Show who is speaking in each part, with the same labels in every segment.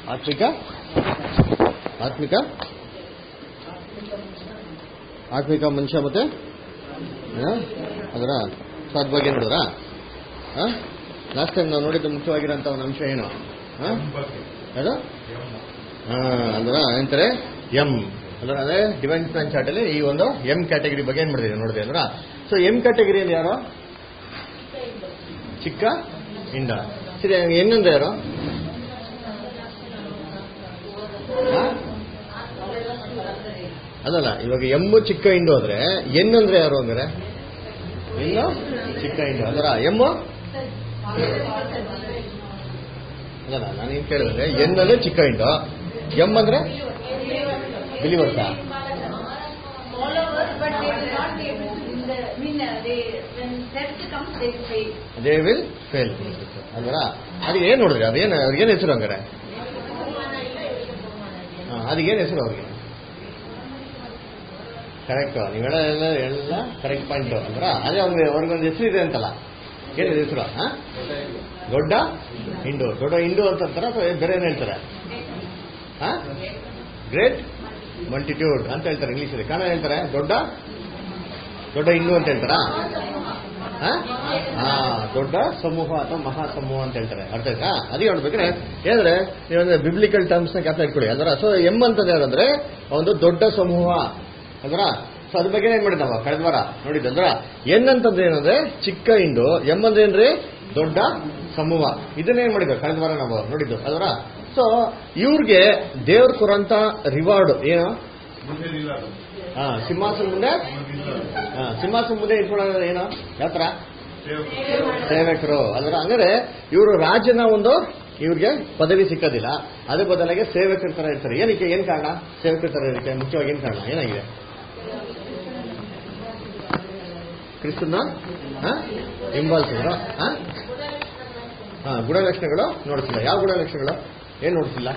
Speaker 1: ಆತ್ಮಿಕ ಆತ್ಮಿಕ ಆತ್ಮಿಕ ಮನುಷ್ಯ ಮತ್ತೆ ಏನು? ಅದರ ಸದ್ಬಗ್ಗೆ ನೋಡಿದ್ರಾ ಲಾಸ್ಟ್ ಟೈಮ್ ನಾವು ನೋಡಿದ್ದು ಮುಖ್ಯವಾಗಿರೋಂಥ ಒಂದು ಅಂಶ ಏನು ಹಾಂ ಅದು ಹಾಂ ಅಂದ್ರ ಏನಂತಾರೆ ಎಂ ಅಂದ್ರೆ ಅದೇ ಡಿವೈನ್ ಪ್ಲಾನ್ ಚಾರ್ಟ್ ಅಲ್ಲಿ ಈ ಒಂದು ಎಂ ಕ್ಯಾಟಗರಿ ಬಗ್ಗೆ ಏನ್ ಮಾಡಿದೆ ನೋಡಿದೆ ಅಂದ್ರ ಸೊ ಎಂ ಕ್ಯಾಟಗರಿಯಲ್ಲಿ ಯಾರು ಚಿಕ್ಕ ಇಂಡ ಸರಿ ಹೆಂಗಂದ್ರೆ ಯಾರು ಹಾ? ಅಲ್ಲಲ್ಲ ಇವಾಗ ಎಮ್ಮು ಚಿಕ್ಕ ಇಂಡು ಅಂದ್ರೆ ಎನ್ ಅಂದ್ರೆ ಯಾರು ಅಂದ್ರೆ ಇನ್ನು ಚಿಕ್ಕ ಇಂಡು ಅದರ ಎಮ್ಮು ಅಲ್ಲಲ್ಲ ನಾನು ಏನ್ ಕೇಳಿದ್ರೆ ಎನ್ ಅಂದ್ರೆ ಚಿಕ್ಕ ಇಂಡು ಎಮ್ ಅಂದ್ರೆ ಬಿಲಿವರ್ಸಾ
Speaker 2: followers, but they will not be able to win the win. uh, They when test comes, they fail.
Speaker 1: They will fail ಅಂದ್ರ ಅದಕ್ಕೆ ಏನ್ ನೋಡಿದ್ರಿ ಅದೇನು ಅದೇನು ಹೆಸರು ಹಂಗಾರೆ ಹಾ, ಅದಕ್ಕೇನು ಹೆಸರು ಅವ್ರಿಗೆ ಕರೆಕ್ಟ್ ನೀವೆಲ್ಲ ಎಲ್ಲ ಎಲ್ಲ ಕರೆಕ್ಟ್ ಪಾಯಿಂಟ್ ಅಂದ್ರ ಅದೇ ಅವ್ರಿಗೆ ಅವ್ರಿಗೊಂದು ಹೆಸರು ಇದೆ ಅಂತಲ್ಲ ಏನಿದೆ ಹೆಸರು ಹಾ ದೊಡ್ಡ ಹಿಂಡು ದೊಡ್ಡ ಹಿಂಡು ಅಂತ ಅಂತಾರ ಅಥವಾ ಬೇರೆ ಏನ್ ಹೇಳ್ತಾರೆ ಹಾ ಗ್ರೇಟ್ ಮಲ್ಟಿಟ್ಯೂಡ್ ಅಂತ ಹೇಳ್ತಾರೆ ಇಂಗ್ಲೀಷಲ್ಲಿ ಕನ್ನಡ ಹೇಳ್ತಾರೆ ದೊಡ್ಡ ದೊಡ್ಡ ಹಿಂಡು ಅಂತ ಹೇಳ್ತಾರಾ ಹಾ? ಹಾ, ದೊಡ್ಡ ಸಮೂಹ ಅಥವಾ ಮಹಾ ಸಮೂಹ ಅಂತ ಹೇಳ್ತಾರೆ ಅರ್ಥ ಆಯ್ತಾ ಅದೇ ನೋಡ್ಬೇಕ್ರೆ ಏನಂದ್ರೆ ನೀವಂದ್ರೆ ಬಿಬ್ಲಿಕಲ್ ಟರ್ಮ್ಸ್ ನ ಕ್ಯಾಪ್ ಇಟ್ಕೊಳ್ಳಿ ಅದರ ಸೊ ಎಂ ಅಂತಂದ್ರೆ ಯಾರಂದ್ರೆ ಒಂದು ದೊಡ್ಡ ಸಮೂಹ ಅದರ ಸೊ ಅದ್ರ ಬಗ್ಗೆ ಏನ್ ಮಾಡಿದ್ ನಾವು ಕಳೆದ ವಾರ ನೋಡಿದ್ದಂದ್ರ ಎನ್ ಅಂತಂದ್ರೆ ಏನಂದ್ರೆ ಚಿಕ್ಕ ಇಂಡು ಎಂ ಅಂದ್ರೆ ಏನ್ರಿ ದೊಡ್ಡ ಸಮೂಹ ಇದನ್ನ ಏನ್ ಮಾಡಿದ್ವಿ ಕಳೆದ ವಾರ ನಾವು ನೋಡಿದ್ದು ಅದರ ಸೊ ಇವ್ರಿಗೆ ದೇವ್ರ ಕೊರಂತ ರಿವಾರ್ಡ್ ಏನು ಹಾ ಸಿಂಹಾಸನ ಮುಂದೆ ಹಾ, ಸಿಂಹಾಸನ ಮುಂದೆ ಇಟ್ಕೊಳ್ಳೋದು ಏನು ಯಾವ ತರ ಸೇವಕರು ಅದರ ಅಂದ್ರೆ ಇವರು ರಾಜನ ಒಂದು ಇವ್ರಿಗೆ ಪದವಿ ಸಿಕ್ಕೋದಿಲ್ಲ ಅದ್ರ ಬದಲಾಗಿ ಸೇವಕರ ತರ ಇರ್ತಾರೆ ಏನಕ್ಕೆ ಏನ್ ಕಾರಣ ಸೇವಕರ ತರ ಇರಕ್ಕೆ ಮುಖ್ಯವಾಗಿ ಏನ್ ಕಾರಣ ಏನಾಗಿದೆ ಕ್ರಿಸ್ತನ ಹಿಂಬಾಲಿಸಿದ್ರು ಹಾ ಗುಣಲಕ್ಷಣಗಳು ನೋಡಿಸಿಲ್ಲ ಯಾವ ಗುಣಲಕ್ಷಣಗಳು ಏನ್ ನೋಡಿಸಿಲ್ಲ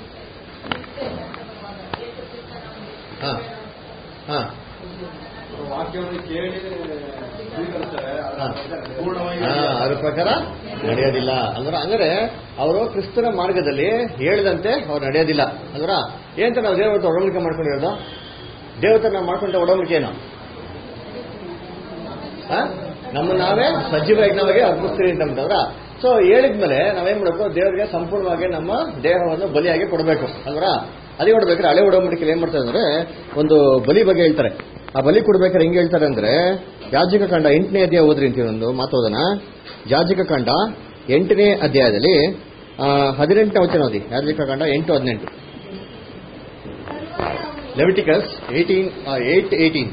Speaker 1: ಹಾ ಹಾ
Speaker 3: ವಾಕ್ಯವನ್ನು ಕೇಳಿ ಸ್ವೀಕರಿಸ್ತಾರೆ
Speaker 1: ಹಾ.
Speaker 3: ಪೂರ್ಣವಾಗಿ
Speaker 1: ಹಾ, ಅದ್ರ ಪ್ರಕಾರ ನಡೆಯೋದಿಲ್ಲ ಅಂದ್ರೆ ಅಂದ್ರೆ ಅವರು ಕ್ರಿಸ್ತನ ಮಾರ್ಗದಲ್ಲಿ ಹೇಳಿದಂತೆ ಅವ್ರು ನಡೆಯೋದಿಲ್ಲ ಅಂದ್ರ ಏನಂತ ನಾವು ದೇವರ ಹತ್ರ ಒಡಂಬಡಿಕೆ ಮಾಡ್ಕೊಂಡಿರೋದು ದೇವತ ನಾವು ಮಾಡ್ಕೊಂಡ ಒಡಂಬಡಿಕೆ ಏನು ಆ? ನಮ್ಮ ನಾವೇ ಸಜೀವ ಯಜ್ಞವಾಗಿ ಅರ್ಪಿಸ್ತೀವಿ ಅಂತಂದ್ರ ಸೊ ಹೇಳಿದ್ಮೇಲೆ ನಾವೇನ್ ಮಾಡಬೇಕು ದೇವರಿಗೆ ಸಂಪೂರ್ಣವಾಗಿ ನಮ್ಮ ದೇಹವನ್ನು ಬಲಿಯಾಗಿ ಕೊಡಬೇಕು ಅಲ್ವರ ಅದೇ ಕೊಡ್ಬೇಕಾದ್ರೆ ಹಳೆ ಒಡಂಬಡಿಕೆಯಲ್ಲಿ ಏನ್ ಮಾಡ್ತಾರೆ ಅಂದ್ರೆ ಒಂದು ಬಲಿ ಬಗ್ಗೆ ಹೇಳ್ತಾರೆ ಆ ಬಲಿ ಕೊಡ್ಬೇಕಾದ್ರೆ ಹೆಂಗ್ ಹೇಳ್ತಾರೆ ಅಂದ್ರೆ ಯಾಜಿಕ ಕಾಂಡ ಎಂಟನೇ ಅಧ್ಯಾಯ ಓದ್ರಿ ಅಂತೀವಿ ಒಂದು ಮಾತೋದನ ಯಾಜಿಕ ಕಾಂಡ ಎಂಟನೇ ಅಧ್ಯಾಯದಲ್ಲಿ ಆ, ಹದಿನೆಂಟನೇ ವಚನ ಓದಿ ಯಾಜಿಕ ಕಾಂಡ ಎಂಟು ಹದಿನೆಂಟು ಲೆವಿಟಿಕಸ್ ಏಯ್ಟೀನ್ ಏಟ್ ಏಯ್ಟೀನ್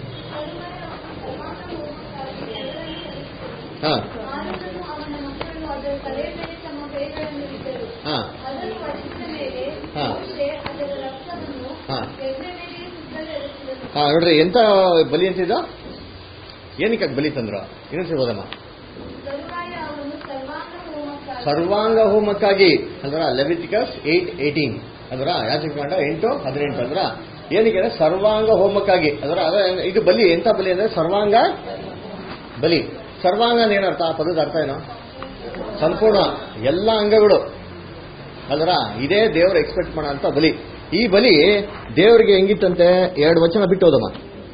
Speaker 1: ಹಾ
Speaker 2: ಆರೋನನು ಅವನ ಮಕ್ಕಳು ಅದರ ತಲೆಯ ಮೇಲೆ ತಮ್ಮ ಕೈಗಳನ್ನು ಇಟ್ಟರು
Speaker 1: ಹಾ
Speaker 2: ಅದನ್ನು ವಧಿಸಿದ ಮೇಲೆ
Speaker 1: ಹಾ.
Speaker 2: ಮೋಶೆ ಅದರ ರಕ್ತವನ್ನು
Speaker 1: ಹಾ.
Speaker 2: ಯಜ್ಞವೇದಿಯ ಸುತ್ತಲೆರಚಿದನು.
Speaker 1: ಹಾ ನೋಡ್ರಿ ಎಂತ ಬಲಿ ಅಂತಿದ್ದು ಏನಕ್ಕೆ ಅದ್ ಬಲಿ ತಂದ್ರು ಇನ್ನೊಂದ್ಸರಿ ಓದಮ್ಮ
Speaker 2: ತರುವಾಯ ಅವನು ಸರ್ವಾಂಗ ಹೋಮಕ್ಕಾಗಿ
Speaker 1: ಸರ್ವಾಂಗ ಹೋಮಕ್ಕಾಗಿ ಅಂದ್ರ ಲೆವಿಟಿಕಸ್ ಏಟ್ ಏಟೀನ್ ಅಂದ್ರ ಯಾಚಕಕಾಂಡ ಎಂಟು ಹದಿನೆಂಟು ಅಂದ್ರ ಏನಕ್ಕೆ ಅಂದ್ರೆ ಸರ್ವಾಂಗ ಹೋಮಕ್ಕಾಗಿ ಅದರ ಅದೇ- ಇದು ಬಲಿ ಎಂತ ಬಲಿ ಅಂದ್ರೆ ಸರ್ವಾಂಗ ಬಲಿ ಸರ್ವಾಂಗ ಅಂದ್ರೆ ಏನರ್ಥ ಆ ಪದದ ಅರ್ಥ ಏನು ಸಂಪೂರ್ಣ ಎಲ್ಲ ಅಂಗಗಳು ಅದರ ಇದೇ ದೇವ್ರು ಎಕ್ಸ್ಪೆಕ್ಟ್ ಮಾಡೋ ಅಂತ ಬಲಿ ಈ ಬಲಿ ದೇವರಿಗೆ ಹೆಂಗಿತ್ತಂತೆ ಎರಡು ವಚನ ಬಿಟ್ಟು ಹೋದಮ್ಮ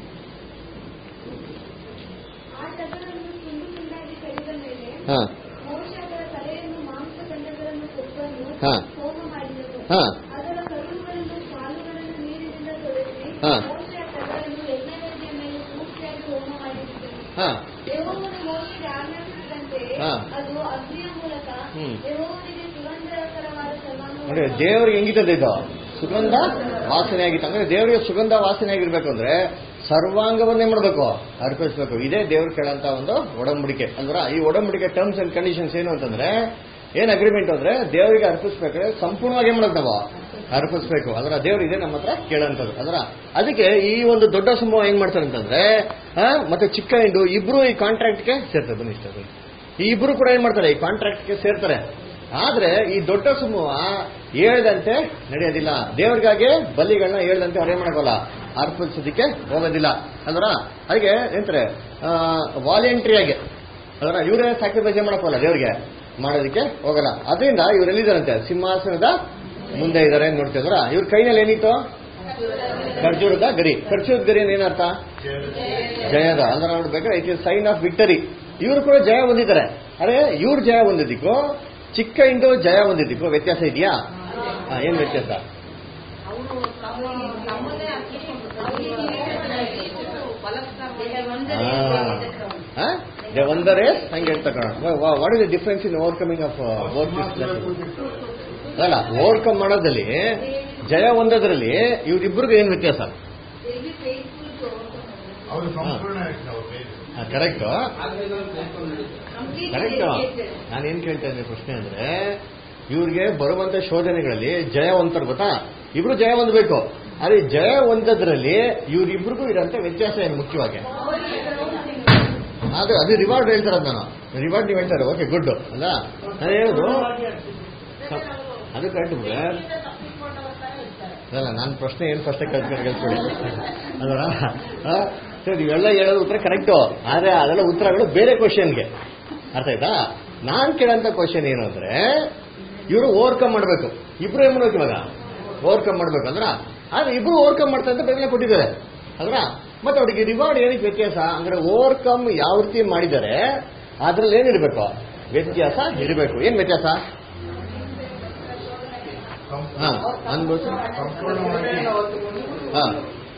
Speaker 2: ಆ ಟಗರನ್ನು ತುಂಡು ತುಂಡಾಗಿ ಕಡಿದ ಮೇಲೆ
Speaker 1: ಹಾ
Speaker 2: ಮೋಶೆ ಅದರ ತಲೆಯನ್ನು ಮಾಂಸಖಂಡಗಳನ್ನು ಕೊಬ್ಬನ್ನು
Speaker 1: ಹಾ.
Speaker 2: ಹೋಮ ಮಾಡಿದನು
Speaker 1: ಹಾ
Speaker 2: ಅದರ ಕರುಳುಗಳನ್ನು ಕಾಲುಗಳನ್ನು ನೀರಿನಿಂದ ತೊಳೆಸಿ
Speaker 1: ಹಾ.
Speaker 2: ಮೋಶೆ ಆ ಟಗರನ್ನು ಯಜ್ಞವೇದಿಯ ಮೇಲೆ ಪೂರ್ತಿಯಾಗಿ ಹೋಮ ಮಾಡಿಸಿದನು
Speaker 1: ಹಾ
Speaker 2: ಯೆಹೋವನು ಮೋಶೆಗೆ ಆಜ್ಞಾಪಿಸಿದಂತೆ
Speaker 1: ಹಾ.
Speaker 2: ಅದು ಅಗ್ನಿಯ ಮೂಲಕ
Speaker 1: ಹ್ಮ್.
Speaker 2: ಯೆಹೋವನಿಗೆ ಸುಗಂಧಕರವಾದ
Speaker 1: ಅಂದ್ರೆ
Speaker 2: ಸರ್ವಾಂಗ
Speaker 1: ದೇವರಿಗೆ ಹೆಂಗಿತ್ತದ ಇದು ಸುಗಂಧ ವಾಸನೆ ಆಗಿತ್ತು ಅಂದ್ರೆ ದೇವರಿಗೆ ಸುಗಂಧ ವಾಸನೆ ಆಗಿರ್ಬೇಕು ಅಂದ್ರೆ ಸರ್ವಾಂಗವನ್ನೇ ಮಾಡಬೇಕು ಅರ್ಪಿಸ್ಬೇಕು ಇದೇ ದೇವ್ರು ಕೇಳಂತ ಒಂದು ಒಡಂಬಡಿಕೆ ಅಂದ್ರೆ ಈ ಒಡಂಬಡಿಕೆ ಟರ್ಮ್ಸ್ ಅಂಡ್ ಕಂಡೀಷನ್ಸ್ ಏನು ಅಂತಂದ್ರೆ ಏನ್ ಅಗ್ರಿಮೆಂಟ್ ಅಂದ್ರೆ ದೇವರಿಗೆ ಅರ್ಪಿಸ್ಬೇಕಾದ್ರೆ ಸಂಪೂರ್ಣವಾಗಿ ಏನ್ ಮಾಡೋದು ನಾವು ಅರ್ಪಿಸ್ಬೇಕು ಅದರ ದೇವ್ರು ಇದೆ ನಮ್ಮ ಹತ್ರ ಕೇಳಂತದ್ದು ಅದರ ಅದಕ್ಕೆ ಈ ಒಂದು ದೊಡ್ಡ ಸಮೂಹ ಹೆಂಗ್ ಮಾಡ್ತಾರೆ ಅಂತಂದ್ರೆ ಆ, ಮತ್ತೆ ಚಿಕ್ಕ ಹಿಂಡು ಇಬ್ರು ಈ ಕಾಂಟ್ರಾಕ್ಟ್ಗೆ ಸೇರ್ತಾರೆ ಬನ್ನಿ ಇಷ್ಟ ಬನ್ನಿ. ಈ ಇಬ್ರು ಕೂಡ ಏನ್ ಮಾಡ್ತಾರೆ ಈ ಕಾಂಟ್ರಾಕ್ಟ್ಗೆ ಸೇರ್ತಾರೆ ಆದ್ರೆ ಈ ದೊಡ್ಡ ಸಮೂಹ ಹೇಳ್ದಂತೆ ನಡೆಯೋದಿಲ್ಲ ದೇವ್ರಿಗಾಗಿ ಬಲಿಗಳನ್ನ ಹೇಳ್ದಂತೆ ಅವ್ರು ಏನ್ ಮಾಡೋಲ್ಲ ಅರ್ಪಿಸೋದಕ್ಕೆ ಹೋಗೋದಿಲ್ಲ ಅಂದ್ರ ಅದಕ್ಕೆ ಎಂತಾರೆ ವಾಲಂಟ್ರಿಯಾಗಿ ಅದರ ಇವರೇ ಸ್ಯಾಕ್ರಿಫೈಸ್ ಮಾಡಕ್ಕೋಲ್ಲ ದೇವ್ರಿಗೆ ಮಾಡೋದಕ್ಕೆ ಹೋಗಲ್ಲ ಅದರಿಂದ ಇವ್ರು ಎಲ್ಲಿದ್ದಾರಂತೆ ಸಿಂಹಾಸನದ ಮುಂದೆ ಇದಾರೆ ಅಂತ ನೋಡ್ತಿದ್ರ ಇವ್ರ ಕೈನಲ್ಲಿ ಏನಿತ್ತು ಖರ್ಜೂರದ ಗರಿ ಖರ್ಜೂರದ ಗರಿ ಅಂದ್ರೆ ಏನರ್ಥ ಜಯದ ಅಂದ್ರೆ ನೋಡ್ಬೇಕಾದ್ರೆ it is sign of victory ಇವರು ಕೂಡ ಜಯ ಹೊಂದಿದ್ದಾರೆ ಅರೆ ಇವ್ರು ಜಯ ಹೊಂದಿದ್ದಕ್ಕೂ ಚಿಕ್ಕ ಇಂಡು ಜಯ ಹೊಂದಿದ್ದಕ್ಕೂ ವ್ಯತ್ಯಾಸ ಇದೆಯಾ ಹಾ, ಏನ್ ವ್ಯತ್ಯಾಸ ದೇ ಒಂದರೆ ಹಂಗೆ ಹೇಳ್ತಾ what is the difference in overcoming of both ಅಲ್ಲ ಓವರ್ಕಮ್ ಮಾಡೋದ್ರಲ್ಲಿ ಜಯ ಹೊಂದೋದ್ರಲ್ಲಿ ಇವ್ರಿಬ್ರಿಗೂ ಏನ್ ವ್ಯತ್ಯಾಸ
Speaker 4: ಅವರು ಸಂಪೂರ್ಣ
Speaker 1: ಕರೆಕ್ಟ್ ಕರೆಕ್ಟ್
Speaker 2: ಕಂಪ್ಲೀಟ್
Speaker 1: ನಾನೇನ್ ಕೇಳ್ತಾ ಇದ್ದೆ ಪ್ರಶ್ನೆ ಅಂದ್ರೆ ಇವ್ರಿಗೆ ಬರುವಂತ ಶೋಧನೆಗಳಲ್ಲಿ ಜಯ ಹೊಂದ್ತಾರೆ ಗೊತ್ತಾ ಇಬ್ರು ಜಯ ಹೊಂದಬೇಕು ಆದ್ರೆ ಜಯ ಹೊಂದದ್ರಲ್ಲಿ ಇವ್ರಿಬ್ರಿಗೂ ಇರೋಂಥ ವ್ಯತ್ಯಾಸ ಏನು ಮುಖ್ಯವಾಗಿ ಅದು ಅದು ರಿವಾರ್ಡ್ ಹೇಳ್ತಾರದು ನಾನು ರಿವಾರ್ಡ್ ನೀವು ಹೇಳ್ತಾರೆ ಓಕೆ ಗುಡ್ ಅಲ್ಲ ನಾನು ಹೇಳೋದು ಅದು ಕರೆಕ್ಟ್ ಬಿಡ್ರೆ ಅಲ್ಲ ನನ್ನ ಪ್ರಶ್ನೆ ಏನು ಫಸ್ಟ್ ಕಲ್ತ್ಕೊಂಡು ಕಲ್ತ್ಕೊಳ್ಳಿ ಅದರ ಸರಿ ಇವೆಲ್ಲ ಹೇಳೋದು ಉತ್ತರ ಕರೆಕ್ಟು ಆದ್ರೆ ಅದೆಲ್ಲ ಉತ್ತರಗಳು ಬೇರೆ ಕ್ವಶನ್ಗೆ ಅರ್ಥ ಆಯ್ತಾ ನಾನ್ ಕೇಳೋಂಥ ಕ್ವಶನ್ ಏನು ಅಂದ್ರೆ ಇವರು ಓವರ್ಕಮ್ ಮಾಡಬೇಕು ಇಬ್ರು ಏನ್ ಮಾಡ್ಬೇಕು ಇವಾಗ ಓವರ್ಕಮ್ ಮಾಡ್ಬೇಕು ಅಂದ್ರ ಆದ್ರೆ ಇಬ್ರು ಓವರ್ಕಮ್ ಮಾಡ್ತಾ ಅಂತ ಬೇಗನೆ ಕೊಟ್ಟಿದ್ದಾರೆ ಅದ್ರ ಮತ್ತೆ ಅವ್ರಿಗೆ ರಿವಾರ್ಡ್ ಏನಕ್ಕೆ ವ್ಯತ್ಯಾಸ ಅಂದ್ರೆ ಓವರ್ಕಮ್ ಯಾವ ರೀತಿ ಮಾಡಿದ್ದಾರೆ ಅದ್ರಲ್ಲಿ ಏನಿರ್ಬೇಕು ವ್ಯತ್ಯಾಸ ಇರಬೇಕು ಏನ್ ವ್ಯತ್ಯಾಸ ಹಾ ಅನ್ಬೋದು ಹಾ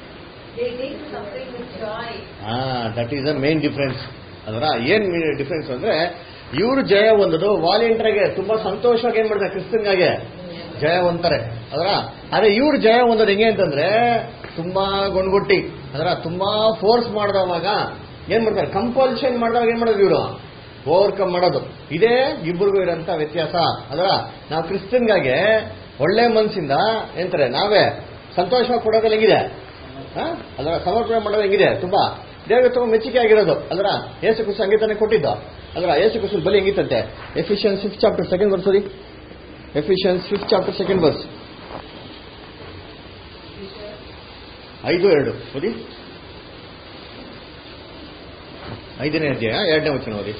Speaker 1: ಹಾ that is the main difference ಅದರ ಏನ್ ಡಿಫ್ರೆನ್ಸ್ ಅಂದ್ರೆ ಇವರು ಜಯ ಹೊಂದೋದು ವಾಲಂಟಿಯರ್ಗೆ ತುಂಬಾ ಸಂತೋಷವಾಗಿ ಏನ್ ಮಾಡ್ತಾರೆ ಕ್ರಿಸ್ತನ್ಗಾಗೆ ಜಯ ಹೊಂತಾರೆ ಅದರ ಆದ್ರೆ ಇವ್ರು ಜಯ ಹೊಂದೋದು ಹೆಂಗೆ ಅಂತಂದ್ರೆ ತುಂಬಾ ಗೊಣಗುಟ್ಟಿ ಅದರ ತುಂಬಾ ಫೋರ್ಸ್ ಮಾಡಿದವಾಗ ಏನ್ ಮಾಡ್ತಾರೆ ಕಂಪಲ್ಷನ್ ಮಾಡಿದವಾಗ ಏನ್ ಮಾಡೋದು ಇವರು ಓವರ್ಕಮ್ ಮಾಡೋದು ಇದೇ ಇಬ್ಬರಿಗೂ ಇರೋಂಥ ವ್ಯತ್ಯಾಸ ಅದರ ನಾವು ಕ್ರಿಸ್ತನ್ಗಾಗೆ ಒಳ್ಳೆ ಮನಸ್ಸಿಂದ ಎಂತಾರೆ ನಾವೇ ಸಂತೋಷವಾಗಿ ಕೊಡೋದ್ರಲ್ಲಿ ಹೆಂಗಿದೆ ಆ? ಅದರ ಸಮರ್ಪಣೆ ಮಾಡೋದು ಹೆಂಗಿದೆ ತುಂಬಾ ದೇವರಿಗೆ ತುಂಬಾ ಮೆಚ್ಚುಗೆ ಆಗಿರೋದು ಅದರ ಯೇಸು ಕುಸು ಸಂಗೀತನೇ ಕೊಟ್ಟಿದ್ದು ಅದರ ಯೇಸು ಕುಸು ಬಲಿ ಹೆಂಗಿತ್ತಂತೆ Ephesians fifth chapter second verse ಓದಿ Ephesians fifth chapter second verse ಐದು ಎರಡು ಓದಿ ಐದನೇ ಅಧ್ಯಾಯ ಎರಡನೇ ವಚನ ಓದಿ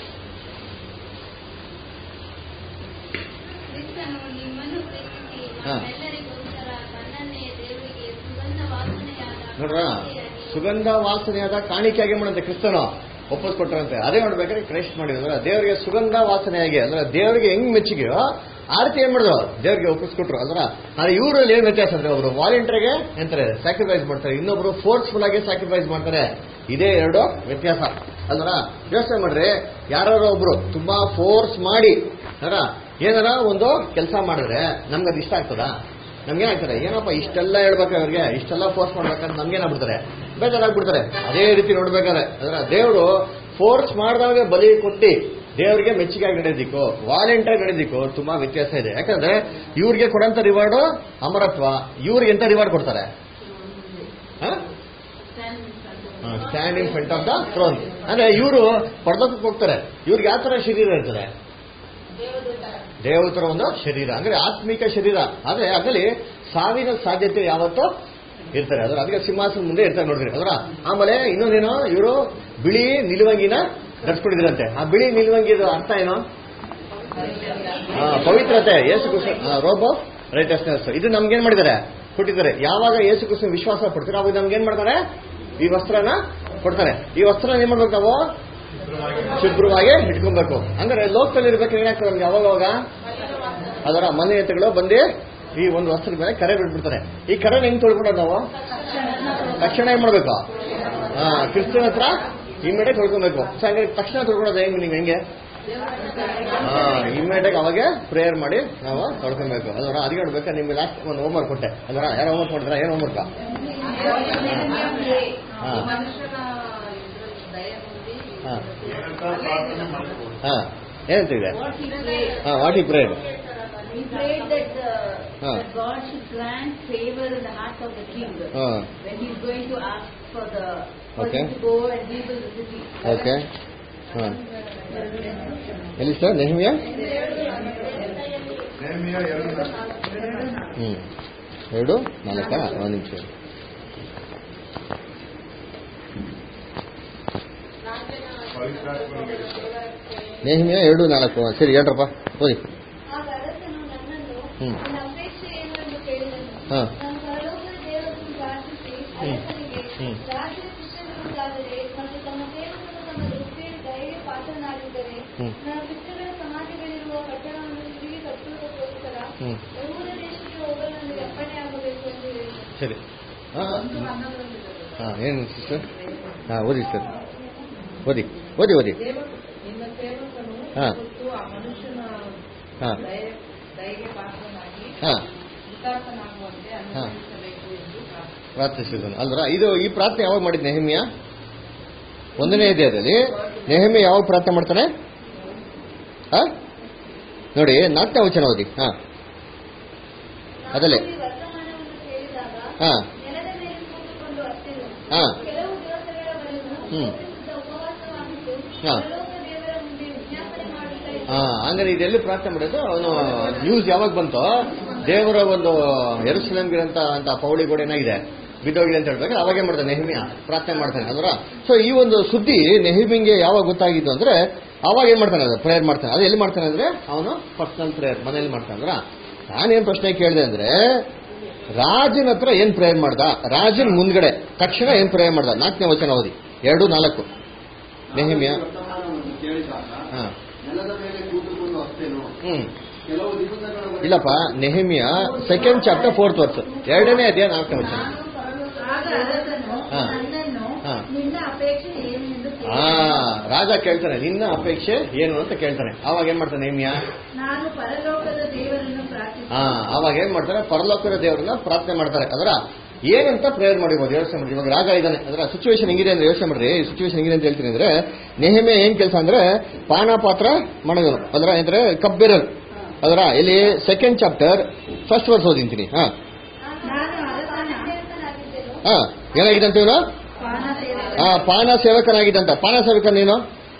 Speaker 2: ಕ್ರಿಸ್ತನು ನಿಮ್ಮನ್ನು ಪ್ರೀತಿಸಿ
Speaker 1: ಹಾ.
Speaker 2: ನಮ್ಮೆಲ್ಲರಿಗೋಸ್ಕರ ತನ್ನನ್ನೇ ದೇವರಿಗೆ ಸುಗಂಧ ವಾಸನೆಯಾದ
Speaker 1: ನೋಡ್ರ
Speaker 2: ಕಾಣಿಕೆಯಾಗಿ
Speaker 1: ಸುಗಂಧ ವಾಸನೆಯಾದ ಕಾಣಿಕೆಯಾಗಿ ಮಾಡಂತೆ ಕ್ರಿಸ್ತನು ಒಪ್ಪಿಸ್ಕೊಟ್ರಂತೆ ಅದೇ ನೋಡ್ಬೇಕಾದ್ರೆ ಕ್ರೈಸ್ಟ್ ಮಾಡಿದ್ರು ದೇವರಿಗೆ ಸುಗಂಧ ವಾಸನೆಯಾಗಿ ಅಂದ್ರೆ ದೇವರಿಗೆ ಹೆಂಗ್ ಮೆಚ್ಚುಗೆಯೋ ಆ ರೀತಿ ಏನ್ ಮಾಡಿದ್ರು ದೇವರಿಗೆ ಒಪ್ಪಿಸ್ಕೊಟ್ರು ಅದ್ರ ಆದ್ರೆ ಇವರಲ್ಲಿ ಏನ್ ವ್ಯತ್ಯಾಸ ಅಂದ್ರೆ ಒಬ್ರು ವಾಲಂಟಿಯರ್ಗೆ ಎಂತಾರೆ ಸ್ಯಾಕ್ರಿಫೈಸ್ ಮಾಡ್ತಾರೆ ಇನ್ನೊಬ್ರು ಫೋರ್ಸ್ಫುಲ್ ಆಗಿ ಸ್ಯಾಕ್ರಿಫೈಸ್ ಮಾಡ್ತಾರೆ ಇದೇ ಎರಡು ವ್ಯತ್ಯಾಸ ಅಲ್ರ ಯೋಚನೆ ಮಾಡ್ರಿ ಯಾರೋ ಒಬ್ರು ತುಂಬಾ ಫೋರ್ಸ್ ಮಾಡಿ ಅದ್ರ ಏನಾರ ಒಂದು ಕೆಲಸ ಮಾಡಿದ್ರೆ ನಮ್ಗೆ ಅದು ಇಷ್ಟ ಆಗ್ತದಾ ನಮ್ಗೆ ಆಗ್ತಾರೆ ಏನಪ್ಪ ಇಷ್ಟೆಲ್ಲ ಹೇಳ್ಬೇಕು ಅವ್ರಿಗೆ ಇಷ್ಟೆಲ್ಲ ಫೋರ್ಸ್ ಮಾಡ್ಬೇಕಂತ ನಮ್ಗೇನಾಗ್ಬಿಡ್ತಾರೆ ಬೇಜಾರಾಗ್ಬಿಡ್ತಾರೆ ಅದೇ ರೀತಿ ನೋಡ್ಬೇಕಾದ್ರೆ ಅದರ ದೇವರು ಫೋರ್ಸ್ ಮಾಡಿದಾಗ ಬಲಿ ಕೊಟ್ಟು ದೇವರಿಗೆ ಮೆಚ್ಚುಗೆ ನಡೆದಿಕ್ಕೋ ವಾಲೆಂಟಿಯರ್ ನಡೆದಿಕ್ಕೋ ತುಂಬಾ ವ್ಯತ್ಯಾಸ ಇದೆ ಯಾಕಂದ್ರೆ ಇವ್ರಿಗೆ ಕೊಡಂತ ರಿವಾರ್ಡು ಅಮರತ್ವ ಇವ್ರಿಗೆ ಎಂತ ರಿವಾರ್ಡ್ ಕೊಡ್ತಾರೆ stand in front of the throne ಅಂದ್ರೆ ಇವರು ಪರ್ಲೋಕಕ್ಕೆ ಹೋಗ್ತಾರೆ ಇವ್ರಿಗೆ ಯಾವ ತರ ಶರೀರ ಇರ್ತದೆ ದೇವತರ ಒಂದು ಶರೀರ ಅಂದ್ರೆ ಆತ್ಮಿಕ ಶರೀರ ಆದ್ರೆ ಅದರಲ್ಲಿ ಸಾವಿನ ಸಾಧ್ಯತೆ ಯಾವತ್ತೂ ಇರ್ತಾರೆ ಅದರ ಅದಕ್ಕೆ ಸಿಂಹಾಸನ ಮುಂದೆ ಇರ್ತಾರೆ ನೋಡ್ರಿ ಅದರ ಆಮೇಲೆ ಇನ್ನೊಂದೇನೋ ಇವರು ಬಿಳಿ ನಿಲುವಂಗಿನ ಧರಿಸ್ಕೊಂಡಿದ್ರಂತೆ ಆ ಬಿಳಿ ನಿಲುವಂಗಿದ ಅರ್ಥ ಏನು ಆ, ಪವಿತ್ರತೆ Yesu Krishna robe of righteousness ಇದು ನಮ್ಗೇನ್ ಮಾಡಿದ್ದಾರೆ ಕೊಟ್ಟಿದ್ದಾರೆ ಯಾವಾಗ ಯೇಸು ಕೃಷ್ಣ ವಿಶ್ವಾಸ ಪಡ್ತಾರೆ ಅವಾಗ ನಮ್ಗೆ ಏನ್ ಮಾಡ್ತಾರೆ ಈ ವಸ್ತ್ರನ ಕೊಡ್ತಾರೆ ಈ ವಸ್ತ್ರ ಏನ್ ಮಾಡ್ಬೇಕು ನಾವು ಶುಭ್ರವಾಗಿ ಇಟ್ಕೊಬೇಕು ಅಂದ್ರೆ ಲೋಕದಲ್ಲಿ ಇರ್ಬೇಕು ಏನಾಗ್ತದೆ ನಮ್ಗೆ ಯಾವಾಗ ಅವಾಗ ಅದರ ಮನೆಯತೆಗಳು ಬಂದು ಈ ಒಂದು ವಸ್ತ್ರದ ಮೇಲೆ ಕರೆ ಬಿಟ್ಬಿಡ್ತಾರೆ ಈ ಕರೆನ ಹೆಂಗ್ ತೊಳ್ಬಿಡೋದು ನಾವು ತಕ್ಷಣ ಏನ್ ಮಾಡ್ಬೇಕು ಆ, ಕ್ರಿಸ್ತನ ಹತ್ರ ಇಮ್ಮಿಡಿಯೇಟ್ ತೊಳ್ಕೊಬೇಕು ಸೊ ಹಂಗೆ ತಕ್ಷಣ ತೊಳ್ಕೊಳೋದು ಹೆಂಗ್ ನೀವು ಹೆಂಗೆ ಇಮ್ಮಿಡಿಯೇಟ್ ಅವಾಗೆ ಪ್ರೇಯರ್ ಮಾಡಿ ನಾವು ತೊಳ್ಕೊಬೇಕು ಅದರ ಅದಕ್ಕೆ ನೋಡ್ಬೇಕಾ ನಿಮ್ಗೆ ಲಾಸ್ಟ್ ಒಂದು ಹೋಮ್ವರ್ಕ್ ಕೊಟ್ಟೆ ಅದರ ಯಾರು ಹೋಮ್ವರ್ಕ್ ಮಾಡಿದ್ರ ಏನು ಹೋಮ್ವರ್ಕ್ ಹಾ.
Speaker 2: ಮನುಷ್ಯನ ದಯ ಹೊಂದಿ
Speaker 1: ಹಾ
Speaker 4: ಪ್ರಾರ್ಥನೆ ಮಾಡ್ಬೋದು
Speaker 1: ಹಾ ಏನಂತಿದೆ
Speaker 2: what he prayed.
Speaker 1: ಹಾ ವಾಟ್ ಈ prayer
Speaker 2: He prayed that, uh,
Speaker 1: Ah.
Speaker 2: that God should grant favor in the heart of the king
Speaker 1: ಹಾ
Speaker 2: when he is going to ask for the for
Speaker 1: Okay.
Speaker 2: him to go and rebuild the city.
Speaker 1: Okay ಹಾ ಎಲ್ಲಿ sir ನೆಹಮಿಯಾ
Speaker 4: ನೇಮಿಯ ಎರಡು
Speaker 1: ಹ್ಮ್ ಎರಡು ನಾಲ್ಕಾ ಒಂದು ನಿಮಿಷ
Speaker 4: ಪವಿತ್ರಾತ್ಮನಿಗೆ
Speaker 1: ನೆಹಮಿಯಾ ಎರಡು ನಾಲ್ಕು ಸರಿ ಹೇಳ್ರಪ್ಪ ಓದಿ
Speaker 2: ಆಗ ಅರಸನು ನನ್ನನ್ನು
Speaker 1: ಹ್ಮ್.
Speaker 2: ನಿನ್ನ ಅಪೇಕ್ಷೆಯನ್ನು
Speaker 1: ಹಾ
Speaker 2: ನಾನು ಪರಲೋಕದ ದೇವರನ್ನು ಪ್ರಾರ್ಥಿಸಿ
Speaker 1: ಹ್ಮ್.
Speaker 2: ಅರಸನಿಗೆ
Speaker 1: ಹ್ಮ್.
Speaker 2: ರಾಜ್ಯ ಶಿಷ್ಯನುಗಳಾದರೆ ಮತ್ತು ತಮ್ಮ ಸೇವಕರು ತಮ್ಮ ದೃಷ್ಟಿಯಲ್ಲಿ ಧೈರ್ಯ ಪಾತ್ರನಾಗಿದ್ದರೆ
Speaker 1: ಹ್ಮ್.
Speaker 2: ನನ್ನ ಪಿತೃಗಳ ಸಮಾಧಿಗಳಿರುವ ಕಟ್ಟಡವನ್ನು ತಿರುಗಿ ಕಟ್ಟುವುದಕ್ಕೋಸ್ಕರ
Speaker 1: ಹ್ಮ್.
Speaker 2: ಯಹೂದ ದೇಶಕ್ಕೆ ಹೋಗಲು ನನಗೆ ಅಪ್ಪಣೆಯಾಗಬೇಕು ಎಂದು ಹೇಳಿದರು
Speaker 1: ಸರಿ ಹಾ ಹಾ ಏನು ಸಿಸ್ಟರ್ ಹಾ ಓದಿ ಸರ್ ಓದಿ ಓದಿ ಓದಿ
Speaker 5: ನಿನ್ನ ಸೇವಕನು
Speaker 1: ಹಾ.
Speaker 5: ಮತ್ತು ಆ ಮನುಷ್ಯನ
Speaker 1: ಹಾ.
Speaker 5: ಧೈರ್ಯ ಧೈರ್ಯ ಪಾತ್ರನಾಗಿ
Speaker 1: ಹಾ
Speaker 5: ವಿಕಾಸನಾಗುವಂತೆ ಅನುಸರಿಸಬೇಕು ಎಂದು ಪ್ರಾರ್ಥನೆ
Speaker 1: ಪ್ರಾರ್ಥಿಸಿದನು ಅಲ್ರ ಇದು ಈ ಪ್ರಾರ್ಥನೆ ಯಾವಾಗ ಮಾಡಿದ್ ನೆಹಮಿಯ ಒಂದನೇ ಅಧ್ಯಾಯದಲ್ಲಿ ನೆಹಮಿ ಯಾವಾಗ ಪ್ರಾರ್ಥನೆ ಮಾಡ್ತಾನೆ ಹಾ ನೋಡಿ ನಾಲ್ಕನೇ ವಚನ ಓದಿ ಹಾ ಅದಲ್ಲೇ.
Speaker 2: ನಾನು ಈ ವರ್ತಮಾನವನ್ನು ಕೇಳಿದಾಗ
Speaker 1: ಹಾ
Speaker 2: ನೆಲದ ಮೇಲೆ ಕೂತುಕೊಂಡು ಅತ್ತಿರು
Speaker 1: ಹಾ
Speaker 2: ಕೆಲವು ದಿವಸಗಳವರೆಗೂ
Speaker 1: ಹ್ಮ್.
Speaker 2: ಉಪವಾಸ ಉಪವಾಸವಾಗಿದ್ದು
Speaker 1: ಹಾ.
Speaker 2: ಪರಲೋಕ ದೇವರ ಮುಂದೆ ವಿಜ್ಞಾಪನೆ ಮಾಡುತ್ತಾ ಇದ್ದೆ.
Speaker 1: ಹಾ ಹಂಗಾರೆ ಇದೆಲ್ಲಿ ಪ್ರಾರ್ಥನೆ ಮಾಡೋದು ಅವನು ನ್ಯೂಸ್ ಯಾವಾಗ ಬಂತು ದೇವರ ಒಂದು ಎರುಸಲೇಮ್ಗಿರಂತ ಅಂತ ಪೌಳಿ ಗೋಡೆ ಏನಾಗಿದೆ ಬಿದ್ದೋಗಿದೆ ಅಂತ ಹೇಳ್ಬೇಕು ಅವಾಗೇ ಮಾಡ್ತಾನೆ ನೆಹಮಿಯ ಪ್ರಾರ್ಥನೆ ಮಾಡ್ತಾನೆ ಅಲ್ರ ಸೊ ಈ ಒಂದು ಸುದ್ದಿ ನೆಹಿಮಿಂಗೆ ಯಾವಾಗ ಗೊತ್ತಾಗಿದ್ದು ಅಂದ್ರೆ ಅವಾಗ ಏನ್ ಮಾಡ್ತಾನೆ ಅದು ಪ್ರೇಯರ್ ಮಾಡ್ತಾನೆ ಅದು ಎಲ್ಲಿ ಮಾಡ್ತಾನೆ ಅಂದ್ರೆ ಅವನು ಪರ್ಸನಲ್ ಪ್ರೇಯರ್ ಮನೇಲಿ ಮಾಡ್ತಾನೆ ಅಂದ್ರ ನಾನೇನ್ ಪ್ರಶ್ನೆ ಕೇಳಿದೆ ಅಂದ್ರೆ ರಾಜನ ಹತ್ರ ಏನ್ ಪ್ರೇಯರ್ ಮಾಡ್ದ ರಾಜನ ಮುಂದ್ಗಡೆ ತಕ್ಷಣ ಏನ್ ಪ್ರೇಯರ್ ಮಾಡ್ದ ನಾಲ್ಕನೇ ವಚನ ಓದಿ ಎರಡು ನಾಲ್ಕು ನೆಹಿಮಿಯ
Speaker 3: ವರ್ತಮಾನವನ್ನು ಕೇಳಿದಾಗ
Speaker 1: ಹಾ
Speaker 3: ನೆಲದ ಮೇಲೆ ಕೂತುಕೊಂಡು ಅಷ್ಟೇನು
Speaker 1: ಹ್ಮ್
Speaker 3: ಕೆಲವು ದಿವಸಗಳ
Speaker 1: ಇಲ್ಲಪ್ಪ Nehemiah second chapter fourth verse ಎರಡನೇ ಅಧ್ಯಾಯ ನಾಲ್ಕನೇ ವಚನ
Speaker 2: ಆಗ ಅರಸನು
Speaker 1: ಹಾ.
Speaker 2: ನನ್ನನ್ನು
Speaker 1: ಹಾ.
Speaker 2: ನಿನ್ನ ಅಪೇಕ್ಷೆ ಏನು ಎಂದು
Speaker 1: ಆ
Speaker 2: ಕೇಳಿದನು.
Speaker 1: ರಾಜ ಕೇಳ್ತಾನೆ ನಿನ್ನ ಅಪೇಕ್ಷೆ ಏನು ಅಂತ ಕೇಳ್ತಾನೆ ಅವಾಗ ಏನ್ ಮಾಡ್ತಾನೆ ನೆಹಿಮಿಯ
Speaker 2: ನಾನು ಪರಲೋಕದ ದೇವರನ್ನು ಪ್ರಾರ್ಥಿಸಿ
Speaker 1: ಹಾ ಅವಾಗ ಏನ್ ಮಾಡ್ತಾರೆ ಪರಲೋಕದ ದೇವರನ್ನ ಪ್ರಾರ್ಥನೆ ಮಾಡ್ತಾರೆ ಅದರ ಏನಂತ ಪ್ರೇಯರ್ ಮಾಡಿರ್ಬೋದು ಯೋಚನೆ ಮಾಡಿ ಇವಾಗ ರಾಜ ಇದ್ದಾನೆ ಅದರ ಸಿಚುವೇಶನ್ ಹೆಂಗಿದೆ ಅಂದ್ರೆ ಯೋಚನೆ ಮಾಡ್ರಿ ಈ ಸಿಚುವೇಶನ್ ಹೆಂಗಿದೆ ಅಂತ ಹೇಳ್ತೀನಿ ಅಂದ್ರೆ ನೆಹಮೆ ಏನ್ ಕೆಲಸ ಅಂದ್ರೆ ಪಾನ ಪಾತ್ರ ಮಾಡೋದು ಅದರ ಅಂದ್ರೆ ಕಬ್ಬಿರಲ್ ಅದರ ಇಲ್ಲಿ ಸೆಕೆಂಡ್ ಚಾಪ್ಟರ್ ಫಸ್ಟ್ ವರ್ಸ್ ಓದಿಂತೀನಿ ಹಾ
Speaker 2: ನಾನು ಅರಸನ ಸೇವಕನಾಗಿದ್ದೆನು.
Speaker 1: ಹಾ ಏನಾಗಿದೆ ಅಂತ ಇವನು
Speaker 2: ಪಾನ ಸೇವಕ
Speaker 1: ಆ ಪಾನ ಸೇವಕನಾಗಿದ್ದಂತ ಪಾನ ಸೇವಕ ನೀನು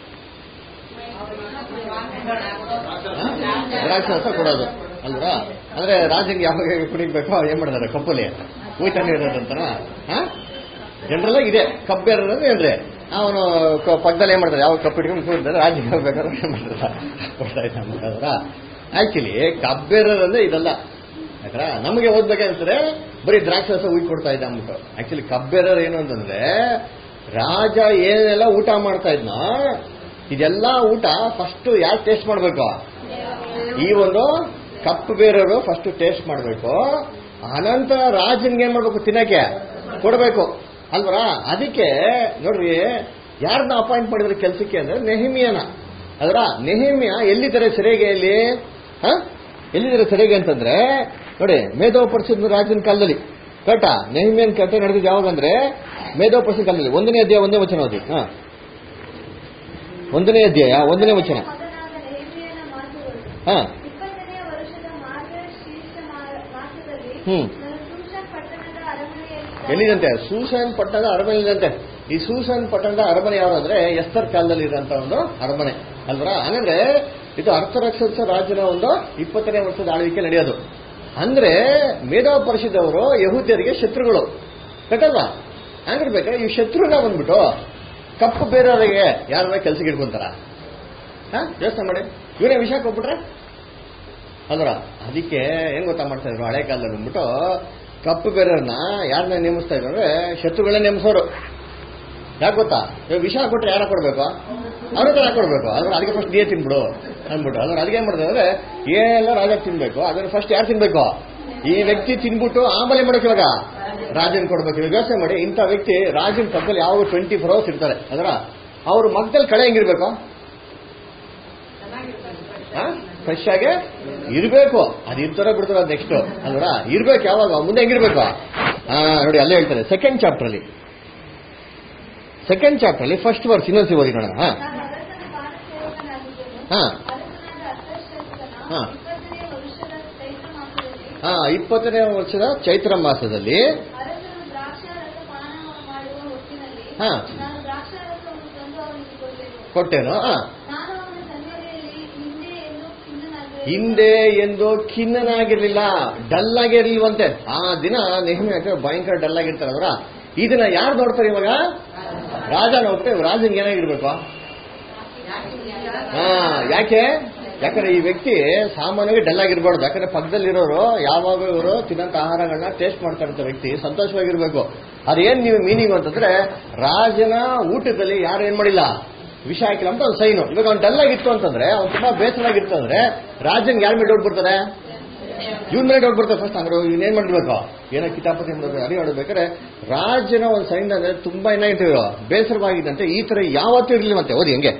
Speaker 1: ದ್ರಾಕ್ಷಾರಸ ಕೊಡೋದು ಅಲ್ವಾ ಅಂದ್ರೆ ರಾಜಂಗೆ ಯಾವಾಗ ಕುಡಿಬೇಕು ಏನ್ ಮಾಡ್ತಾರೆ ಕಪ್ಪಲಿ ಊಟನೇ ಇರೋದಂತನ ಜನರಲ್ ಇದೆ ಕಬ್ಬು ಇರೋದ್ರೆ ಏನ್ರಿ ಅವನು ಕ- ಪಕ್ಕದಲ್ಲಿ ಏನ್ ಮಾಡ್ತಾರೆ ಯಾವ ಕಪ್ಪು ಇಟ್ಕೊಂಡು ಕೂರ್ತಾರೆ ರಾಜ್ಯ ಹೋಗ್ಬೇಕಾದ್ರೆ ಏನ್ ಮಾಡ್ತಾರೆ ಕೊಡ್ತಾ ಇದ್ದ ಆಕ್ಚುಲಿ ಕಬ್ಬೇರಂದ್ರೆ ಇದಲ್ಲ ಯಾಕಂದ್ರೆ ನಮಗೆ ಓದ್ಬೇಕಂತಾರೆ ಬರೀ ದ್ರಾಕ್ಷಾರಸ ಉಯ್ ಕೊಡ್ತಾ ಇದ್ದ ಅಂದ್ಬಿಟ್ಟು ಆಕ್ಚುಲಿ ಕಬ್ಬೇರರ್ ಏನು ಅಂತಂದ್ರೆ ರಾಜ ಏನೆಲ್ಲ ಊಟ ಮಾಡ್ತಾ ಇದ್ನೋ ಇದೆಲ್ಲ ಊಟ ಫಸ್ಟ್ ಯಾರು ಟೇಸ್ಟ್ ಮಾಡ್ಬೇಕು ಈ ಒಂದು ಕಪ್ಪು ಬೇರೆಯವರು ಫಸ್ಟ್ ಟೇಸ್ಟ್ ಮಾಡಬೇಕು ಅನಂತರ ರಾಜನ್ಗೆ ಏನ್ ಮಾಡ್ಬೇಕು ತಿನ್ನಕ್ಕೆ ಕೊಡಬೇಕು ಅಲ್ವರಾ ಅದಕ್ಕೆ ನೋಡ್ರಿ ಯಾರನ್ನ ಅಪಾಯಿಂಟ್ ಮಾಡಿದ್ರೆ ಕೆಲಸಕ್ಕೆ ಅಂದ್ರೆ ನೆಹಿಮಿಯನ ಅದರ ನೆಹಿಮಿಯ ಎಲ್ಲಿದ್ದಾರೆ ಸೆರೆಗೆ ಇಲ್ಲಿ ಹ ಎಲ್ಲಿದ್ದಾರೆ ಸೆರೆಗೆ ಅಂತಂದ್ರೆ ನೋಡಿ ಮೇಧೋ ಪರಿಷತ್ ರಾಜನ ಕಾಲದಲ್ಲಿ ಕರೆಕ್ಟಾ ನೆಹಿಮಿಯನ್ ಕಥೆ ನಡೆದಿದ್ದು ಯಾವಾಗಂದ್ರೆ ಮೇಧೋ ಪರಿಷತ್ ಕಾಲದಲ್ಲಿ ಒಂದನೇ ಅಧ್ಯಾಯ ಒಂದೇ ವಚನ ಓದಿ ಹಾ ಒಂದನೇ ಅಧ್ಯಾಯ ಒಂದನೇ ವಚನ
Speaker 2: ಮಗನಾದ ಲೇವಿಯನ ಮಾತುಗಳು
Speaker 1: ಹಾ
Speaker 2: ಇಪ್ಪತ್ತನೇ ವರ್ಷದ ಮಾರ್ಗಶೀರ್ಷ ಮಾ- ಮಾಸದಲ್ಲಿ
Speaker 1: ಹ್ಮ್.
Speaker 2: ನಾನು ಸೂಷನ್ ಪಟ್ಟಣದ ಅರಮನೆಯಲ್ಲಿ
Speaker 1: ಎಲ್ಲಿದಂತೆ ಸೂಸನ್ ಪಟ್ಟಣದ ಅರಮನೆ ಇದಂತೆ ಈ ಸೂಸನ್ ಪಟ್ಟಣದ ಅರಮನೆ ಯಾವುದು ಅಂದ್ರೆ ಎಸ್ತರ್ ಕಾಲದಲ್ಲಿ ಇರೋಂತ ಒಂದು ಅರಮನೆ ಅಲ್ವರ ಹಂಗಂದ್ರೆ ಇದು ಅರ್ಥರಾಕ್ಷಸ ರಾಜನ ಒಂದು ಇಪ್ಪತ್ತನೇ ವರ್ಷದ ಆಳ್ವಿಕೆ ನಡೆಯೋದು ಅಂದ್ರೆ ಮೇಧಾ ಪರಿಷದವರು ಯಹೂದ್ಯರಿಗೆ ಶತ್ರುಗಳು ಕಟ್ಟಲ್ವಾ ಹಂಗಿರ್ಬೇಕಾದ್ರೆ ಈ ಶತ್ರುನ ಬಂದ್ಬಿಟ್ಟು ಕಪ್ಪು ಬೇರೆಯವರಿಗೆ ಯಾರ ಕೆಲ್ಸಕ್ಕೆ ಇಟ್ಕೊಂತಾರ ಹಾ ಯೋಚನೆ ಮಾಡಿ ಇವನೇ ವಿಷಯ ಕೊಟ್ಬಿಟ್ರೆ ಅಲ್ವರ ಅದಕ್ಕೆ ಹೆಂಗ್ ಗೊತ್ತಾ ಮಾಡ್ತಾ ಇದ್ರು ಹಳೆ ಕಾಲದಲ್ಲಿ ಬಂದ್ಬಿಟ್ಟು ಕಪ್ಪು ಬೇರೆಯವ್ರನ್ನ ಯಾರನ್ನ ನೇಮಿಸ್ತಾ ಇದ್ರು ಅಂದ್ರೆ ಶತ್ರುಗಳೇ ನೇಮಿಸೋರು ಯಾಕೆ ಗೊತ್ತಾ ಇವಾಗ ವಿಷ ಕೊಟ್ರೆ ಯಾರ ಕೊಡ್ಬೇಕು ಅವ್ರ ಹತ್ರ ಯಾಕೆ ಕೊಡ್ಬೇಕು ಅದ್ರ ಅದಕ್ಕೆ ಫಸ್ಟ್ ನೀೇ ತಿನ್ಬಿಡು ಅಂದ್ಬಿಟ್ಟು ಅದ್ರ ಅದಕ್ಕೆ ಏನ್ ಮಾಡ್ತಾರೆ ಅಂದ್ರೆ ಏನೆಲ್ಲ ರಾಜ ತಿನ್ಬೇಕು ಅದನ್ನ ಫಸ್ಟ್ ಯಾರು ತಿನ್ಬೇಕು ಈ ವ್ಯಕ್ತಿ ತಿನ್ಬಿಟ್ಟು ಆಮೇಲೆ ಮಾಡಬೇಕು ಇವಾಗ ರಾಜನ್ ಕೊಡ್ಬೇಕು ಇವಾಗ ಯೋಚನೆ ಮಾಡಿ ಇಂಥ ವ್ಯಕ್ತಿ ರಾಜನ್ ಪಕ್ಕದಲ್ಲಿ ಯಾವ ಟ್ವೆಂಟಿ ಫೋರ್ ಅವರ್ಸ್ ಇರ್ತಾರೆ ಅದರ ಅವ್ರ ಮಗದಲ್ಲಿ ಕಳೆ ಹೆಂಗಿರ್ಬೇಕು ಫ್ರೆಶ್ ಆಗಿ ಇರಬೇಕು ಅದು ಇರ್ತಾರ ಬಿಡ್ತಾರ ನೆಕ್ಸ್ಟ್ ಅಲ್ವರ ಇರ್ಬೇಕು ಯಾವಾಗ ಮುಂದೆ ಹೆಂಗಿರ್ಬೇಕು ಆ ನೋಡಿ ಅಲ್ಲೇ ಹೇಳ್ತಾರೆ ಸೆಕೆಂಡ್ ಚಾಪ್ಟರ್ ಅಲ್ಲಿ ಸೆಕೆಂಡ್ ಚಾಪ್ಟರ್ ಅಲ್ಲಿ ಫಸ್ಟ್ ವರ್ಸ್ ಇನ್ನೊಂದ್ಸಿ ಓದಿ ನೋಡೋಣ ಹಾ
Speaker 2: ನಾನು ಅರಸನ ಪಾನ ಸೇವಕನಾಗಿದ್ದೆನು
Speaker 1: ಹಾ.
Speaker 2: ಅರಸನಾದ ಅರ್ಥಶಾಸ್ತ್ರನ
Speaker 1: ಹಾ.
Speaker 2: ಇಪ್ಪತ್ತನೇ ವರ್ಷದ ಚೈತ್ರ ಮಾಸದಲ್ಲಿ
Speaker 1: ಹಾ ಇಪ್ಪತ್ತನೇ ವರ್ಷದ ಚೈತ್ರ ಮಾಸದಲ್ಲಿ
Speaker 2: ಅರಸನು ದ್ರಾಕ್ಷಾರಸ ಪಾನ ಮಾಡುವ ಹೊತ್ತಿನಲ್ಲಿ
Speaker 1: ಹಾ.
Speaker 2: ನಾನು ದ್ರಾಕ್ಷಾರಸವನ್ನು ತಂದು ಅವನಿಗೆ ಕೊಟ್ಟೆನು
Speaker 1: ಕೊಟ್ಟೇನು ಹಾ
Speaker 2: ನಾನು ಅವನ ಸನ್ನಿಧಿಯಲ್ಲಿ ಹಿಂದೆ ಎಂದು ಖಿನ್ನನಾಗಿರಲಿಲ್ಲ.
Speaker 1: ಹಿಂದೆ ಎಂದು ಖಿನ್ನನಾಗಿರ್ಲಿಲ್ಲ ಡಲ್ ಆಗಿರ್ಲಿಲ್ವಂತೆ ಆ ದಿನ ನೆಹಮಿ ಭಯಂಕರ ಡಲ್ ಆಗಿರ್ತಾರೆ ಅವರ ಇದನ್ನ ಯಾರು ನೋಡ್ತಾರೆ ಇವಾಗ ರಾಜ ನೋಡ್ತಾರೆ ರಾಜನ್ಗೆ ಏನಾಗಿರ್ಬೇಕು ಹಾ ಯಾಕೆ ಯಾಕಂದ್ರೆ ಈ ವ್ಯಕ್ತಿ ಸಾಮಾನ್ಯವಾಗಿ ಡಲ್ ಆಗಿರ್ಬಾರ್ದು ಯಾಕಂದ್ರೆ ಪಕ್ಕದಲ್ಲಿರೋರು ಯಾವಾಗ ಇವರು ತಿನ್ನಂತ ಆಹಾರಗಳನ್ನ ಟೇಸ್ಟ್ ಮಾಡ್ತಾ ಇರ್ತಾರೆ ವ್ಯಕ್ತಿ ಸಂತೋಷವಾಗಿರ್ಬೇಕು ಅದೇನ್ ನೀವು ಮೀನಿಂಗ್ ಅಂತಂದ್ರೆ ರಾಜನ ಊಟದಲ್ಲಿ ಯಾರು ಏನ್ ಮಾಡಿಲ್ಲ ವಿಷ ಹಾಕಿಲ್ಲ ಅಂತ ಒಂದು ಸೈನು ಇವಾಗ ಅವ್ನು ಡಲ್ ಆಗಿತ್ತು ಅಂತಂದ್ರೆ ಅವ್ನು ತುಂಬಾ ಬೇಸರ ಆಗಿತ್ತು ಅಂದ್ರೆ ರಾಜನ್ ಯಾರ ಮೇಲೆ ಡೌಟ್ ಬರ್ತದೆ ಇವ್ನ ಮೇಲೆ ಡೌಟ್ ಬರ್ತದೆ ಫಸ್ಟ್ ಅಂದ್ರೆ ಇನ್ನೇನ್ ಮಾಡಿರ್ಬೇಕು ಏನೋ ಕಿತಾಪತಿ ಮಾಡೋದು ಅರಿ ಆಡಬೇಕಾದ್ರೆ ರಾಜನ ಒಂದು ಸೈನ್ ಅಂದ್ರೆ ತುಂಬಾ ಏನಾಗಿರ್ತೀವಿ ಬೇಸರವಾಗಿದ್ದಂತೆ ಈ ತರ ಯಾವತ್ತೂ ಇರ್ಲಿಲ್ಲಂತೆ ಓದಿ ಹೆಂಗೆ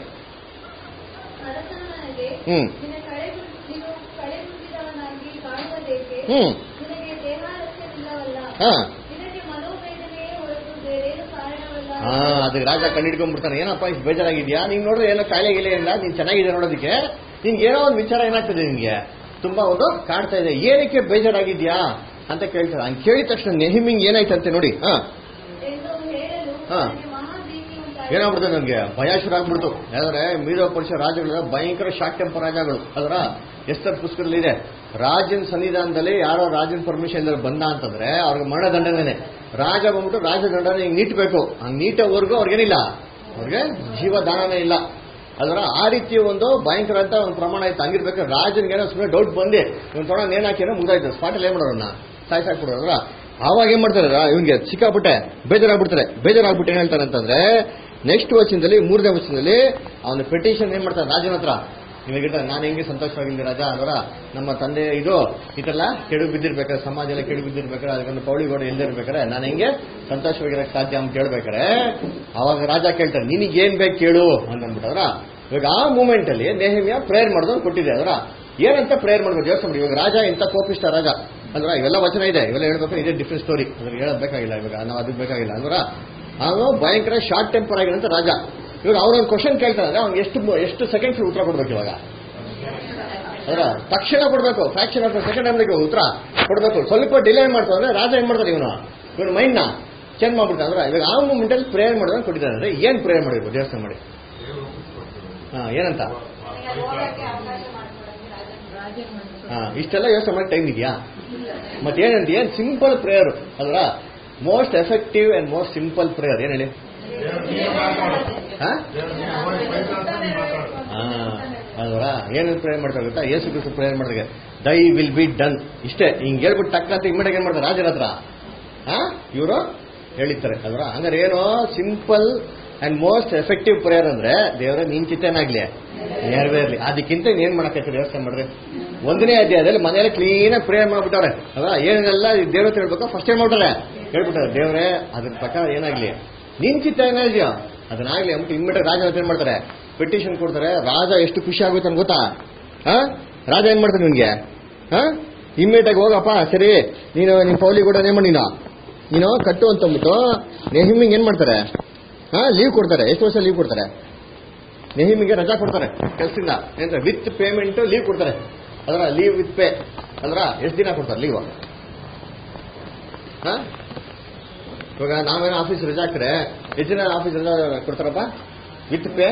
Speaker 2: ಅರಸನು ನನಗೆ
Speaker 1: ಹ್ಮ್
Speaker 2: ನಿನ್ನ ಕಳೆ ನೀನು ಕಳೆ ತುಂಬಿದವನಾಗಿ ಕಾಣುವುದೇಕೆ
Speaker 1: ಹ್ಮ್
Speaker 2: ನಿನಗೆ ದೇಹಾಲಸ್ಯವಿಲ್ಲವಲ್ಲ
Speaker 1: ಹಾ
Speaker 2: ನಿನಗೆ ಮನೋವೇದನೆಯೇ ಹೊರತು ಬೇರೇನು ಕಾರಣವಲ್ಲ
Speaker 1: ಹಾ ಅದಕ್ಕೆ ರಾಜ ಕಂಡಿಡ್ಕೊಂಡ್ಬಿಡ್ತಾನೆ ಏನಪ್ಪ ಇಷ್ಟು ಬೇಜಾರಾಗಿದ್ಯಾ ನೀನ್ ನೋಡಿದ್ರೆ ಏನೋ ಕಾಯಿಲೆ ಗಿಲೆ ಇಲ್ಲ ನೀನ್ ಚೆನ್ನಾಗಿದೆ ನೋಡೋದಕ್ಕೆ ನಿನ್ಗೆ ಏನೋ ಒಂದು ವಿಚಾರ ಏನಾಗ್ತದೆ ನಿನ್ಗೆ ತುಂಬಾ ಒಂದು ಕಾಡ್ತಾ ಇದೆ ಏನಕ್ಕೆ ಬೇಜಾರಾಗಿದ್ಯಾ ಅಂತ ಕೇಳ್ತಾರೆ ಹಂಗೆ ಕೇಳಿದ ತಕ್ಷಣ ನೆಹಿಮಿಂಗ್ ಏನಾಯ್ತಂತೆ ನೋಡಿ ಹಾ
Speaker 2: ಎಂದು ಹೇಳಲು
Speaker 1: ಹಾ.
Speaker 2: ನನಗೆ ಮಹಾಭೀತಿ ಉಂಟಾಯಿತು
Speaker 1: ಏನಾಗ್ಬಿಡ್ತು ನನಗೆ ಭಯ ಶುರು ಆಗ್ಬಿಡ್ತು ಯಾಕಂದ್ರೆ ಮೀರೋ ಪುರುಷ ರಾಜಗಳು ಭಯಂಕರ ಶಾರ್ಟ್ ಟೆಂಪರ್ ರಾಜಗಳು ಅದರ ಎಷ್ಟರ ಪುಸ್ತಕದಲ್ಲಿ ಇದೆ ರಾಜನ ಸನ್ನಿಧಾನದಲ್ಲಿ ಯಾರೋ ರಾಜನ ಪರ್ಮಿಷನ್ ಬಂದ ಅಂತಂದ್ರೆ ಅವ್ರಿಗೆ ಮರಣದಂಡನೆ ರಾಜ ಬಂದ್ಬಿಟ್ಟು ರಾಜದಂಡನೆ ಹಿಂಗ್ ನೀಟ್ಬೇಕು ಹಂಗ್ ನೀಟೋವರೆಗೂ ಅವ್ರಿಗೇನಿಲ್ಲ ಅವ್ರಿಗೆ ಜೀವದಾನನೇ ಇಲ್ಲ ಅದರ ಆ ರೀತಿ ಒಂದು ಭಯಂಕರ ಅಂತ ಒಂದು ಪ್ರಮಾಣ ಇತ್ತು ಹಂಗಿರ್ಬೇಕಾದ್ರೆ ರಾಜನ್ಗೆ ಏನೋ ಸುಮ್ಮನೆ ಡೌಟ್ ಬಂದು ಇವ್ನು ತೊಗೊಂಡು ನೇಣು ಹಾಕಿನೋ ಮುಗ್ದಾಯ್ತು ಸ್ಪಾಟಲ್ಲಿ ಏನ್ ಮಾಡೋರನ್ನ ಸಾಯ್ಸಾಕ್ಬಿಡೋದ್ರ ಆವಾಗ ಏನ್ ಮಾಡ್ತಾರೆ ಇವನ್ಗೆ ಸಿಕ್ಕಾಬಿಟ್ಟೆ ಬೇಜಾರಾಗ್ಬಿಡ್ತಾರೆ ಬೇಜಾರಾಗ್ಬಿಟ್ಟು ಏನ್ ಹೇಳ್ತಾರೆ ಅಂತಂದ್ರೆ ನೆಕ್ಸ್ಟ್ ವಚನದಲ್ಲಿ ಮೂರನೇ ವಚನದಲ್ಲಿ ಅವನ ಪೆಟಿಷನ್ ಏನ್ ಮಾಡ್ತಾನೆ ರಾಜನ ಹತ್ರ ನಿಮಗೆ ನಾನು ಹೆಂಗೆ ಸಂತೋಷವಾಗಿದ್ದೆ ರಾಜ ಅದರ ನಮ್ಮ ತಂದೆ ಇದು ಇದೆಲ್ಲ ಕೆಡು ಬಿದ್ದಿರ್ಬೇಕಾದ್ರೆ ಸಮಾಜ ಎಲ್ಲ ಕೆಡು ಬಿದ್ದಿರ್ಬೇಕಾದ್ರೆ ಅದಕ್ಕೊಂದು ಪೌಳಿಗೋಡೆ ಇಲ್ದಿರ್ಬೇಕಾದ್ರೆ ನಾನು ಹೆಂಗೆ ಸಂತೋಷವಾಗಿರಕ್ಕೆ ಸಾಧ್ಯ ಅಂತ ಕೇಳ್ಬೇಕಾರೆ ಅವಾಗ ರಾಜ ಕೇಳ್ತಾರೆ ನಿನಗೇನ್ ಬೇಕು ಕೇಳು ಅಂತ ಅಂದ್ಬಿಟ್ಟವ್ರ ಇವಾಗ ಆ ಮೂಮೆಂಟ್ ಅಲ್ಲಿ ನೇಹಮ್ಯ ಪ್ರೇಯರ್ ಮಾಡಿದವ್ರು ಕೊಟ್ಟಿದೆ ಅದರ ಏನಂತ ಪ್ರೇಯರ್ ಮಾಡ್ಬೇಕು ಯೋಚನೆ ಮಾಡಿ ಇವಾಗ ರಾಜ ಇಂಥ ಕೋಪಿಷ್ಟ ರಾಜ ಅಲ್ವಾ ಇವೆಲ್ಲ ವಚನ ಇದೆ ಇವೆಲ್ಲ ಹೇಳ್ಬೇಕು ಇದೇ ಡಿಫ್ರೆಂಟ್ ಸ್ಟೋರಿ ಅದ್ರ ಹೇಳೋದ್ ಬೇಕಾಗಿಲ್ಲ ಇವಾಗ ನಾವು ಅದಕ್ಕೆ ಬೇಕಾಗಿಲ್ಲ ಅಲ್ವರ ಅವನು ಭಯಂಕರ ಶಾರ್ಟ್ ಟೆಂಪರ್ ಆಗಿರೋಂಥ ರಾಜ ಇವಾಗ ಅವ್ರೊಂದು ಕ್ವಶನ್ ಕೇಳ್ತಾರೆ ಅವ್ನು ಎಷ್ಟು ಎಷ್ಟು ಸೆಕೆಂಡ್ಸ್ ಉತ್ತರ ಕೊಡ್ಬೇಕು ಇವಾಗ ಅದರ ತಕ್ಷಣ ಕೊಡ್ಬೇಕು ಫ್ರಾಕ್ಷನ್ ಆಫ್ ಸೆಕೆಂಡ್ ಟೈಮ್ಗೆ ಉತ್ತರ ಕೊಡ್ಬೇಕು ಸ್ವಲ್ಪ ಡಿಲೇ ಮಾಡ್ತಾರೆ ಅಂದ್ರೆ ರಾಜ ಏನ್ ಮಾಡ್ತಾರೆ ಇವನು ಇವನು ಮೈಂಡ್ ನ ಚೇಂಜ್ ಮಾಡ್ಬಿಡ್ತಾನೆ ಅಂದ್ರೆ ಇವಾಗ ಆ ಮೂಮೆಂಟ್ ಅಲ್ಲಿ ಪ್ರೇಯರ್ ಮಾಡೋದನ್ನ ಕೊಟ್ಟಿದ್ದಾರೆ ಅಂದ್ರೆ ಏನ್ ಪ್ರೇಯರ್ ಮಾಡಿರ್ಬೋದು ದೇವಸ್ಥಾನ ಮಾಡಿ ಹಾ ಏನಂತ
Speaker 5: ನನಗೆ ಹೋಗಕ್ಕೆ ಅವಕಾಶ ಮಾಡ್ಕೊಡಕ್ಕೆ ರಾಜನ್ ರಾಜನ್ ಮನಸ್ಸು
Speaker 1: ಹಾ ಇಷ್ಟೆಲ್ಲ ಯೋಚನೆ ಮಾಡಿ ಟೈಮ್ ಇದೆಯಾ ಮತ್ತೇನಂತ ಏನ್ ಸಿಂಪಲ್ ಪ್ರೇಯರ್ ಅಲ್ರ most effective and most simple prayer ಏನ್ ಹೇಳಿ ಹಾ ಹಾ ಅಲ್ವರ ಏನೇನು ಪ್ರೇಯರ್ ಮಾಡ್ತಾರೆ ಗೊತ್ತಾ ಯೇಸು ಕ್ರಿಸ್ತು ಪ್ರೇಯರ್ ಮಾಡಿದ್ರೆ ದೈ ವಿಲ್ ಬಿ ಡನ್ ಇಷ್ಟೇ ಹಿಂಗ್ ಹೇಳ್ಬಿಟ್ಟು ಟಕ್ ಅಂತ ಇಮ್ಮಿಡಿಯೇಟ್ ಏನ್ ಮಾಡ್ತಾರೆ ರಾಜರ ಹತ್ರ ಹಾ ಇವರು ಹೇಳಿರ್ತಾರೆ ಅಲ್ವರ ಹಂಗಾರೆ ಏನು simple and most effective prayer ಅಂದ್ರೆ ದೇವರ ನಿನ್ ಚಿತ್ತೇನಾಗ್ಲಿ ನೆರವೇರ್ಲಿ ಅದಕ್ಕಿಂತ ಏನ್ ಮಾಡಕೈತೆ ವ್ಯವಸ್ಥೆ ಮಾಡ್ರಿ ಒಂದನೇ ಅಧ್ಯಾಯದಲ್ಲಿ ಮನೆಯಲ್ಲಿ ಕ್ಲೀನ್ ಆಗಿ ಪ್ರೇಯರ್ ಮಾಡ್ಬಿಟ್ಟವ್ರೆ ಅಲ್ವಾ ಏನೆಲ್ಲ ದೇವ್ರ ಹತ್ರ ಹೇಳ್ಬೇಕು ಫಸ್ಟ್ ಏನ್ ಮಾಡ್ತಾರೆ ಹೇಳ್ಬಿಟ್ಟಾರೆ ದೇವ್ರೆ ಅದ್ರ ಪ್ರಕಾರ ಏನಾಗ್ಲಿ ನಿನ್ ಚಿತ್ತ ಏನಾಗಿದೆಯೋ ಅದನ್ನಾಗ್ಲಿ ಅಂದ್ಬಿಟ್ಟು ಇಮ್ಮಿಡಿಯೇಟ್ ರಾಜ ಹತ್ರ ಏನ್ ಮಾಡ್ತಾರೆ ಪೆಟಿಷನ್ ಕೊಡ್ತಾರೆ ರಾಜ ಎಷ್ಟು ಖುಷಿ ಆಗುತ್ತೆ ಅಂತ ಗೊತ್ತಾ ಹಾ ರಾಜ ಏನ್ ಮಾಡ್ತಾನೆ ನಿನ್ಗೆ ಹಾ ಇಮ್ಮಿಡಿಯೇಟ್ ಆಗಿ ಹೋಗಪ್ಪ ಸರಿ ನೀನು ನಿನ್ ಪೌಲಿ ಕೂಡ ಏನ್ ಮಾಡಿ ನೀನು ನೀನು ಕಟ್ಟು ಅಂತ ಅಂದ್ಬಿಟ್ಟು ನೆಹಿಮಿಂಗ್ ಏನ್ ಮಾಡ್ತಾರೆ ಹಾ ಲೀವ್ ಕೊಡ್ತಾರೆ ಎಷ್ಟು ವರ್ಷ ಲೀವ್ ಕೊಡ್ತಾರೆ ನೆಹಿಮಿಗೆ ರಜಾ ಕೊಡ್ತಾರೆ ಕೆಲಸದಿಂದ ಏನಂದ್ರೆ ವಿತ್ ಪೇಮೆಂಟ್ ಲೀವ್ ಕೊಡ್ತಾರೆ ಅದರ ಲೀವ್ ವಿತ್ ಪೇ ಅದ್ರ ಎಷ್ಟು ದಿನ ಕೊಡ್ತಾರೆ ಲೀವ್ ಹಾ ಇವಾಗ ನಾವೇನೋ ಆಫೀಸ್ ರಜಾ ಹಾಕ್ರೆ ಎಷ್ಟು ದಿನ ಆಫೀಸ್ ರಜಾ ಕೊಡ್ತಾರಪ್ಪ ವಿತ್ ಪೇ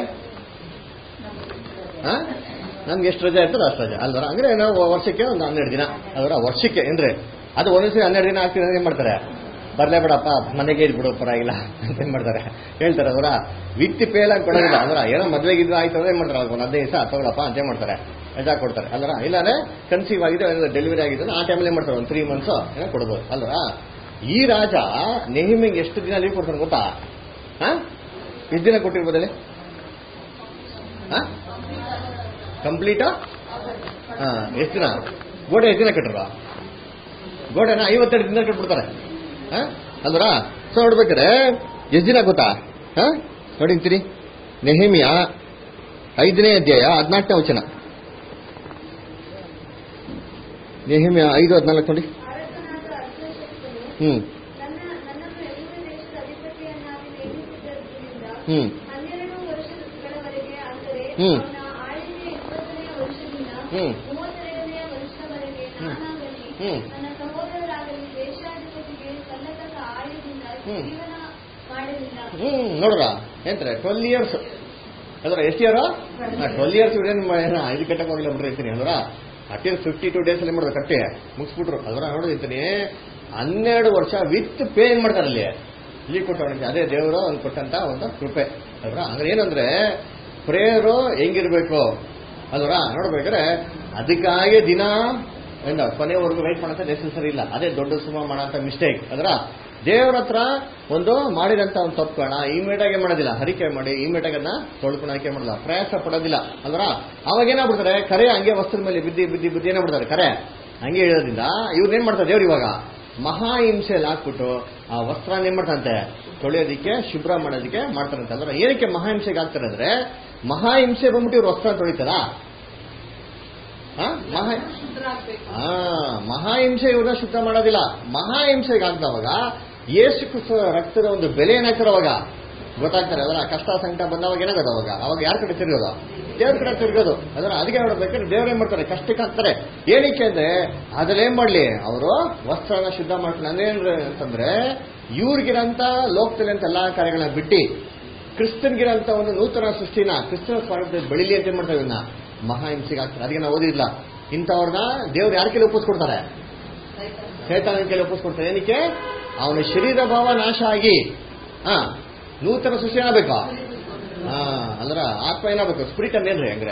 Speaker 1: ಹಾ ನಮ್ಗೆ ಎಷ್ಟು ರಜಾ ಇರ್ತದೆ ಅಷ್ಟು ರಜಾ ಅಲ್ವರ ಅಂದ್ರೆ ನಾವು ವರ್ಷಕ್ಕೆ ಒಂದು ಹನ್ನೆರಡು ದಿನ ಅದರ ವರ್ಷಕ್ಕೆ ಅಂದ್ರೆ ಅದು ಒಂದೊಂದ್ಸರಿ ಹನ್ನೆರಡು ದಿನ ಆಗ್ತಿದೆ ಏನ್ ಮಾಡ್ತಾರೆ ಬರ್ಲೇ ಬೇಡಪ್ಪ ಮನೆಗೆ ಇದ್ಬಿಡು ಪರವಾಗಿಲ್ಲ ಅಂತ ಏನ್ ಮಾಡ್ತಾರೆ ಹೇಳ್ತಾರೆ ಅವರ ವಿತ್ ಪೇ ಎಲ್ಲ ಕೊಡೋದಿಲ್ಲ ಅಂದ್ರೆ ಏನೋ ಮದ್ವೆಗೆ ಇದು ಆಯ್ತು ಅಂದ್ರೆ ಏನ್ ಮಾಡ್ತಾರೆ ಒಂದು ಹದಿನೈದು ದಿವಸ ತಗೊಳಪ್ಪ ಅಂತ ಏನ್ ಮಾಡ್ತಾರೆ ರಜಾ ಕೊಡ್ತಾರೆ ಅಲ್ವರ ಇಲ್ಲಾಂದ್ರೆ ಕನ್ಸೀವ್ ಆಗಿದೆ ಡೆಲಿವರಿ ಆಗಿದೆ ಅಂದ್ರೆ ಆ ಟೈಮಲ್ಲಿ ಏನ್ ಮಾಡ್ತಾರೆ ಒಂದು ತ್ರೀ ಮಂತ್ಸ್ ಏನೋ ಕೊಡ್ಬೋದು ಅಲ್ವರ ಈ ರಾಜ ನೆಹಿಮಿಂಗ್ ಎಷ್ಟು ದಿನ ಲೀವ್ ಕೊಡ್ತಾನೆ ಗೊತ್ತಾ ಹಾ ಎಷ್ಟು ದಿನ ಕೊಟ್ಟಿರ್ಬೋದಲ್ಲಿ ಹಾ ಕಂಪ್ಲೀಟಾ ಹಾ ಎಷ್ಟು ದಿನ ಗೋಡೆ ಎಷ್ಟು ದಿನ ಕಟ್ಟರ ಗೋಡೆನ ಐವತ್ತೆರಡು ದಿನ ಕಟ್ಬಿಡ್ತಾರೆ ಹಾ ಅಲ್ವರ ಸೊ ನೋಡ್ಬೇಕಾರೆ ಎಷ್ಟು ದಿನ ಗೊತ್ತಾ ಹಾ ನೋಡಿಂತೀರಿ ನೆಹಿಮಿಯ ಐದನೇ ಅಧ್ಯಾಯ ಹದಿನಾಲ್ಕನೇ ವಚನ ನೆಹಿಮಿಯ ಐದು ಹದಿನಾಲ್ಕು ನೋಡಿ
Speaker 2: ಅರಸನಾದ ಅರ್ಧಶಕ್ತನು
Speaker 1: ಹ್ಮ್
Speaker 2: ನನ್ನ ನನ್ನನ್ನು ಯೆಹೂದ ದೇಶದ ಅಧಿಪತಿಯನ್ನಾಗಿ ನೇಮಿಸಿದ್ದರಿಂದ
Speaker 1: ಹ್ಮ್
Speaker 2: ಹನ್ನೆರಡು ವರ್ಷಗಳವರೆಗೆ ಅಂದರೆ
Speaker 1: ಹ್ಮ್.
Speaker 2: ಅವನ ಆಳ್ವಿಕೆಯ ಇಪ್ಪತ್ತನೆಯ ವರ್ಷದಿಂದ
Speaker 1: ಹ್ಮ್.
Speaker 2: ಮೂವತ್ತೆರಡನೆಯ ವರ್ಷದವರೆಗೆ
Speaker 1: ಹ್ಮ್.
Speaker 2: ನಾನಾಗಲಿ
Speaker 1: ಹ್ಮ್.
Speaker 2: ನನ್ನ ಸಹೋದರರಾಗಲಿ ದೇಶಾಧಿಪತಿಗೆ ಸಲ್ಲತಕ್ಕ ಆಯದಿಂದ
Speaker 1: ಹ್ಮ್.
Speaker 2: ಜೀವನ ಮಾಡಲಿಲ್ಲ
Speaker 1: ಹ್ಮ್ ನೋಡ್ರ ಎಂತಾರೆ ಟ್ವೆಲ್ ಇಯರ್ಸ್ ಅದ್ರ ಎಷ್ಟು ಇಯರ್ ಟ್ವೆಲ್ ಇಯರ್ಸ್ ಏನು ಇದು ಕಟ್ಟಕ್ ಹೋಗಿಲ್ಲ ಬಿಡ್ರಿ ಇರ್ತೀನಿ ಅಲ್ವರ ಅಟ್ಲೀಸ್ಟ್ ಫಿಫ್ಟಿ ಟೂ ಡೇಸ್ ಅಲ್ಲಿ ಮಾಡೋದು ಕಟ್ಟೆ ಮುಗಿಸ್ಬಿಟ್ರು ಅಲ್ವರ ನೋಡೋದಿರ್ತೀನಿ ಹನ್ನೆರಡು ವರ್ಷ ವಿತ್ ಪೇ ಏನ್ ಮಾಡ್ತಾರೆ ಅಲ್ಲಿ ಇಲ್ಲಿ ಕೊಟ್ಟವನಿಗೆ ಅದೇ ದೇವರು ಅವ್ನು ಕೊಟ್ಟಂತ ಒಂದು ಕೃಪೆ ಅಲ್ವರ ಅಂದ್ರೆ ಏನಂದ್ರೆ ಪ್ರೇಯರು ಹೆಂಗಿರ್ಬೇಕು ಅಲ್ವರ ನೋಡ್ಬೇಕಾದ್ರೆ ಅದಕ್ಕಾಗಿ ದಿನ ಏನು ಕೊನೆವರೆಗೂ ವೆಯ್ಟ್ ಮಾಡೋಂಥ ನೆಸೆಸರಿ ಇಲ್ಲ ಅದೇ ದೊಡ್ಡ ಸುಮ ಮಾಡೋಂಥ ಮಿಸ್ಟೇಕ್ ಅದರ ದೇವ್ರ ಹತ್ರ ಒಂದು ಮಾಡಿದಂತ ಒಂದು ತಪ್ಪುಗಳನ್ನ ಇಮಿಡಿಯೇಟ್ ಆಗಿ ಮಾಡೋದಿಲ್ಲ ಹರಿಕೆ ಮಾಡಿ ಇಮಿಡಿಯೇಟ್ ಆಗಿ ಅದನ್ನ ತೊಳ್ಕೊಳಕ್ಕೆ ಮಾಡೋದಿಲ್ಲ ಪ್ರಯಾಸ ಪಡೋದಿಲ್ಲ ಅಲ್ವರ ಅವಾಗ ಏನಾಗ್ಬಿಡ್ತಾರೆ ಕರೆ ಹಂಗೆ ವಸ್ತ್ರದ ಮೇಲೆ ಬಿದ್ದಿ ಬಿದ್ದಿ ಬಿದ್ದಿ ಏನಾಗ್ಬಿಡ್ತಾರೆ ಕರೆ ಹಂಗೆ ಹೇಳೋದ್ರಿಂದ ಇವ್ರು ಏನ್ ಮಾಡ್ತಾರೆ ದೇವ್ರು ಇವಾಗ ಮಹಾ ಹಿಂಸೆಯಲ್ಲಿ ಹಾಕ್ಬಿಟ್ಟು ಆ ವಸ್ತ್ರನ ಏನ್ ಮಾಡ್ತಾರಂತೆ ತೊಳೆಯೋದಿಕ್ಕೆ ಶುಭ್ರ ಮಾಡೋದಕ್ಕೆ ಮಾಡ್ತಾರಂತೆ ಅಂದ್ರೆ ಏನಕ್ಕೆ ಮಹಾ ಹಿಂಸೆಗೆ ಹಾಕ್ತಾರೆ ಅಂದ್ರೆ ಮಹಾ ಹಿಂಸೆ ಬಂದ್ಬಿಟ್ಟು ಇವ್ರು ವಸ್ತ್ರ ತೊಳಿತಾರ ಮಹಾ ಆ ಮಹಾಹಿಂಸೆ ಇವ್ರನ್ನ ಶುದ್ಧ ಮಾಡೋದಿಲ್ಲ ಮಹಾಹಿಂಸೆಗೆ ಆಗ್ದವಾಗ ಯೇಸು ಕ್ರಿಸ್ತ ರಕ್ತದ ಒಂದು ಬೆಲೆ ಏನಾಗ್ತಾರೆ ಅವಾಗ ಗೊತ್ತಾಗ್ತಾರೆ ಅದರ ಕಷ್ಟ ಸಂಕಟ ಬಂದವಾಗ ಏನಾಗೋದು ಅವಾಗ ಅವಾಗ ಯಾರ ಕಡೆ ತಿರುಗೋದು ದೇವ್ರ ಕಡೆ ತಿರುಗೋದು ಅದರ ಅದಕ್ಕೆ ನೋಡ್ಬೇಕಾದ್ರೆ ದೇವ್ರು ಏನ್ ಮಾಡ್ತಾರೆ ಕಷ್ಟಕ್ಕೆ ಹಾಕ್ತಾರೆ ಏನಕ್ಕೆ ಅಂದ್ರೆ ಅದ್ರಲ್ಲಿ ಏನ್ ಮಾಡ್ಲಿ ಅವರು ವಸ್ತ್ರನ ಶುದ್ಧ ಮಾಡ್ತಾರೆ ಅಂದ್ರೆ ಅಂತಂದ್ರೆ ಇವ್ರಿಗಿರಂತ ಲೋಕದಲ್ಲಿ ಅಂತ ಎಲ್ಲಾ ಕಾರ್ಯಗಳನ್ನ ಬಿಟ್ಟು ಕ್ರಿಸ್ತನ್ಗಿರಂತ ಒಂದು ನೂತನ ಸೃಷ್ಟಿನ ಕ್ರಿಸ್ತನ ಸ್ವಾಗತ ಬೆಳಿಲಿ ಅಂತ ಏನ್ ಮಾಡ್ತಾರೆ ಇವನ್ನ ಮಹಾಹಿಂಸೆಗೆ ಆಗ್ತಾರೆ ಅದಕ್ಕೆ ನಾವು ಓದಿಲ್ಲ ಇಂಥವ್ರನ್ನ ದೇವ್ರು ಯಾರ ಕೈಲಿ ಒಪ್ಪಿಸ್ಕೊಡ್ತಾರೆ ಚೈತನ್ಯ ಕೈಲಿ ಒಪ್ಪಿಸ್ಕೊಡ್ತಾರೆ ಏನಕ್ಕೆ ಅವನ ಶರೀರ ಭಾವ ನಾಶ ಆಗಿ ಹಾ ನೂತನ ಸೃಷ್ಟಿ ಏನಾಗಬೇಕು ಹಾ ಅಂದ್ರ ಆತ್ಮ ಏನಾಗಬೇಕು ಸ್ಪಿರಿಟ್ ಅನ್ನೇನ್ರಿ ಹಂಗ್ರೆ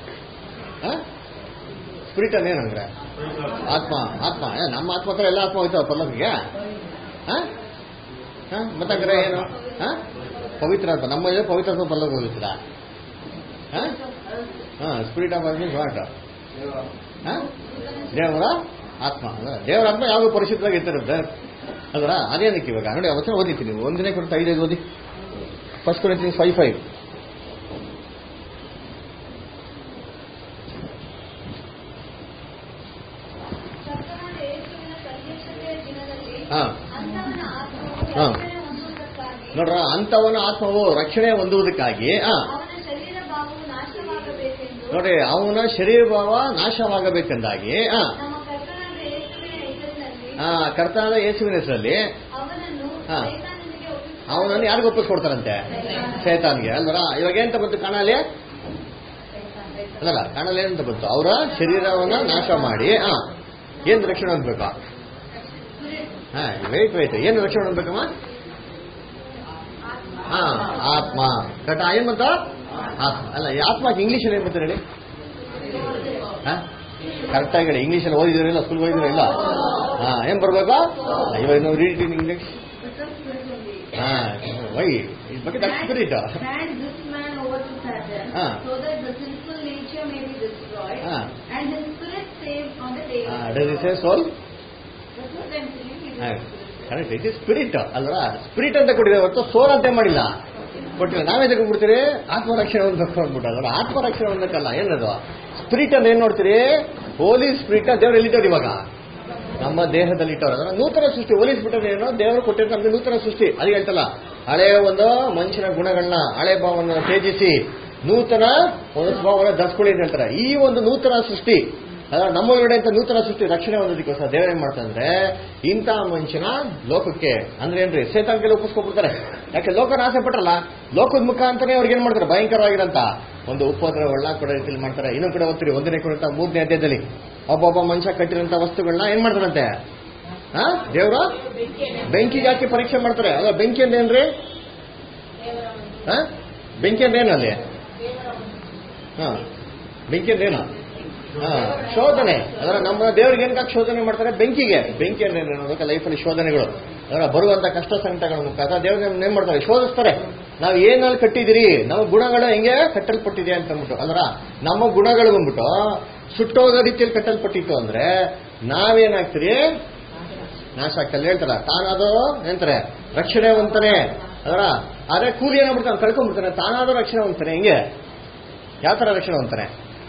Speaker 1: ಸ್ಪಿರಿಟ್ ಅನ್ನೇನ್ ಹಂಗ್ರೆ ಆತ್ಮ ಆತ್ಮ ಏ, ನಮ್ಮ ಆತ್ಮ ಹತ್ರ ಎಲ್ಲ ಆತ್ಮ ಹೋಯ್ತಾವ ಪಲ್ಲವಿಗೆ ಹಾ ಹಾ ಮತ್ತಂಗ್ರೆ ಏನು ಹಾ ಪವಿತ್ರ ಆತ್ಮ ನಮ್ಮ ಇದೆ ಪವಿತ್ರ ಆತ್ಮ ಪಲ್ಲವಿಗೆ ಹೋಗಿರ್ತೀರಾ ಹಾ ಹಾ ಸ್ಪಿರಿಟ್ ಆಫ್ ಮೀನ್ಸ್ ವಾಟ್ ಹಾ ದೇವರ ಆತ್ಮ ಅಂದ್ರೆ ದೇವರ ಆತ್ಮ ಯಾವಾಗ ಪರಿಶುದ್ಧವಾಗಿ ಇರ್ತಿರುತ್ತೆ ಅದರ ಅದೇನಕ್ಕೆ ಇವಾಗ ನೋಡಿ ಅವತ್ತಿನ ಓದಿತೀನಿ ನೀವು ಒಂದನೇ ಕೊಡ್ತಾ ಐದೈದು ಓದಿ ಫಸ್ಟ್ ಕೊಡ್ತೀನಿ ಫೈವ್ ಫೈವ್
Speaker 2: ಕರ್ತನಾದ ಯೇಸುವಿನ ಸಂದೇಶತೆಯ ದಿನದಲ್ಲಿ
Speaker 1: ಹಾ
Speaker 2: ಅಂತವನ ಆತ್ಮವು
Speaker 1: ಹಾ.
Speaker 2: ರಕ್ಷಣೆ ಹೊಂದುವುದಕ್ಕಾಗಿ
Speaker 1: ನೋಡ್ರ ಅಂತವನ ಆತ್ಮವು ರಕ್ಷಣೆ ಹೊಂದುವುದಕ್ಕಾಗಿ ಆ
Speaker 2: ಅವನ ಶರೀರ ಭಾವವು ನಾಶವಾಗಬೇಕೆಂದು
Speaker 1: ನೋಡ್ರಿ ಅವನ ಶರೀರ ಭಾವ ನಾಶವಾಗಬೇಕೆಂದಾಗಿ ಆ
Speaker 2: ನಮ್ಮ ಕರ್ತನಾದ ಯೇಸುವಿನ ಹೆಸರಿನಲ್ಲಿ
Speaker 1: ಆ, ಕರ್ತನಾದ ಯೇಸುವಿನ ಹೆಸರಲ್ಲಿ
Speaker 2: ಅವನನ್ನು
Speaker 1: ಹಾ.
Speaker 2: ಸೈತಾನನಿಗೆ ಒಪ್ಪಿಸಿ
Speaker 1: ಅವನನ್ನು ಯಾರಿಗೂ ಒಪ್ಪಿಸ್ಕೊಡ್ತಾರಂತೆ ಶೈತಾನ್ಗೆ ಅಲ್ವರ ಇವಾಗ ಏನಂತ ಬಂತು ಕಾಣಲಿ ಅಲ್ಲಲ್ಲ ಕಾಣಲಿ ಅಂತ ಬಂತು ಅವರ ಶರೀರವನ್ನ ನಾಶ ಮಾಡಿ ಆ ಏನ್ ರಕ್ಷಣೆ ಹೊಂದ್ಬೇಕಾ ಹಾ ವೆಯ್ಟ್ ವೆಯ್ಟ್ ಏನು ರಕ್ಷಣೆ ಹೊಂದ್ಬೇಕಮ್ಮ ಹಾ ಆತ್ಮ ಕರೆಕ್ಟ್ ಏನ್ ಬಂತ ಆತ್ಮ ಅಲ್ಲ ಈ ಆತ್ಮಕ್ಕೆ ಇಂಗ್ಲಿಷ್ ಅಲ್ಲಿ ಏನ್ ಬರ್ತಾರೆ ಹೇಳಿ ಹಾ ಕರೆಕ್ಟ್ ಆಗಿ ಹೇಳಿ ಇಂಗ್ಲಿಷ್ ಅಲ್ಲಿ ಓದಿದಿರಲ್ಲ ಸ್ಕೂಲ್ ಓದಿದಿರಲ್ಲ ಹಾ ಏನ್ ಬರ್ಬೇಕಾ ಇವಾಗ ನಾವು ರೀಡ್ ಇನ್ ಇಂಗ್ಲಿಷ್ ಹಾ ವೈ ಇದ್ರ ಬಗ್ಗೆ that spirit
Speaker 5: Hand this man over to Satan,
Speaker 1: Ah.
Speaker 5: so that the sinful nature may be destroyed,
Speaker 2: destroyed
Speaker 1: Ah.
Speaker 2: and his spirit saved on the day of
Speaker 1: does is a soul
Speaker 2: That's what I'm saying. It is spirit.
Speaker 1: Correct it is spirit ಅಲ್ವಾ spirit ಅಂತ ಕೊಟ್ಟಿದೆ ಹೊರತು ಸೋಲ್ ಅಂತ ಮಾಡಿಲ್ಲ ಕೊಟ್ಟಿಲ್ಲ ನಾವೇ ತಗೊಂಡ್ಬಿಡ್ತೀರಿ ಆತ್ಮರಕ್ಷಣೆ ಹೊಂದಕ್ಕೆ ಅಂದ್ಬಿಟ್ಟು ಅಲ್ವಾ ಆತ್ಮರಕ್ಷಣೆ ಹೊಂದಕ್ಕಲ್ಲ ಏನದು ಸ್ಪಿರಿಟ್ ಅಂತ ಏನ್ ನೋಡ್ತೀರಿ ಹೋಲಿ ಸ್ಪಿರಿಟ್ ದೇವ್ರು ಎಲ್ಲಿದ್ದಾರೆ ಇವಾಗ ನಮ್ಮ ದೇಹದಲ್ಲಿ ಇಟ್ಟವ್ರು ಅದನ್ನ ನೂತನ ಸೃಷ್ಟಿ ಹೋಲಿ ಸ್ಪಿರಿಟ್ ಏನೋ ದೇವರು ಕೊಟ್ಟಿರೋ ನಮ್ಗೆ ನೂತನ ಸೃಷ್ಟಿ ಅದು ಹೇಳ್ತಲ್ಲ ಹಳೆ ಒಂದು ಮನುಷ್ಯನ ಗುಣಗಳನ್ನ ಹಳೆ ಭಾವನ ತ್ಯಜಿಸಿ ನೂತನ ಒಂದು ಸ್ವಭಾವವನ್ನು ಧರಿಸ್ಕೊಳ್ಳಿ ಅಂತ ಹೇಳ್ತಾರೆ ಈ ಒಂದು ನೂತನ ಸೃಷ್ಟಿ ಅದ್ರ ನಮ್ಮೊಳಗಡೆ ಅಂತ ನೂತನ ಸೃಷ್ಟಿ ರಕ್ಷಣೆ ಹೊಂದೋದಕ್ಕೋಸ್ಕರ ದೇವ್ರ ಏನ್ ಮಾಡ್ತಾರಂದ್ರೆ ಇಂಥ ಮನುಷ್ಯನ ಲೋಕಕ್ಕೆ ಅಂದ್ರೆ ಏನ್ರಿ ಸೇತಾಂಕೆಲ್ಲ ಒಪ್ಪಿಸ್ಕೊಬಿಡ್ತಾರೆ ಯಾಕೆ ಲೋಕನ ಆಸೆ ಪಟ್ರಲ್ಲ ಲೋಕದ ಮುಖಾಂತರನೇ ಅವ್ರಿಗೆ ಏನ್ ಮಾಡ್ತಾರೆ ಭಯಂಕರವಾಗಿರಂತ ಒಂದು ಉಪದ್ರವಗಳನ್ನ ಕೊಡೋ ರೀತಿಯಲ್ಲಿ ಮಾಡ್ತಾರೆ ಇನ್ನೊಂದು ಕಡೆ ಓದ್ತೀರಿ ಒಂದನೇ ಕೊಡುತ್ತ ಮೂರನೇ ಅಧ್ಯಾಯದಲ್ಲಿ ಒಬ್ಬೊಬ್ಬ ಮನುಷ್ಯ ಕಟ್ಟಿರೋಂಥ ವಸ್ತುಗಳನ್ನ ಏನ್ ಮಾಡ್ತಾರಂತೆ ಹಾ ದೇವ್ರು ಬೆಂಕಿಗೆ ಹಾಕಿ ಪರೀಕ್ಷೆ ಮಾಡ್ತಾರೆ ಅಲ್ಲ ಬೆಂಕಿ ಅಂದ್ರೆ ಏನ್ರಿ ಹಾ ಬೆಂಕಿ ಅಂದ್ರೆ ಏನು ಅಲ್ಲಿ ಹಾ ಬೆಂಕಿ ಅಂದ್ರೆ ಏನು ಹಾ ಶೋಧನೆ ಅದರ ನಮ್ಮ ದೇವರಿಗೆ ಏನಕ್ಕೆ ಶೋಧನೆ ಮಾಡ್ತಾರೆ ಬೆಂಕಿಗೆ ಬೆಂಕಿ ಅಂದ್ರೆ ಏನು ಅದಕ್ಕೆ ಲೈಫಲ್ಲಿ ಶೋಧನೆಗಳು ಅದರ ಬರುವಂತ ಕಷ್ಟ ಸಂಕಟಗಳ ಮುಖಾಂತರ ದೇವ್ರ ಏನ್ ಮಾಡ್ತಾರೆ ಶೋಧಿಸ್ತಾರೆ ನಾವು ಏನಲ್ಲಿ ಕಟ್ಟಿದಿರಿ ನಮ್ಮ ಗುಣಗಳು ಹೆಂಗೆ ಕಟ್ಟಲ್ಪಟ್ಟಿದೆ ಅಂತ ಅಂದ್ಬಿಟ್ಟು ಅದರ ನಮ್ಮ ಗುಣಗಳು ಬಂದ್ಬಿಟ್ಟು ಸುಟ್ಟೋಗೋ ರೀತಿಯಲ್ಲಿ ಕಟ್ಟಲ್ಪಟ್ಟಿತ್ತು ಅಂದ್ರೆ ನಾವೇನಾಗ್ತೀರಿ ನಾಶ ಆಗ್ತಲ್ಲ ಹೇಳ್ತಾರ ತಾನಾದೋ ಎಂತಾರೆ ರಕ್ಷಣೆ ಹೊಂತಾನೆ ಅದರ ಆದ್ರೆ ಕೂಲಿ ಏನಾಗ್ಬಿಡ್ತಾನೆ ಕಳ್ಕೊಂಡ್ಬಿಡ್ತಾನೆ ತಾನಾದೋ ರಕ್ಷಣೆ ಹೊಂತಾನೆ ಹೆಂಗೆ ಯಾವ ತರ ರಕ್ಷಣೆ ಹೊಂತಾನೆ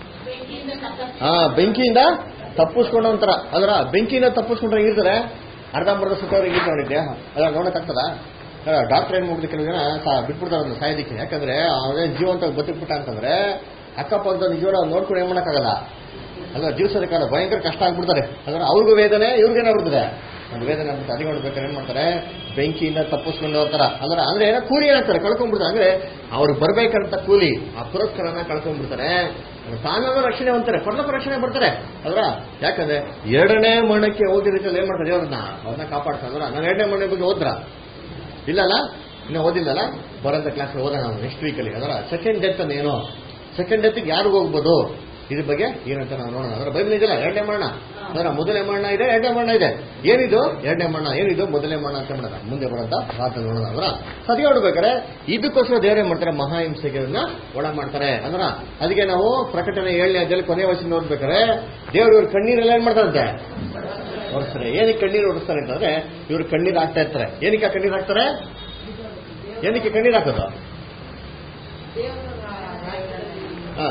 Speaker 1: ಹಾ ಬೆಂಕಿಯಿಂದ ತಪ್ಪಿಸ್ಕೊಂಡು ಅಂತಾರ ಅದರ ಬೆಂಕಿಯಿಂದ ತಪ್ಪಿಸ್ಕೊಂಡ್ರೆ ಇರ್ತಾರೆ ಅರ್ಧಂಬರ್ಧ ಸುತ್ತವ್ರಿಗೆ ಇರ್ತಾರೆ ನೋಡಿ ದೇಹ ಅದ್ರ ನೋಡಕ್ಕಾಗ್ತದ ಡಾಕ್ಟರ್ ಏನ್ ಮಾಡಿದ್ರೆ ಕೆಲವು ಜನ ಸಾ- ಬಿಟ್ಬಿಡ್ತಾರೆ ಒಂದು ಸಾಯೋದಕ್ಕೆ ಯಾಕಂದ್ರೆ ಅವನೇ ಜೀವಂತ ಬದುಕ್ಬಿಟ್ಟ ಅಂತಂದ್ರೆ ಅಕ್ಕಪಕ್ಕದ ನಿಜವಾಡ ನೋಡ್ಕೊಂಡು ಏನ್ ಮಾಡಕ್ಕಾಗಲ್ಲ ಅಲ್ಲ ಜೀವಿಸೋದಕ್ಕಾಗಲ್ಲ ಭಯಂಕರ ಕಷ್ಟ ಆಗ್ಬಿಡ್ತಾರೆ ಅಂದ್ರೆ ಅವ್ರಿಗೂ ವೇದನೆ ಇವ್ರಿಗೇನಾಗ್ಬಿಡ್ತದೆ ಒಂದು ವೇದನೆ ಆಗ್ಬಿಟ್ಟು ಅದೇ ನೋಡ್ಬೇಕಾದ್ರೆ ಏನ್ ಮಾಡ್ತಾರೆ ಬೆಂಕಿಯಿಂದ ತಪ್ಪಿಸ್ಕೊಂಡು ಹೋಗ್ತಾರ ಅಂದ್ರೆ ಅಂದ್ರೆ ಏನೋ ಕೂಲಿ ಏನಾಗ್ತಾರೆ ಕಳ್ಕೊಂಡ್ಬಿಡ್ತಾರೆ ಅಂದ್ರೆ ಅವ್ರಿಗೆ ಬರ್ಬೇಕಂತ ಕೂಲಿ ಆ ಪುರಸ್ಕಾರನ ಕಳ್ಕೊಂಡ್ಬಿಡ್ತಾರೆ ತಾನೂ ರಕ್ಷಣೆ ಹೊಂತಾರೆ ಪರಲೋಕ ರಕ್ಷಣೆ ಬರ್ತಾರೆ ಅದ್ರ ಯಾಕಂದ್ರೆ ಎರಡನೇ ಮಣ್ಣಕ್ಕೆ ಹೋಗಿ ರೀತಿಯಲ್ಲಿ ಏನ್ ಮಾಡ್ತಾರೆ ಅವ್ರನ್ನ ಅವ್ರನ್ನ ಕಾಪಾಡ್ತಾರೆ ಅದ್ರ ನಾನು ಎರಡನೇ ಮಣ್ಣೆ ಬಗ್ಗೆ ಹೋದ್ರ ಇಲ್ಲಲ್ಲ ಇನ್ನು ಓದಿಲ್ಲಲ್ಲ ಬರೋಂಥ ಕ್ಲಾಸ್ ಓದೋಣ ನಾವು ನೆಕ್ಸ್ಟ್ ವೀಕಲ್ಲಿ ಅದರ ಸೆಕೆಂಡ್ ಡೆತ್ ಅಂದ್ರೆ ಏನು ಸೆಕೆಂಡ್ ಡೆತ್ಗೆ ಯಾರು ಹೋಗ್ಬೋದು ಇದ್ರ ಬಗ್ಗೆ ಏನಂತ ನಾವು ನೋಡೋಣ ಅದರ ಬೈಬಲ್ ಇದೆಯಲ್ಲ ಎರಡನೇ ಮರಣ ಅದರ ಮೊದಲನೇ ಮರಣ ಇದೆ ಎರಡನೇ ಮರಣ ಇದೆ ಏನಿದು ಎರಡನೇ ಮರಣ ಏನಿದು ಮೊದಲನೇ ಮರಣ ಅಂತ ಮಾಡೋಣ ಮುಂದೆ ಬರೋಂತ ಮಾತನ್ನು ನೋಡೋಣ ಅದರ ಸರಿ ನೋಡ್ಬೇಕಾರೆ ಇದಕ್ಕೋಸ್ಕರ ದೇವರೇ ಮಾಡ್ತಾರೆ ಮಹಾಹಿಂಸೆಗೆ ಒಳ ಮಾಡ್ತಾರೆ ಅಂದ್ರ ಅದಕ್ಕೆ ನಾವು ಪ್ರಕಟಣೆ ಏಳನೇ ಅಧ್ಯಾಯ ಕೊನೆ ವಯಸ್ಸಿನ ನೋಡ್ಬೇಕಾರೆ ದೇವರು ಇವ್ರ ಕಣ್ಣೀರೆಲ್ಲ ಏನ್ ಮಾಡ್ತಾರಂತೆ ಒರೆಸ್ತಾರೆ ಏನಕ್ಕೆ ಕಣ್ಣೀರು ಒರೆಸ್ತಾರೆ ಅಂತಂದ್ರೆ ಇವ್ರು ಕಣ್ಣೀರು ಹಾಕ್ತಾ ಇರ್ತಾರೆ ಏನಕ್ಕೆ ಆ ಕಣ್ಣೀರು ಹಾಕ್ತಾರೆ ಏನಕ್ಕೆ ಕಣ್ಣೀರು ಹಾಕೋದು ಹಾ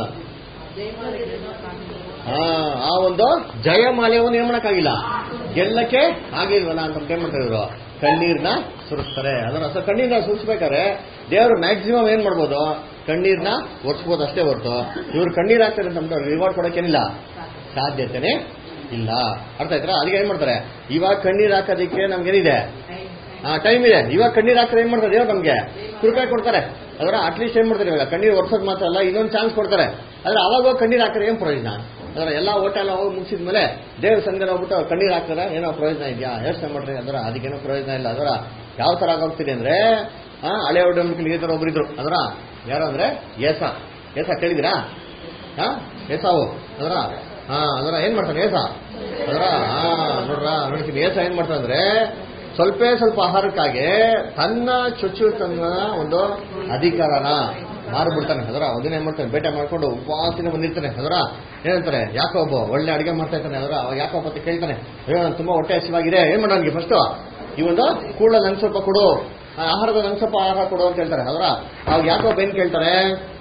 Speaker 1: ಆ, ಆ ಒಂದು ಜಯಮಾಲೆಯನ್ನು ಏನ್ ಮಾಡಕ್ಕಾಗಿಲ್ಲ ಗೆಲ್ಲಕ್ಕೆ ಆಗಿಲ್ವಲ್ಲ ಅಂತ ಏನ್ ಮಾಡ್ತಾರೆ ಇವರು ಕಣ್ಣೀರ್ನ ಸುರಿಸ್ತಾರೆ ಅದನ್ನ ಅಸ ಕಣ್ಣೀರ್ನ ಸುರಿಸ್ಬೇಕಾದ್ರೆ ದೇವರು ಮ್ಯಾಕ್ಸಿಮಮ್ ಏನ್ ಮಾಡ್ಬೋದು ಕಣ್ಣೀರ್ನ ಒರೆಸ್ಬೋದು ಅಷ್ಟೇ ಹೊರತು ಇವ್ರು ಕಣ್ಣೀರ್ ಹಾಕ್ತಾರೆ ಅಂತ ರಿವಾರ್ಡ್ ಕೊಡಕ್ಕೇನಿಲ್ಲ ಸಾಧ್ಯತೆನೇ ಇಲ್ಲ ಅರ್ಥ ಆಯ್ತಾ ಅದಕ್ಕೆ ಏನ್ ಮಾಡ್ತಾರೆ ಇವಾಗ ಕಣ್ಣೀರ್ ಹಾಕೋದಕ್ಕೆ ನಮ್ಗೇನಿದೆ ಆ ಟೈಮ್ ಇದೆ ಇವಾಗ ಕಣ್ಣೀರ್ ಹಾಕಿದ್ರೆ ಏನ್ ಮಾಡ್ತಾರೆ ದೇವ್ರು ನಮ್ಗೆ ಕುರುಕಾಯಿ ಕೊಡ್ತಾರೆ ಅದರ ಅಟ್ಲೀಸ್ಟ್ ಏನ್ ಮಾಡ್ತಾರೆ ಇವಾಗ ಕಣ್ಣೀರ್ ಒರ್ಸೋದ್ ಮಾತ್ರ ಅಲ್ಲ ಇನ್ನೊಂದು ಚಾನ್ಸ್ ಕೊಡ್ತಾರೆ ಆದ್ರೆ ಅವಾಗ ಹೋಗಿ ಕಣ್ಣೀರ್ ಹಾಕಿದ್ರೆ ಏನ್ ಪ್ರಯೋಜನ ಅದರ ಎಲ್ಲ ಓಟ ಎಲ್ಲ ಹೋಗಿ ಮುಗಿಸಿದ ಮೇಲೆ ದೇವ್ರ ಸಂಘ ಹೋಗ್ಬಿಟ್ಟು ಕಣ್ಣೀರ್ ಹಾಕ್ತಾರೆ ಏನೋ ಪ್ರಯೋಜನ ಇದೆಯಾ ಯೋಚನೆ ಮಾಡ್ರಿ ಅದರ ಅದಕ್ಕೇನೋ ಪ್ರಯೋಜನ ಇಲ್ಲ ಅದರ ಯಾವ ತರ ಆಗೋಗ್ತಿದೆ ಅಂದ್ರೆ ಆ ಹಳೆ ಒಡಂಬಡಿಕೆ ಈ ತರ ಒಬ್ರಿದ್ರು ಅದರ ಯಾರು ಅಂದ್ರೆ ಏಸ ಏಸ ಕೇಳಿದಿರಾ ಹಾ ಏಸಾವು ಅದರ ಹಾ ಅದರ ಏನ್ ಮಾಡ್ತಾನೆ ಏಸ ಅದರ ಹಾ ನೋಡ್ರ ನೋಡ್ತೀನಿ ಏಸ ಏನ್ ಮಾಡ್ತಾನೆ ಅಂದ್ರೆ ಸ್ವಲ್ಪ ಸ್ವಲ್ಪ ಆಹಾರಕ್ಕಾಗಿ ತನ್ನ ಚೊಚ್ಚುತನ ಒಂದು ಅಧಿಕಾರನ ಮಾರ್ಬಿಡ್ತಾನೆ ಅದರ ಅದನ್ನ ಏನ್ ಮಾಡ್ತಾನೆ ಬೇಟೆ ಮಾಡ್ಕೊಂಡು ಉಪವಾಸನೆ ಬಂದಿರ್ತಾನೆ ಅದರ ಏನಂತಾರೆ ಯಾಕೊಬ್ಬ ಒಳ್ಳೆ ಅಡಿಗೆ ಮಾಡ್ತಾ ಇರ್ತಾನೆ ಅದರ ಅವಾಗ ಯಾಕೊಬ್ಬ ಅಂತ ಕೇಳ್ತಾನೆ ಅಯ್ಯೋ ನಾನು ತುಂಬಾ ಹೊಟ್ಟೆ ಹಸಿವಾಗಿದೆ ಏನ್ ಮಾಡೋಣ ನನಗೆ ಫಸ್ಟ್ ಈ ಒಂದು ಕೂಳ ನಂಗೆ ಸ್ವಲ್ಪ ಕೊಡು ಆ ಆಹಾರದ ನಂಗೆ ಸ್ವಲ್ಪ ಆಹಾರ ಕೊಡು ಅಂತ ಹೇಳ್ತಾರೆ ಅದರ ಅವಾಗ ಯಾಕೊಬ್ಬ ಏನ್ ಕೇಳ್ತಾರೆ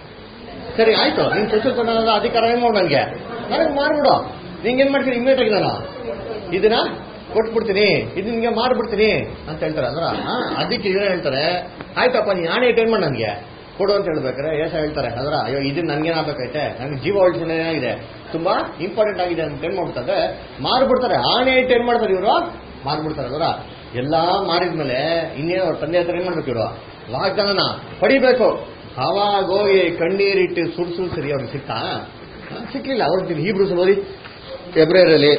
Speaker 1: ಸರಿ ಆಯ್ತು ನಿನ್ ಚೊಚ್ಚುತನ ಅಧಿಕಾರ ಏನ್ ಮಾಡು ನನಗೆ ನನಗೆ ಮಾರ್ಬಿಡು ನಿಂಗೆ ಏನ್ ಮಾಡ್ತೀನಿ ಇಮ್ಮಿಡಿಯೇಟ್ ಆಗಿ ನಾನು ಇದನ್ನ ಕೊಟ್ಬಿಡ್ತೀನಿ ಇದು ನಿನ್ಗೆ ಮಾರ್ಬಿಡ್ತೀನಿ ಅಂತ ಹೇಳ್ತಾರೆ ಅಂದ್ರ ಆ, ಅದಕ್ಕೆ ಇವ್ರು ಹೇಳ್ತಾರೆ ಆಯ್ತಪ್ಪ ನೀ ನಾನೇ ಏನ್ ಮಾಡಿ ನನಗೆ ಕೊಡು ಅಂತ ಹೇಳ್ಬೇಕಾರೆ ಏಸ ಹೇಳ್ತಾರೆ ಅದ್ರ ಅಯ್ಯೋ ಇದನ್ನ ನನ್ಗೇನಾಗಬೇಕೈತೆ ನನಗೆ ಜೀವ ಉಳಿಸೋಣ ಏನಾಗಿದೆ ತುಂಬಾ ಇಂಪಾರ್ಟೆಂಟ್ ಆಗಿದೆ ಅಂತ ಏನ್ ಮಾಡ್ಬಿಡ್ತಾರೆ ಮಾರ್ಬಿಡ್ತಾರೆ ಆನೆ ಇಟ್ಟು ಏನ್ ಮಾಡ್ತಾರೆ ಇವರು ಮಾರ್ಬಿಡ್ತಾರೆ ಅದರ ಎಲ್ಲಾ ಮಾರಿದ್ಮೇಲೆ ಇನ್ನೇನು ಅವ್ರ ತಂದೆ ಹತ್ರ ಏನ್ ಮಾಡ್ಬೇಕು ಇವರು ವಾಗ್ದಾನನ ಪಡಿಬೇಕು ಅವಾಗ ಹೋಗಿ ಕಣ್ಣೀರಿಟ್ಟು ಸುಡ್ಸು ಸರಿ ಅವ್ರಿಗೆ ಸಿಕ್ತಾ ಆ, ಸಿಕ್ಲಿಲ್ಲ ಅವ್ರಿಗೆ ಹೀಬ್ರೂಸ್ ಓದಿ ಫೆಬ್ರವರಿಯಲ್ಲಿ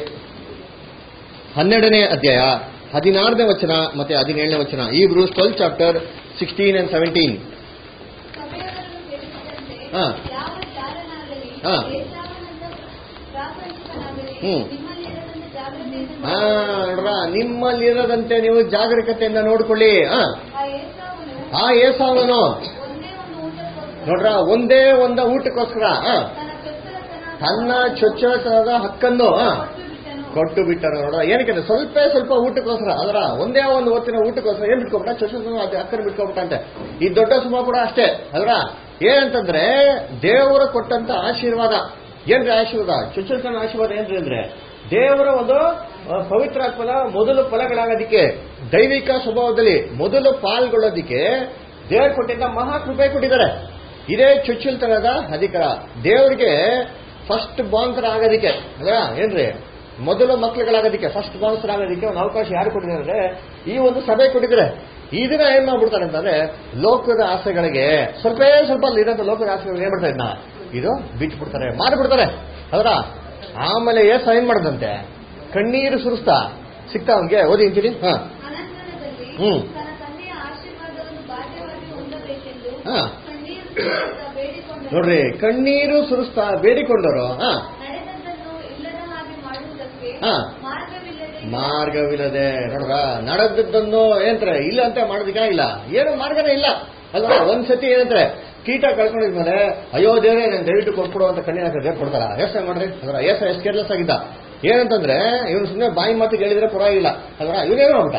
Speaker 1: ಹನ್ನೆರಡನೇ ಅಧ್ಯಾಯ ಹದಿನಾರನೇ ವಚನ ಮತ್ತೆ ಹದಿನೇಳನೇ ವಚನ ಈ Hebrews twelve chapter sixteen and seventeen
Speaker 2: ಸಮಯವನ್ನು ತಿಳಿಸಿದಂತೆ
Speaker 1: ಹಾ.
Speaker 2: ಯಾವ ಜಾರನಾಗಲಿ
Speaker 1: ಹಾ.
Speaker 2: ಏಸಾವನಂತ ಪ್ರಾಪಂಚಿಕನಾಗಲಿ
Speaker 1: ಹ್ಮ್.
Speaker 2: ನಿಮ್ಮಲ್ಲಿರದಂತೆ ಜಾಗ್ರತೆಯಿಂದ
Speaker 1: ಹಾ ನೋಡ್ರ ನಿಮ್ಮಲ್ಲಿರದಂತೆ ನೀವು ಜಾಗರೂಕತೆಯಿಂದ ನೋಡ್ಕೊಳ್ಳಿ ಹಾ
Speaker 2: ಆ ಏಸಾವನು
Speaker 1: ಆ ಏಸಾವನು
Speaker 2: ಒಂದೇ ಒಂದು ಊಟಕ್ಕೋಸ್ಕರ
Speaker 1: ನೋಡ್ರ ಒಂದೇ ಒಂದ ಊಟಕ್ಕೋಸ್ಕರ ಹಾ,
Speaker 2: ತನ್ನ ಚೊಚ್ಚಲತನ
Speaker 1: ತನ್ನ ಚೊಚ್ಚತನದ ಹಕ್ಕನ್ನು ಹಾ,
Speaker 2: ಕೊಟ್ಟು ಬಿಟ್ಟನು
Speaker 1: ಕೊಟ್ಟು ಬಿಟ್ಟರು ನೋಡ್ರ ಏನಕ್ಕೆ ಸ್ವಲ್ಪ ಸ್ವಲ್ಪ ಊಟಕ್ಕೋಸ್ಕರ ಅದರ ಒಂದೇ ಒಂದು ಹೊತ್ತಿನ ಊಟಕ್ಕೋಸ್ಕರ ಏನ್ ಬಿಟ್ಕೊಬಿಟ್ಟ ಚೊಚ್ಚತನ ಅದು ಹಕ್ಕನ್ನು ಬಿಟ್ಕೊಬಿಟ್ಟಂತೆ ಈ ದೊಡ್ಡ ಸುಮ ಕೂಡ ಅಷ್ಟೇ ಅದರ ಏನಂತಂದ್ರೆ ದೇವರು ಕೊಟ್ಟಂತ ಆಶೀರ್ವಾದ ಏನ್ರಿ ಆಶೀರ್ವಾದ ಚೊಚ್ಚತನ ಆಶೀರ್ವಾದ ಏನ್ರಿ ಅಂದ್ರೆ ದೇವರ ಒಂದು ಆ, ಪವಿತ್ರ ಫಲ ಮೊದಲು ಫಲಗಳಾಗೋದಿಕ್ಕೆ ದೈವಿಕ ಸ್ವಭಾವದಲ್ಲಿ ಮೊದಲು ಪಾಲ್ಗೊಳ್ಳೋದಿಕ್ಕೆ ದೇವರು ಕೊಟ್ಟಿದ್ದ ಮಹಾ ಕೃಪೆ ಕೊಟ್ಟಿದ್ದಾರೆ ಇದೇ ಚುಚ್ಚುಲ್ತನದ ಅಧಿಕಾರ ದೇವರಿಗೆ ಫಸ್ಟ್ ಬಾಂಕರ್ ಆಗೋದಿಕ್ಕೆ ಅಲ್ಲ ಏನ್ರಿ ಮೊದಲು ಮಕ್ಳುಗಳಾಗೋದಿಕ್ಕೆ ಫಸ್ಟ್ ಬಾಂಕರ್ ಆಗೋದಿಕ್ಕೆ ಒಂದು ಅವಕಾಶ ಯಾರು ಕೊಟ್ಟಿದ್ದಾರೆ ಅಂದ್ರೆ ಈ ಒಂದು ಸಭೆ ಕೊಟ್ಟಿದ್ದಾರೆ ಇದನ್ನ ಏನ್ ಮಾಡ್ಬಿಡ್ತಾರೆ ಅಂತಂದ್ರೆ ಲೋಕದ ಆಸೆಗಳಿಗೆ ಸ್ವಲ್ಪ ಸ್ವಲ್ಪ ಅಲ್ಲಿ ಇರೋಂಥ ಲೋಕದ ಆಸೆಗಳಿಗೆ ಏನ್ ಮಾಡ್ತಾರೆ ಇದನ್ನ ಇದು ಬಿಟ್ಬಿಡ್ತಾರೆ ಮಾರ್ಬಿಡ್ತಾರೆ ಅದರ ಆಮೇಲೆ ಏಸ ಏನ್ ಮಾಡದಂತೆ ಕಣ್ಣೀರು ಸುರಿಸ್ತಾ ಸಿಗ್ತಾ ಅವನ್ಗೆ ಓದಿ ಅಂತೀನಿ ಹಾ
Speaker 2: ಅನಂತರದಲ್ಲಿ
Speaker 1: ಹ್ಮ್.
Speaker 2: ತನ್ನ ತಂದೆಯ ಆಶೀರ್ವಾದವನ್ನು ಬಾಧ್ಯವಾಗಿ ಹೊಂದಬೇಕೆಂದು
Speaker 1: ಹಾ.
Speaker 2: ಕಣ್ಣೀರು ಸುರಿಸುತ್ತಾ ಬೇಡಿಕೊಂಡನು.
Speaker 1: ನೋಡ್ರಿ ಕಣ್ಣೀರು ಸುರಿಸ್ತಾ ಬೇಡಿಕೊಂಡರು ಹಾ
Speaker 2: ನಡೆದದ್ದನ್ನು ಇಲ್ಲದ ಹಾಗೆ ಮಾಡುವುದಕ್ಕೆ
Speaker 1: ಹಾ.
Speaker 2: ಮಾರ್ಗವಿಲ್ಲದೆ
Speaker 1: ಮಾರ್ಗವಿಲ್ಲದೆ ನೋಡ್ರ ನಡೆದದ್ದನ್ನು ಏನಂತಾರೆ ಇಲ್ಲ ಅಂತ ಮಾಡೋದಕ್ಕಾಗಿಲ್ಲ ಏನು ಮಾರ್ಗನೇ ಇಲ್ಲ ಅಲ್ವಾ ಒಂದ್ಸತಿ ಏನಂತಾರೆ ಕೀಟ ಕಳ್ಕೊಂಡಿದ್ಮೇಲೆ ಅಯ್ಯೋ ದೇವರೇ ನಾನು ದಯವಿಟ್ಟು ಕೊಟ್ಬಿಡು ಅಂತ ಕಣ್ಣೀರ್ ಹಾಕಿದ್ರೆ ದೇವ್ರು ಕೊಡ್ತಾರ ಯೋಚನೆ ಮಾಡ್ರಿ ಅದರ ಏಸ ಎಷ್ಟು ಕೇರ್ಲೆಸ್ ಆಗಿದ್ದ ಏನಂತಂದ್ರೆ ಇವನು ಸುಮ್ಮನೆ ಬಾಯಿ ಮಾತು ಹೇಳಿದ್ರೆ ಪರವಾಗಿಲ್ಲ ಅದರ ಇವನೇನು ಅಂತ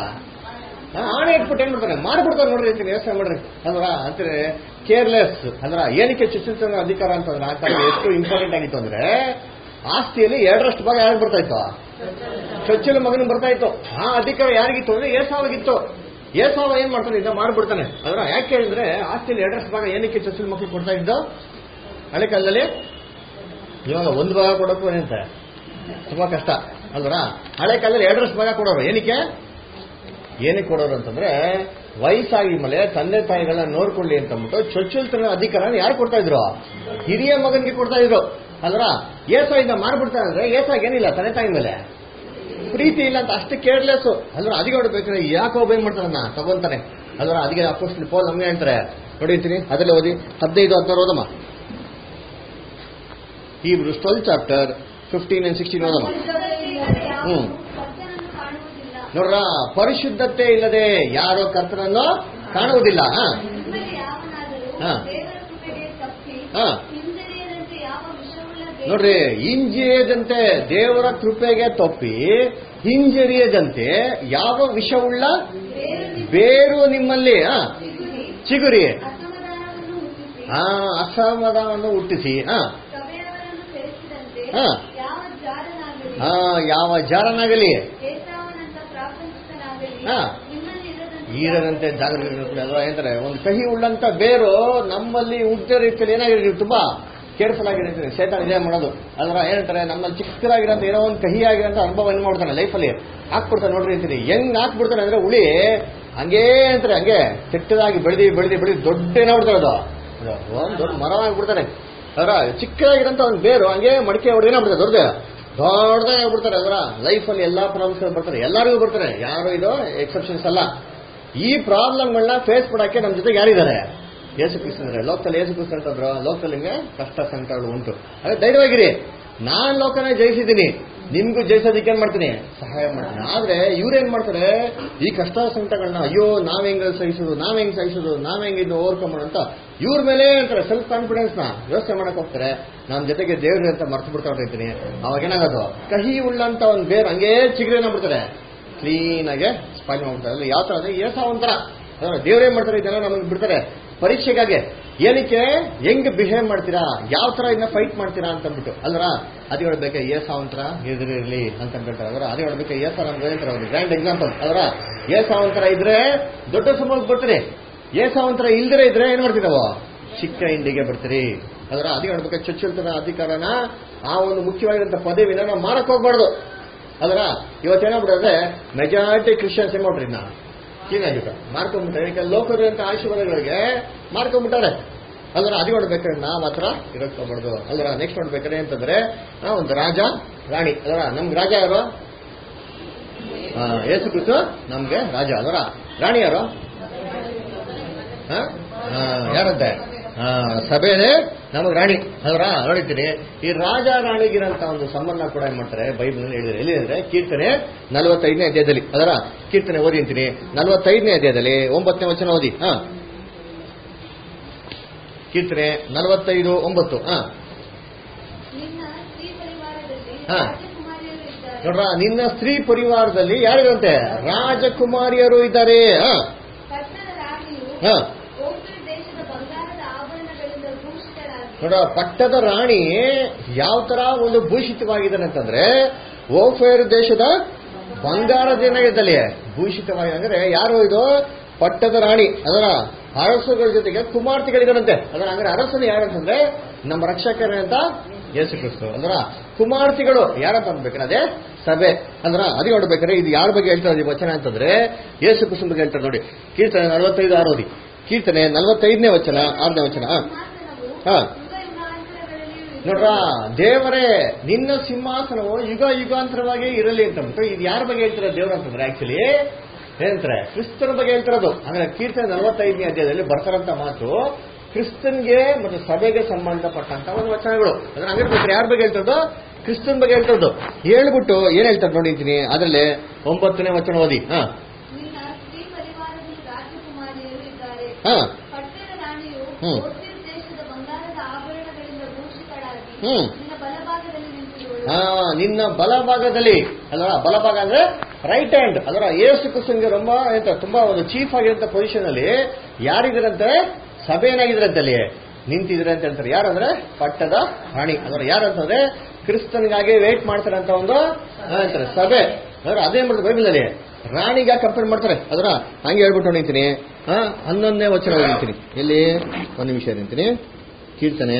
Speaker 1: ಆಣೆ ಇಟ್ಬಿಟ್ಟು ಏನ್ ಮಾಡ್ತಾನೆ ಮಾಡ್ಬಿಡ್ತಾರೆ ನೋಡ್ರಿ ಅಂತೀನಿ ಯೋಚನೆ ಮಾಡ್ರಿ ಅಂದ್ರ ಅಂತಾರೆ ಕೇರ್ಲೆಸ್ ಅಂದ್ರ ಏನಕ್ಕೆ ಚುಚ್ಚುತನ ಅಧಿಕಾರ ಅಂತಂದ್ರೆ ಆ ಕಾಲ ಎಷ್ಟು ಇಂಪಾರ್ಟೆಂಟ್ ಆಗಿತ್ತು ಅಂದ್ರೆ ಆಸ್ತಿಯಲ್ಲಿ ಎರಡರಷ್ಟು ಭಾಗ ಯಾರಿಗೆ ಬರ್ತಾ ಇತ್ತು ಚೊಚ್ಚಲ ಮಗನಿಗೆ ಬರ್ತಾ ಇತ್ತು ಆ ಅಧಿಕಾರ ಯಾರಿಗಿತ್ತು ಅಂದ್ರೆ ಏಸಾವಾಗಿತ್ತು ಏಸಾವ ಏನ್ ಮಾಡ್ತಾನೆ ಇದ್ದ ಮಾಡ್ಬಿಡ್ತಾನೆ ಅದರ ಯಾಕೆ ಹೇಳಿದ್ರೆ ಆಸ್ತಿಯಲ್ಲಿ ಎರಡರಷ್ಟು ಭಾಗ ಏನಕ್ಕೆ ಚೊಚ್ಚಲ ಮಕ್ಕಳಿಗೆ ಕೊಡ್ತಾ ಇದ್ದು ಹಳೆ ಕಾಲದಲ್ಲಿ ಇವಾಗ ಒಂದು ಭಾಗ ಕೊಡೋಕ್ಕೂ ಏನಂತೆ ತುಂಬಾ ಕಷ್ಟ ಅಲ್ವರ ಹಳೆ ಕಾಲದಲ್ಲಿ ಎರಡರಷ್ಟು ಭಾಗ ಕೊಡೋರು ಏನಕ್ಕೆ ಏನಕ್ಕೆ ಕೊಡೋರು ಅಂತಂದ್ರೆ ವಯಸ್ಸಾಗಿ ಮೇಲೆ ತಂದೆ ತಾಯಿಗಳನ್ನ ನೋಡ್ಕೊಳ್ಳಿ ಅಂತ ಅಂದ್ಬಿಟ್ಟು ಚೊಚ್ಚಲ್ತನ ಅಧಿಕಾರ ಯಾರು ಕೊಡ್ತಾ ಇದ್ರು ಹಿರಿಯ ಮಗನಿಗೆ ಕೊಡ್ತಾ ಇದ್ರು ಅಲ್ರ ಏಸಾಯಿಂದ ಮಾರ್ಬಿಡ್ತಾ ಅಂದ್ರೆ ಏಸಾಗ ಏನಿಲ್ಲ ತಂದೆ ತಾಯಿ ಮೇಲೆ ಪ್ರೀತಿ ಇಲ್ಲ ಅಂತ ಅಷ್ಟು ಕೇರ್ಲೆಸ್ ಅಲ್ರ ಅದಕ್ಕೆ ನೋಡ್ಬೇಕಾದ್ರೆ ಯಾಕೆ ಒಬ್ಬ ಏನ್ ಮಾಡ್ತಾನ ತಗೊಂತಾನೆ ಅಲ್ರ ಅದಕ್ಕೆ ಅಪ್ಪೋಸ್ಟಲ್ ಪೋಲ್ ನಮ್ಗೆ ಹೇಳ್ತಾರೆ ನೋಡಿರ್ತೀನಿ ಅದರಲ್ಲಿ ಓದಿ ಹದಿನೈದು ಹದಿನಾರು ಓದಮ್ಮ Hebrews 12 chapter fifteen and sixteen ಓದೋಣ ಹ್ಮ್.
Speaker 2: ಕರ್ತನನ್ನು ಕಾಣುವುದಿಲ್ಲ
Speaker 1: ನೋಡ್ರ ಪರಿಶುದ್ಧತೆ ಇಲ್ಲದೆ ಯಾರೋ ಕರ್ತನನ್ನು ಕಾಣುವುದಿಲ್ಲ ಹಾ
Speaker 2: ನಿಮ್ಮಲ್ಲಿ ಯಾವನಾದರೂ
Speaker 1: ಹಾ.
Speaker 2: ದೇವರ ಕೃಪೆಗೆ ತಪ್ಪಿ
Speaker 1: ಹಾ.
Speaker 2: ಹಿಂಜರಿಯದಂತೆ ಯಾವ ವಿಷವುಳ್ಳ ದೇವರು
Speaker 1: ನೋಡ್ರಿ ಹಿಂಜರಿಯದಂತೆ ದೇವರ ಕೃಪೆಗೆ ತಪ್ಪಿ ಹಿಂಜರಿಯದಂತೆ ಯಾವ ವಿಷವುಳ್ಳ
Speaker 2: ಬೇರು
Speaker 1: ಬೇರು ನಿಮ್ಮಲ್ಲಿ ಹಾ
Speaker 2: ಚಿಗುರಿ
Speaker 1: ಚಿಗುರಿ
Speaker 2: ಅಸಮಾಧಾನವನ್ನು ಹುಟ್ಟಿಸಿ
Speaker 1: ಆ ಅಸಮಾಧಾನವನ್ನು ಹುಟ್ಟಿಸಿ ಹಾ
Speaker 2: ಸಭೆಯವರನ್ನು ಸೇರಿಸಿದಂತೆ
Speaker 1: ಹಾ.
Speaker 2: ಯಾವ ಜಾರನಾಗಲಿ
Speaker 1: ಆ ಯಾವ ಜಾರನಾಗಲಿ
Speaker 2: ಏಸಾವನಂತ ಪ್ರಾಪಂಚಿಕನಾಗಲಿ
Speaker 1: ಹಾ.
Speaker 2: ನಿಮ್ಮಲ್ಲಿ ಇರದಂತೆ
Speaker 1: ಈರದಂತೆ ಜಾಗರೂಕತೆ ಅಲ್ವಾ ಏನಂತಾರೆ ಒಂದು ಕಹಿ ಉಳ್ಳಂತ ಬೇರು ನಮ್ಮಲ್ಲಿ ಹುಟ್ಟಿದ ರೀತಿಯಲ್ಲಿ ಏನಾಗಿರ್ತೀವಿ ತುಂಬಾ ಕೇರ್ಫುಲ್ ಆಗಿರ್ತೀವಿ ಶೇತಾನ್ ಇದೇ ಮಾಡೋದು ಅಲ್ವಾ ಏನಂತಾರೆ ನಮ್ಮಲ್ಲಿ ಚಿಕ್ಕದಾಗಿರೋಂಥ ಏನೋ ಒಂದು ಕಹಿಯಾಗಿರೋಂಥ ಅನುಭವ ಏನ್ ಮಾಡ್ತಾನೆ ಲೈಫಲ್ಲಿ ಹಾಕ್ಬಿಡ್ತಾನೆ ನೋಡ್ರಿ ಅಂತೀನಿ ಹೆಂಗ್ ಹಾಕ್ಬಿಡ್ತಾನೆ ಅಂದ್ರೆ ಹುಳಿ ಹಂಗೇ ಅಂತಾರೆ ಹಂಗೆ ಕೆಟ್ಟದಾಗಿ ಬೆಳೆದಿ ಬೆಳೆದಿ ಬೆಳೆದಿ ದೊಡ್ಡ ಏನಾಗ್ಬಿಡ್ತಾರೆ ಅದು ಅದು ಒಂದ್ ದೊಡ್ಡ ಮರವಾಗಿಬಿಡ್ತಾನೆ ಅದರ ಚಿಕ್ಕದಾಗಿರೋಂಥ ಒಂದು ಬೇರು ಹಂಗೆ ಮಡಿಕೆ ಹೊಡೆದು ಏನಾಗ್ಬಿಡ್ತಾರೆ ದೊಡ್ಡ ದೊಡ್ಡದಾಗಿ ಆಗ್ಬಿಡ್ತಾರೆ ಅದರ ಲೈಫಲ್ಲಿ ಎಲ್ಲಾ ಪ್ರಾಬ್ಲಮ್ಸ್ ಬರ್ತಾರೆ ಎಲ್ಲರಿಗೂ ಬರ್ತಾರೆ ಯಾರು ಇದು ಎಕ್ಸೆಪ್ಷನ್ಸ್ ಅಲ್ಲ ಈ ಪ್ರಾಬ್ಲಮ್ಗಳನ್ನ ಫೇಸ್ ಮಾಡಕ್ಕೆ ನಮ್ಮ ಜೊತೆಗೆ ಯಾರಿದ್ದಾರೆ ಯೇಸು ಕ್ರಿಸ್ತಂದ್ರೆ ಲೋಕದಲ್ಲಿ ಯೇಸು ಕ್ರಿಸ್ತ ಅಂತಂದ್ರು ಲೋಕದಲ್ಲಿ ನಿಮ್ಗೆ ಕಷ್ಟ ಸಂಕಟಗಳು ಉಂಟು ಅದೇ ಧೈರ್ಯವಾಗಿರಿ ನಾನ್ ಲೋಕನ ಜಯಿಸಿದ್ದೀನಿ ನಿಮ್ಗೂ ಜಯಿಸೋದಕ್ಕೆ ಏನ್ ಮಾಡ್ತೀನಿ ಸಹಾಯ ಮಾಡ್ತೀನಿ ಆದ್ರೆ ಇವ್ರೇನ್ ಮಾಡ್ತಾರೆ ಈ ಕಷ್ಟ ಸಂಕಟಗಳನ್ನ ಅಯ್ಯೋ ನಾವ್ ಹೆಂಗ್ ಸಹಿಸೋದು ನಾವ್ ಹೆಂಗ್ ಸಹಿಸೋದು ನಾವ್ ಹೆಂಗ್ ಇದು ಓವರ್ಕಮ್ ಮಾಡೋಂತ ಇವ್ರ ಮೇಲೆ ಅಂತಾರೆ ಸೆಲ್ಫ್ ಕಾನ್ಫಿಡೆನ್ಸ್ ನ ಯೋಚನೆ ಮಾಡಕ್ ಹೋಗ್ತಾರೆ ನಮ್ ಜೊತೆಗೆ ದೇವ್ರು ಅಂತ ಮರ್ತು ಬಿಡ್ತಾ ಹೊರ್ಟಿರ್ತೀನಿ ಅವಾಗ ಏನಾಗೋದು ಕಹಿ ಉಳ್ಳಂತ ಒಂದ್ ಬೇರ್ ಹಂಗೇ ಚಿಗ್ರೇನ ಬಿಡ್ತಾರೆ ಕ್ಲೀನ್ ಆಗಿ ಸ್ಪಾಯ್ಲ್ ಮಾಡ್ಬಿಡ್ತಾರೆ ಅಲ್ಲಿ ಯಾವ ತರ ಅಂದ್ರೆ ಏಸ ಒಂಥರ ದೇವ್ರೇನ್ ಮಾಡ್ತಾರೆ ಇದೆಲ್ಲ ನಮಗೆ ಬಿಡ್ತಾರೆ ಪರೀಕ್ಷೆಗಾಗಿ ಏನಕ್ಕೆ ಹೆಂಗ್ ಬಿಹೇವ್ ಮಾಡ್ತೀರಾ ಯಾವ ತರ ಇದನ್ನ ಫೈಟ್ ಮಾಡ್ತೀರಾ ಅಂತ ಅಂದ್ಬಿಟ್ಟು ಅಲ್ವರ ಅದು ಹೇಳ್ಬೇಕು ಏಸ ಒಂಥರ ಎದುರಿರ್ಲಿ ಅಂತ ಹೇಳ್ತಾರೆ ಅದರ ಅದು ಹೇಳ್ಬೇಕು ಏಸ ನಮ್ಗೆ ಹೇಳ್ತಾರೆ ಅವ್ರು ಗ್ರ್ಯಾಂಡ್ ಎಕ್ಸಾಂಪಲ್ ಅದರ ಏಸ ಒಂಥರ ಇದ್ರೆ ದೊಡ್ಡ ಸಮೂಹಕ್ಕೆ ಬರ್ತೀರಿ ಏಸ ಒಂಥರ ಇಲ್ದಿರ ಇದ್ರೆ ಏನ್ ಮಾಡ್ತೀವಿ ನಾವು ಚಿಕ್ಕ ಇಂಡಿಗೆ ಬರ್ತೀರಿ ಅದರ ಅದು ಹೇಳ್ಬೇಕು ಚೊಚ್ಚಲ್ತನ ಅಧಿಕಾರನ ಆ ಒಂದು ಮುಖ್ಯವಾಗಿರುವಂತ ಪದವಿನ ನಾವು ಮಾರಕ್ ಹೋಗ್ಬಾರ್ದು ಅದರ ಇವತ್ತೇನಾಗ್ಬಿಡೋದ್ರೆ ಮೆಜಾರಿಟಿ ಕ್ರಿಶ್ಚಿಯನ್ಸ್ ಏನ್ ಮಾಡ್ರಿ ನಾ ಚೀನಾಗಿಟ್ಟು ಮಾರ್ಕೊಂಡ್ಬಿಟ್ರೆ ಈಗ ಲೋಕರು ಅಂತ ಆಶೀರ್ವಾದಗಳಿಗೆ ಮಾರ್ಕೊಂಡ್ಬಿಟ್ಟಾರೆ ಅಲ್ರ ಅದು ನೋಡ್ಬೇಕಾದ್ರೆ ನಾವು ಮಾತ್ರ ಇರಕ್ ಹೋಗ್ಬಾರ್ದು ಅಲ್ರ ನೆಕ್ಸ್ಟ್ ನೋಡ್ಬೇಕಾದ್ರೆ ಅಂತಂದ್ರೆ ಆ, ಒಂದು ರಾಜ ರಾಣಿ ಅಲ್ರ ನಮ್ಗೆ ರಾಜ ಯಾರು ಆ, ಯೇಸು ಕ್ರಿಸ್ತು ನಮ್ಗೆ ರಾಜ ಅದರ ರಾಣಿ ಯಾರು ಆ? ಆ, ಯಾರಂತೆ ಆ, ಸಭೆನೇ ನಮಗೆ ರಾಣಿ ಅದರ ನೋಡಿದ್ದೀನಿ ಈ ರಾಜ ರಾಣಿಗಿರಂತ ಒಂದು ಸಂಬಂಧ ಕೂಡ ಏನ್ ಮಾಡ್ತಾರೆ ಬೈಬಲ್ ಹೇಳಿದ್ರೆ ಎಲ್ಲಿ ಅಂದ್ರೆ ಕೀರ್ತನೆ ನಲವತ್ತೈದನೇ ಅಧ್ಯಾಯದಲ್ಲಿ ಅದರ ಕೀರ್ತನೆ ಓದಿ ಅಂತೀನಿ ನಲವತ್ತೈದನೇ ಅಧ್ಯಾಯದಲ್ಲಿ ಒಂಬತ್ತನೇ ವಚನ ಓದಿ ಹಾ ಕೀರ್ತನೆ ನಲವತ್ತೈದು ಒಂಬತ್ತು ಹಾ
Speaker 2: ನಿನ್ನ ಸ್ತ್ರೀ ಪರಿವಾರದಲ್ಲಿ
Speaker 1: ಹಾ.
Speaker 2: ರಾಜಕುಮಾರಿಯರು ಇದ್ದಾರೆ
Speaker 1: ನೋಡ್ರ ನಿನ್ನ ಸ್ತ್ರೀ ಪರಿವಾರದಲ್ಲಿ ಯಾರಿರಂತೆ ರಾಜಕುಮಾರಿಯರು ಇದ್ದಾರೆ ಹಾ
Speaker 2: ಪಟ್ಟಣದ ರಾಣಿಯು
Speaker 1: ಹಾ
Speaker 2: ಓಫೀರ್ ದೇಶದ ಬಂಗಾರದ ಆಭರಣಗಳಿಂದ ಭೂಷಿತರಾಗಿ
Speaker 1: ನೋಡ ಪಟ್ಟದ ರಾಣಿ ಯಾವ ತರ ಒಂದು ಭೂಷಿತವಾಗಿದ್ದಾನೆ ಅಂತಂದ್ರೆ ಓಫೇರ್ ದೇಶದ ಬಂಗಾರದೇನಾಗಿದ್ದಲ್ಲಿ ಭೂಷಿತವಾಗಿ ಅಂದ್ರೆ ಯಾರು ಇದು ಪಟ್ಟದ ರಾಣಿ ಅದರ ಅರಸುಗಳ ಜೊತೆಗೆ ಕುಮಾರ್ತಿಗಳಿದಾರಂತೆ ಅದರ ಅಂದ್ರೆ ಅರಸನು ಯಾರಂತಂದ್ರೆ ನಮ್ಮ ರಕ್ಷಕರಂತ ಯೇಸು ಕ್ರಿಸ್ತು ಅಂದ್ರ ಕುಮಾರ್ತಿಗಳು ಯಾರಂತ ಅನ್ಬೇಕಾರೆ ಅದೇ ಸಭೆ ಅಂದ್ರ ಅದೇ ನೋಡ್ಬೇಕಾದ್ರೆ ಇದು ಯಾರ ಬಗ್ಗೆ ಹೇಳ್ತಾರೆ ಈ ವಚನ ಅಂತಂದ್ರೆ ಯೇಸು ಕ್ರಿಸ್ತನ ಬಗ್ಗೆ ಹೇಳ್ತಾರೆ ನೋಡಿ ಕೀರ್ತನೆ ನಲವತ್ತೈದು ಆರೋದಿ ಕೀರ್ತನೆ ನಲವತ್ತೈದನೇ ವಚನ ಆರನೇ ವಚನ ಹಾ.
Speaker 2: ಸಿಂಹಾಸನವು
Speaker 1: ಹಾ.
Speaker 2: ಯುಗ ಯುಗಾಂತರಗಳಲ್ಲಿಯೂ ಇರುವುದು.
Speaker 1: ನೋಡ್ರ ದೇವರೇ ನಿನ್ನ ಸಿಂಹಾಸನವು ಯುಗ ಯುಗಾಂತರವಾಗಿ ಇರಲಿ ಅಂತ ಅಂದ್ಬಿಟ್ಟು ಇದು ಯಾರ ಬಗ್ಗೆ ಹೇಳ್ತಾರೆ ದೇವ್ರು ಅಂತಂದ್ರೆ ಆಕ್ಚುಲಿ ಏನಂತಾರೆ ಕ್ರಿಸ್ತನ ಬಗ್ಗೆ ಹೇಳ್ತಿರೋದು ಅಂದ್ರೆ ಕೀರ್ತನೆ ನಲವತ್ತೈದನೇ ಅಧ್ಯಾಯದಲ್ಲಿ ಬರ್ತಾರಂತ ಮಾತು ಕ್ರಿಸ್ತನ್ಗೆ ಮತ್ತು ಸಭೆಗೆ ಸಂಬಂಧಪಟ್ಟಂತ ಒಂದು ವಚನಗಳು ಅದ್ರ ಹಂಗಿರ್ಬೇಕು ಯಾರ ಬಗ್ಗೆ ಹೇಳ್ತಿರೋದು ಕ್ರಿಸ್ತನ್ ಬಗ್ಗೆ ಹೇಳ್ತಿರೋದು ಹೇಳ್ಬಿಟ್ಟು ಏನ್ ಹೇಳ್ತಾರೆ ನೋಡಿದ್ದೀನಿ ಅದರಲ್ಲಿ ಒಂಬತ್ತನೇ ವಚನ ಓದಿ ಹಾ
Speaker 2: ನಿನ್ನ ಸ್ತ್ರೀ ಪರಿವಾರದಲ್ಲಿ ರಾಜಕುಮಾರಿಯರು ಇದ್ದಾರೆ
Speaker 1: ಹಾ
Speaker 2: ಪಟ್ಟಣ ರಾಣಿಯು
Speaker 1: ಹ್ಮ್.
Speaker 2: ಓಫೀರ್ ದೇಶದ ಬಂಗಾರದ ಆಭರಣಗಳಿಂದ ಭೂಷಿತಳಾಗಿ
Speaker 1: ಹ್ಮ್.
Speaker 2: ನಿನ್ನ ಬಲಭಾಗದಲ್ಲಿ ನಿಂತಿರುವಳು
Speaker 1: ಆ, ನಿನ್ನ ಬಲಭಾಗದಲ್ಲಿ ಅಲ್ವಾ ಬಲಭಾಗ ಅಂದ್ರೆ ರೈಟ್ ಹ್ಯಾಂಡ್ ಅದರ ಏಸು ಕ್ರಿಸ್ತನ್ಗೆ ரொம்ப ಎಂತ ತುಂಬಾ ಒಂದು ಚೀಫ್ ಆಗಿರಂತ ಪೊಸಿಷನ್ ಅಲ್ಲಿ ಯಾರಿದ್ರಂತೆ ಸಭೆ ಏನಾಗಿದ್ರಂತೆ ಅಲ್ಲಿ ನಿಂತಿದ್ರೆ ಅಂತ ಹೇಳ್ತಾರೆ ಯಾರಂದ್ರೆ ಪಟ್ಟದ ರಾಣಿ ಅದರ ಯಾರಂತಂದ್ರೆ ಕ್ರಿಸ್ತನ್ಗಾಗಿ ವೇಟ್ ಮಾಡ್ತಾರಂತ ಒಂದು ಆ, ಅಂತಾರೆ ಸಭೆ ಅದರ ಅದೇ ಮಾಡ್ತಾರೆ ಬೈಬಲ್ ಅಲ್ಲಿ ರಾಣಿಗ ಕಂಪೇರ್ ಮಾಡ್ತಾರೆ ಅದರ ಹಂಗೆ ಹೇಳ್ಬಿಟ್ಟು ನಿಂತೀನಿ ಹಾ ಹನ್ನೊಂದನೇ ವಚನ ನಿಂತೀನಿ ಎಲ್ಲಿ ಒಂದು ನಿಮಿಷ ನಿಂತೀನಿ ಕೀರ್ತನೆ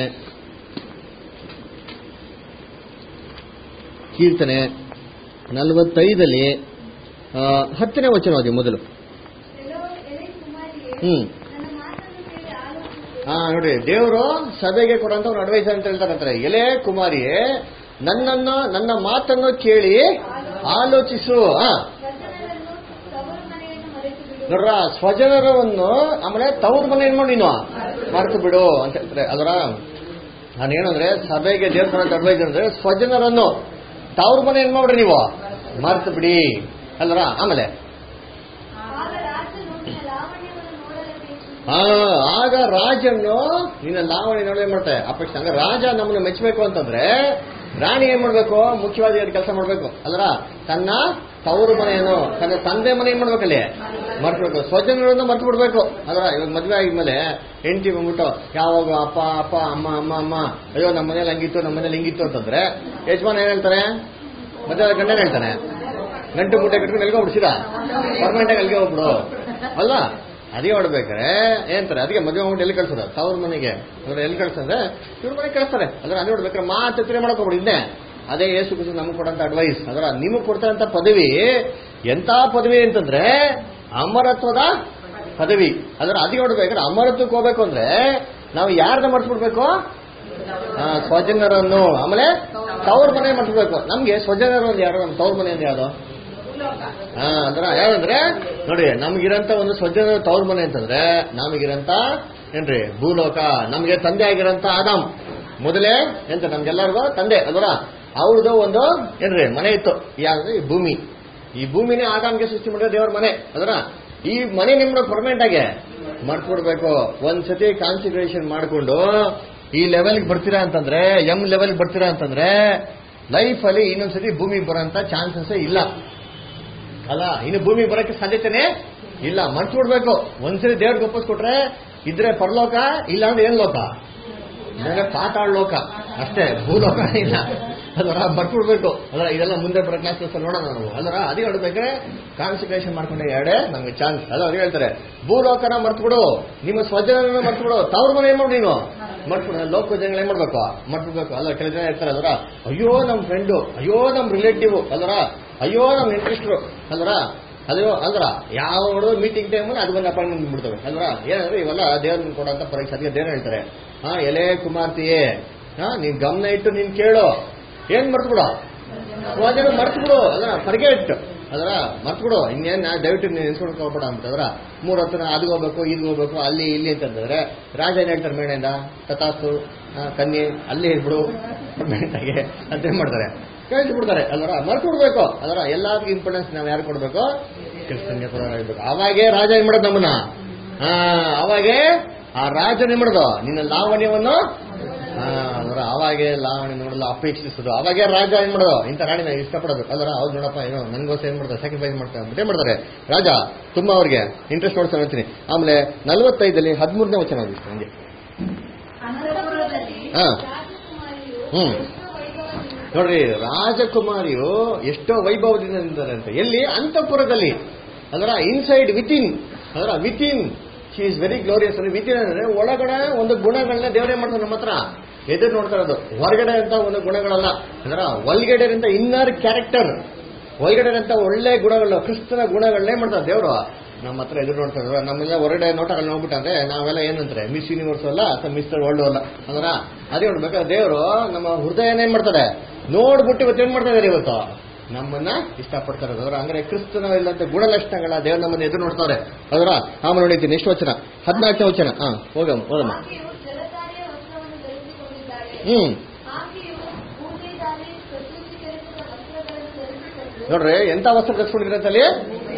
Speaker 1: ಕೀರ್ತನೆ ನಲವತ್ತೈದಲ್ಲಿ ಆ, ಹತ್ತನೇ ವಚನ ಓದಿ ಮೊದಲು
Speaker 2: ಎಲ್ಲೋ ಎಲೆ ಕುಮಾರಿಯೇ
Speaker 1: ಹ್ಮ್
Speaker 2: ನನ್ನ ಮಾತನ್ನು ಕೇಳಿ ಆಲೋಚಿಸು
Speaker 1: ಹಾ ನೋಡಿ ದೇವರು ಸಭೆಗೆ ಕೊಡುವಂತ ಒಂದು ಅಡ್ವೈಸ್ ಅಂತ ಹೇಳ್ತಾರಂತಾರೆ ಎಲೆ ಕುಮಾರಿಯೇ ನನ್ನನ್ನ ನನ್ನ ಮಾತನ್ನು ಕೇಳಿ ಆಲೋಚಿಸು ಹಾ
Speaker 2: ಸ್ವಜನರನ್ನು ತವರು ಮನೆಯನ್ನು ಮರೆತು ಬಿಡು
Speaker 1: ನೋಡ್ರ ಸ್ವಜನರವನ್ನು ಆಮೇಲೆ ತವ್ರ ಮನೆ ಏನ್ ಮಾಡಿ ನೀನು ಮರೆತು ಬಿಡು ಅಂತ ಹೇಳ್ತಾರೆ ಅದರ ನಾನೇನು ಅಂದ್ರೆ ಸಭೆಗೆ ದೇವ್ರ ಕೊಡೋ ಅಡ್ವೈಸ್ ಅಂದ್ರೆ ಸ್ವಜನರನ್ನು ತವ್ರ ಮನೆ ಏನ್ ಮಾಡ್ರಿ ನೀವು ಮರ್ತು ಬಿಡಿ ಅಲ್ರ ಆಮೇಲೆ
Speaker 2: ಆಗ ರಾಜನು ನಿನ್ನ ಲಾವಣ್ಯವನ್ನು ನೋಡಲೇಬೇಕು
Speaker 1: ಆ, ಆಗ ರಾಜನ್ನು ನಿನ್ನ ಲಾವಣಿ ನೋಡೇ ಮಾಡ್ತಾರೆ ಅಪೇಕ್ಷೆ ಹಂಗ ರಾಜ ನಮ್ಮನ್ನ ಮೆಚ್ಚಬೇಕು ಅಂತಂದ್ರೆ ರಾಣಿ ಏನ್ ಮಾಡ್ಬೇಕು ಮುಖ್ಯವಾದ ಎರಡು ಕೆಲಸ ಮಾಡ್ಬೇಕು ಅಲ್ರ ತನ್ನ ತವರು ಮನೆಯನ್ನು ತನ್ನ ತಂದೆ ಮನೆ ಏನ್ ಮಾಡ್ಬೇಕಲ್ಲಿ ಮರ್ತ್ಬೇಕು ಸ್ವಜನರನ್ನ ಮರ್ತು ಬಿಡ್ಬೇಕು ಅದ್ರ ಇವಾಗ ಮದ್ವೆ ಆಗಿದ್ಮೇಲೆ ಹೆಂಡತಿ ಬಂದ್ಬಿಟ್ಟು ಯಾವಾಗ ಅಪ್ಪ ಅಪ್ಪ ಅಮ್ಮ ಅಮ್ಮ ಅಮ್ಮ ಅಯ್ಯೋ ನಮ್ಮ ಮನೇಲಿ ಹಂಗಿತ್ತು ನಮ್ಮ ಮನೇಲಿ ಹಿಂಗಿತ್ತು ಅಂತಂದ್ರೆ ಯಜಮಾನ ಏನ್ ಹೇಳ್ತಾರೆ ಮದ್ವೆ ಆದ ಗಂಡನ ಹೇಳ್ತಾನೆ ಗಂಟು ಮುಟ್ಟೆ ಕಟ್ಕೊಂಡು ಎಲ್ಗೋ ಬಿಡ್ಸಿದ ಪರ್ಮನೆಂಟ್ ಆಗಿ ಅಲ್ಲಿಗೆ ಹೋಗ್ಬಿಡು ಅಲ್ವಾ ಅದೇ ಹೊಡ್ಬೇಕಾರೆ ಏನಂತಾರೆ ಅದಕ್ಕೆ ಮದುವೆ ಮಾಡ್ಬಿಟ್ಟು ಎಲ್ಲಿ ಕಳ್ಸೋದು ತವ್ರ ಮನೆಗೆ ಅಂದ್ರೆ ಎಲ್ಲಿ ಕಳ್ಸಂದ್ರೆ ಇವ್ರ ಮನೆಗೆ ಕಳಿಸ್ತಾರೆ ಅಂದ್ರೆ ಅದೇ ಹೊಡ್ಬೇಕಾರೆ ಮಾತು ಹತ್ತಿರ ಮಾಡಕ್ ಹೋಗ್ಬಿಡಿ ಇನ್ನೇ ಅದೇ ಏಸು ಕುಸು ನಮ್ಗೆ ಕೊಡಂತ ಅಡ್ವೈಸ್ ಅದರ ನಿಮಗೆ ಕೊಡ್ತಾರಂತ ಪದವಿ ಎಂತ ಪದವಿ ಅಂತಂದ್ರೆ ಅಮರತ್ವದ ಪದವಿ ಅದರ ಅದೇ ಹೊಡ್ಬೇಕಾದ್ರೆ ಅಮರತ್ವಕ್ಕೆ ಹೋಗ್ಬೇಕು ಅಂದ್ರೆ ನಾವು ಯಾರನ್ನ ಮರ್ಸ್ಬಿಡ್ಬೇಕು ಆ, ಸ್ವಜನರನ್ನು ಆಮೇಲೆ ತವ್ರ ಮನೆ ಮರ್ಸ್ಬೇಕು ನಮ್ಗೆ ಸ್ವಜನರು ಅಂದ್ರೆ ಯಾರು ನಮ್ಮ ತವ್ರ ಮನೆ ಅಂದ್ರೆ ಯಾವ್ದು ಹಾ ಅಂದ್ರ ಯಾವಂದ್ರೆ ನೋಡಿ ನಮ್ಗಿರಂತ ಒಂದು ಸ್ವಜನ ತವ್ರ ಮನೆ ಅಂತಂದ್ರೆ ನಮಗಿರಂತ ಏನ್ರಿ ಭೂಲೋಕ ನಮ್ಗೆ ತಂದೆ ಆಗಿರಂತ ಆದಾಮ್ ಮೊದಲೇ ಎಂತ ನಮ್ಗೆಲ್ಲರಿಗೂ ತಂದೆ ಅದರ ಅವ್ರದ್ದು ಒಂದು ಏನ್ರಿ ಮನೆ ಇತ್ತು ಯಾವ್ದು ಈ ಭೂಮಿ ಈ ಭೂಮಿನೇ ಆದಾಮ್ಗೆ ಸೃಷ್ಟಿ ಮಾಡಿರೋ ದೇವ್ರ ಮನೆ ಅದರ ಈ ಮನೆ ನಿಮ್ನ ಪರ್ಮನೆಂಟ್ ಆಗಿ ಮಾಡ್ಕೊಡ್ಬೇಕು ಒಂದ್ಸತಿ ಕಾನ್ಸಿಡರೇಷನ್ ಮಾಡ್ಕೊಂಡು ಈ ಲೆವೆಲ್ಗೆ ಬರ್ತೀರಾ ಅಂತಂದ್ರೆ ಎಂ ಲೆವೆಲ್ಗೆ ಬರ್ತೀರಾ ಅಂತಂದ್ರೆ ಲೈಫಲ್ಲಿ ಇನ್ನೊಂದ್ಸತಿ ಭೂಮಿಗೆ ಬರೋಂತ ಚಾನ್ಸಸ್ ಇಲ್ಲ ಅಲ್ಲ ಇನ್ನು ಭೂಮಿ ಬರೋಕ್ಕೆ ಸಾಧ್ಯತೆನೇ ಇಲ್ಲ ಮರ್ತು ಬಿಡ್ಬೇಕು ಒಂದ್ಸರಿ ದೇವ್ರಿಗೆ ಒಪ್ಪಿಸ್ಕೊಟ್ರೆ ಇದ್ರೆ ಪರಲೋಕ ಇಲ್ಲ ಅಂದ್ರೆ ಏನ್ ಲೋಕ ಅಂದ್ರೆ ಪಾತಾಳ ಲೋಕ ಅಷ್ಟೇ ಭೂಲೋಕ ಇಲ್ಲ ಅದರ ಬಿಡ್ಬೇಕು ಅದರ ಇದೆಲ್ಲ ಮುಂದೆ ಬರೋ ಕ್ಲಾಸಸ್ ನೋಡೋಣ ನಾವು ಅದರ ಅದೇ ಹೇಳ್ಬೇಕಾದ್ರೆ ಕಾನ್ಸಂಟ್ರೇಷನ್ ಮಾಡ್ಕೊಂಡೆ ಎರಡೇ ನಮ್ಗೆ ಚಾನ್ಸ್ ಅದು ಅವ್ರು ಹೇಳ್ತಾರೆ ಭೂಲೋಕನ ಮರ್ತ್ಬಿಡು ನಿಮ್ಮ ಸ್ವಜನರನ್ನ ಮರ್ತ್ಬಿಡು ತವ್ರ ಮನೆ ಏನ್ ಮಾಡಿ ನೀನು ಮರ್ತ್ಬಿಡು ಲೋಕ ಜನಗಳು ಏನ್ ಮಾಡ್ಬೇಕು ಮರ್ತ್ಬಿಡ್ಬೇಕು ಅಲ್ಲ ಕೆಲವು ಜನ ಇರ್ತಾರೆ ಅದರ ಅಯ್ಯೋ ನಮ್ ಫ್ರೆಂಡು ಅಯ್ಯೋ ನಮ್ ರಿಲೇಟಿವ್ ಅಲ್ರ ಅಯ್ಯೋ ನಮ್ ಇಂಟ್ರೆಸ್ಟ್ರು ಅಲ್ರ ಅಯ್ಯೋ ಅಂದ್ರ ಯಾವ ಮೀಟಿಂಗ್ ಟೈಮಲ್ಲಿ ಅದು ಒಂದು ಅಪಾಯಿಂಟ್ಮೆಂಟ್ ಬಿಡ್ತವೆ ಅಲ್ರ ಏನಂದ್ರೆ ಇವೆಲ್ಲ ದೇವ್ರನ್ನ ಕೊಡಂತ ಪರೀಕ್ಷೆ ಅದಕ್ಕೆ ದೇವ್ರ ಹೇಳ್ತಾರೆ ಹಾ ಎಲೆ ಕುಮಾರ್ತಿಯೇ ಹಾ ನೀನ್ ಗಮನ ಇಟ್ಟು ನೀನ್ ಕೇಳು ಏನ್ ಮರ್ತು ಬಿಡು ಸ್ವಜನ ಮರ್ತು ಬಿಡು ಅದರ ಫರ್ಗೆಟ್ ಅದರ ಮರ್ತು ಬಿಡು ಇನ್ನೇನ್ ನಾ ದಯವಿಟ್ಟು ನೀನು ನೆನ್ಸ್ಕೊಂಡು ಹೋಗ್ಬೇಡ ಅಂತಂದ್ರ ಮೂರ್ ಹತ್ರ ಅದ್ಗೆ ಹೋಗ್ಬೇಕು ಇದ್ಗೆ ಹೋಗ್ಬೇಕು ಅಲ್ಲಿ ಇಲ್ಲಿ ಅಂತಂದ್ರೆ ರಾಜ ಏನ್ ಹೇಳ್ತಾರೆ ಮೇಣೆಯಿಂದ ತತಾಸು ಆ, ಕನ್ಯೆ ಅಲ್ಲಿ ಬಿಡು ಮೇಣಾಗೆ ಅಂತ ಏನ್ ಮಾಡ್ತಾರೆ ಕಳಿಸ್ಬಿಡ್ತಾರೆ ಅಲ್ವರ ಮರ್ತು ಬಿಡ್ಬೇಕು ಅದರ ಎಲ್ಲದಕ್ಕೂ ಇಂಪಾರ್ಟೆನ್ಸ್ ನಾವು ಯಾರು ಕೊಡ್ಬೇಕು ಕ್ರಿಸ್ತನ್ಗೆ ಕೊಡೋರಾಗಬೇಕು ಅವಾಗೇ ರಾಜ ಏನ್ ಮಾಡೋದು ನಮ್ಮನ್ನ ಆ, ಅವಾಗೇ ಆ ರಾಜನ ಏನ್ ಮಾಡೋದು ನಿನ್ನ ಲಾವಣ್ಯವನ್ನು ಆ, ಅದರ ಅವಾಗೆ ಲಾವಣಿ ನೋಡಲು ಅಪೇಕ್ಷಿಸೋದು ಅವಾಗೆ ರಾಜ ಏನ್ ಮಾಡೋದು ಇಂಥ ರಾಣಿನ ಇಷ್ಟಪಡೋದು ಅಲ್ಲರ ಅವ್ರು ನೋಡಪ್ಪ ಏನೋ ನನ್ಗೋಸ್ಕರ ಏನ್ ಮಾಡ್ತಾರೆ ಸ್ಯಾಕ್ರಿಫೈಸ್ ಮಾಡ್ತಾರೆ ಅಂತ ಏನ್ ಮಾಡ್ತಾರೆ ರಾಜ ತುಂಬಾ ಅವ್ರಿಗೆ ಇಂಟ್ರೆಸ್ಟ್ ನೋಡ್ತಾರೆ ಹೇಳ್ತೀನಿ ಆಮೇಲೆ ನಲವತ್ತೈದಲ್ಲಿ ಹದಿಮೂರನೇ ವಚನ ಓದಿ ಹಂಗೆ
Speaker 2: ಅಂತಃಪುರದಲ್ಲಿ
Speaker 1: ಹಾ
Speaker 2: ರಾಜಕುಮಾರಿಯು
Speaker 1: ಹ್ಮ್.
Speaker 2: ಎಷ್ಟೋ ವೈಭವದಿಂದ
Speaker 1: ನೋಡ್ರಿ ರಾಜಕುಮಾರಿಯು ಎಷ್ಟೋ ವೈಭವದಿಂದ ನಿಂತಾರೆ ಅಂತ ಎಲ್ಲಿ ಅಂತಃಪುರದಲ್ಲಿ ಅದರ ಇನ್ಸೈಡ್ ವಿತಿನ್ ಅದರ within she is very glorious ಅಂದ್ರೆ ವಿತಿನ್ ಅಂದ್ರೆ ಒಳಗಡೆ ಒಂದು ಗುಣಗಳನ್ನ ದೇವರೇ ಮಾಡ್ತಾರೆ ನಮ್ಮ ಹತ್ರ ಎದುರು ನೋಡ್ತಾ ಇರೋದು ಹೊರಗಡೆ ಅಂತ ಒಂದು ಗುಣಗಳಲ್ಲ ಅದರ ಒಳಗಡೆ ಅಂತ ಇನ್ನರ್ ಕ್ಯಾರೆಕ್ಟರ್ ಒಳಗಡೆ ಅಂತ ಒಳ್ಳೆ ಗುಣಗಳು ಕ್ರಿಸ್ತನ ಗುಣಗಳನ್ನೇ ಮಾಡ್ತಾರೆ ದೇವರು ನಮ್ಮ ಹತ್ರ ಎದುರು ನೋಡ್ತಾ ಇದ್ರು ನಮ್ಮೆಲ್ಲ ಹೊರಗಡೆ ನೋಟಗಳು ನೋಡ್ಬಿಟ್ಟಂದ್ರೆ ನಾವೆಲ್ಲ ಏನಂತಾರೆ ಮಿಸ್ ಯೂನಿವರ್ಸ್ ಅಲ್ಲ ಅಥವಾ ಮಿಸ್ಟರ್ ವರ್ಲ್ಡ್ ಅಲ್ಲ ಅಂದ್ರ ಅದೇ ನೋಡ್ಬೇಕಾದ್ರೆ ದೇವರು ನಮ್ಮ ಹೃದಯನ ಏನ್ ಮಾಡ್ತಾರೆ ನೋಡ್ಬಿಟ್ಟು ಇವತ್ತು ಏನ್ ಮಾಡ್ತಾ ಇದಾರೆ ಇವತ್ತು ನಮ್ಮನ್ನ ಇಷ್ಟಪಡ್ತಾರೆ ಅದರ ಅಂದ್ರೆ ಕ್ರಿಸ್ತನ ಇಲ್ಲಂತ ಗುಣಲಕ್ಷಣಗಳ ದೇವ್ರು ನಮ್ಮನ್ನ ಎದುರು ನೋಡ್ತಾರೆ ಅದರ ಆಮೇಲೆ ನೋಡಿದ್ದೀನಿ ಎಷ್ಟು ವಚನ ಹದಿನಾಲ್ಕನೇ ವಚನ ಹಾ ಹೋಗಮ್ಮ ಹೋಗಮ್ಮ
Speaker 2: ಆಕೆಯು ಜಲಧಾರೆಯ ವಸ್ತ್ರವನ್ನು ಧರಿಸಿಕೊಂಡಿದ್ದಾಳೆ
Speaker 1: ಹ್ಮ್
Speaker 2: ಆಕೆಯು ಬೂದಿದಾರಿ ಪ್ರಸ್ತುತೀಕರಿಸಿದ ವಸ್ತ್ರಗಳನ್ನು ಧರಿಸಿಕೊಂಡು
Speaker 1: ನೋಡ್ರಿ ಎಂತ ವಸ್ತ್ರ ಧರಿಸ್ಕೊಂಡಿದ್ರೆ ಅಲ್ಲಿ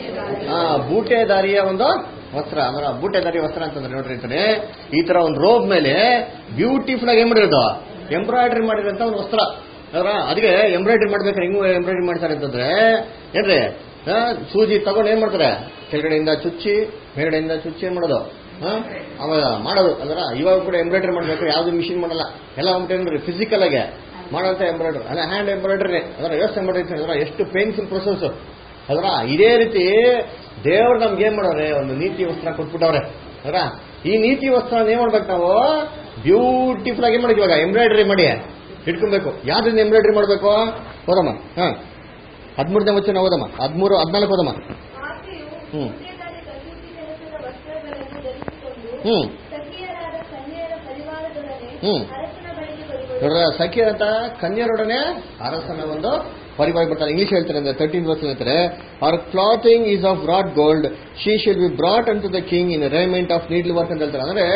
Speaker 1: ಆ ಬೂಟೆದಾರಿಯ ಒಂದು ವಸ್ತ್ರ ಅಂದ್ರೆ ಬೂಟೆದಾರಿ ವಸ್ತ್ರ ಅಂತಂದ್ರೆ ನೋಡ್ರಿ ಅಂತಾನೆ ಈ ತರ ಒಂದು ರೋಬ್ ಮೇಲೆ ಬ್ಯೂಟಿಫುಲ್ ಆಗಿ ಏನ್ ಮಾಡಿರೋದು ಎಂಬ್ರಾಯ್ಡ್ರಿ ಮಾಡಿರೋಂತ ಒಂದು ವಸ್ತ್ರ ಅದರ ಅದಕ್ಕೆ ಎಂಬ್ರಾಯ್ಡ್ರಿ ಮಾಡ್ಬೇಕಾದ್ರೆ ಹೆಂಗ್ ಎಂಬ್ರಾಯ್ಡ್ರಿ ಮಾಡ್ತಾರೆ ಅಂತಂದ್ರೆ ಏನ್ರಿ ಆ, ಸೂಜಿ ತಗೊಂಡು ಏನ್ ಮಾಡ್ತಾರೆ ಕೆಳಗಡೆಯಿಂದ ಚುಚ್ಚಿ ಮೇಲ್ಗಡೆಯಿಂದ ಚುಚ್ಚಿ ಏನ್ ಮಾಡೋದು ಆ, ಅವಾಗ ಮಾಡೋದು ಅದರ ಇವಾಗ ಕೂಡ ಎಂಬ್ರಾಯ್ಡ್ರಿ ಮಾಡ್ಬೇಕು ಯಾವ್ದು ಮಿಷಿನ್ ಮಾಡಲ್ಲ ಎಲ್ಲ ಒಂದ್ ಏನ್ರಿ ಫಿಸಿಕಲ್ ಆಗಿ ಮಾಡೋಂಥ ಎಂಬ್ರಾಯ್ಡ್ರಿ ಅಲ್ಲ ಹ್ಯಾಂಡ್ ಎಂಬ್ರಾಯ್ಡ್ರಿ ಅದರ ಎಷ್ಟು ಎಂಬ್ರಾಯ್ಡ್ರಿ ಅದರ ಎಷ್ಟು ಪೇನ್ಫುಲ್ ಪ್ರೊಸೆಸ್ ಅದರ ಇದೇ ರೀತಿ ದೇವ್ರು ನಮ್ಗೆ ಏನ್ ಮಾಡೋರೆ ಒಂದು ನೀತಿ ವಸ್ತ್ರ ಕೊಟ್ಬಿಟ್ಟವ್ರೆ ಅದರ ಈ ನೀತಿ ವಸ್ತ್ರ ಏನ್ ಮಾಡ್ಬೇಕು ನಾವು ಬ್ಯೂಟಿಫುಲ್ ಆಗಿ ಮಾಡಿ ಇವಾಗ ಎಂಬ್ರಾಯ್ಡ್ರಿ ಮಾಡಿ ಇಟ್ಕೊಬೇಕು ಯಾವ್ದ್ರಿಂದ ಎಂಬ್ರಾಯ್ಡ್ರಿ ಮಾಡ್ಬೇಕು ಹೋದಮ್ಮ ಹಾ ಹದಿಮೂರನೇ ವಚನ ಓದಮ್ಮ ಹದಿಮೂರು ಹದಿನಾಲ್ಕು ಓದಮ್ಮ
Speaker 2: ಆಕೆಯು
Speaker 1: ಹ್ಮ್.
Speaker 2: ಬೂದಿದಾರಿ ಪ್ರಸ್ತುತೀಕರಿಸಿದ ವಸ್ತ್ರಗಳನ್ನು ಧರಿಸಿಕೊಂಡು
Speaker 1: ಹ್ಮ್
Speaker 2: ಸಖಿಯರಾದ ಕನ್ಯೆಯರ ಪರಿವಾರದೊಡನೆ
Speaker 1: ಹ್ಮ್.
Speaker 2: ಅರಸನ ಬಳಿಗೆ ಬರುವಳು
Speaker 1: ನೋಡ್ರ ಸಖಿಯರಂತ ಕನ್ಯರೊಡನೆ ಅರಸನ ಒಂದು ಪರಿವಾರ ಬರ್ತಾರೆ ಇಂಗ್ಲಿಷ್ ಹೇಳ್ತಾರೆ ಅಂದ್ರೆ ತರ್ಟೀನ್ ವರ್ಷ ಹೇಳ್ತಾರೆ her clothing is of wrought gold she shall be brought unto the king in raiment of needlework ಅಂತ ಹೇಳ್ತಾರೆ ಅಂದ್ರೆ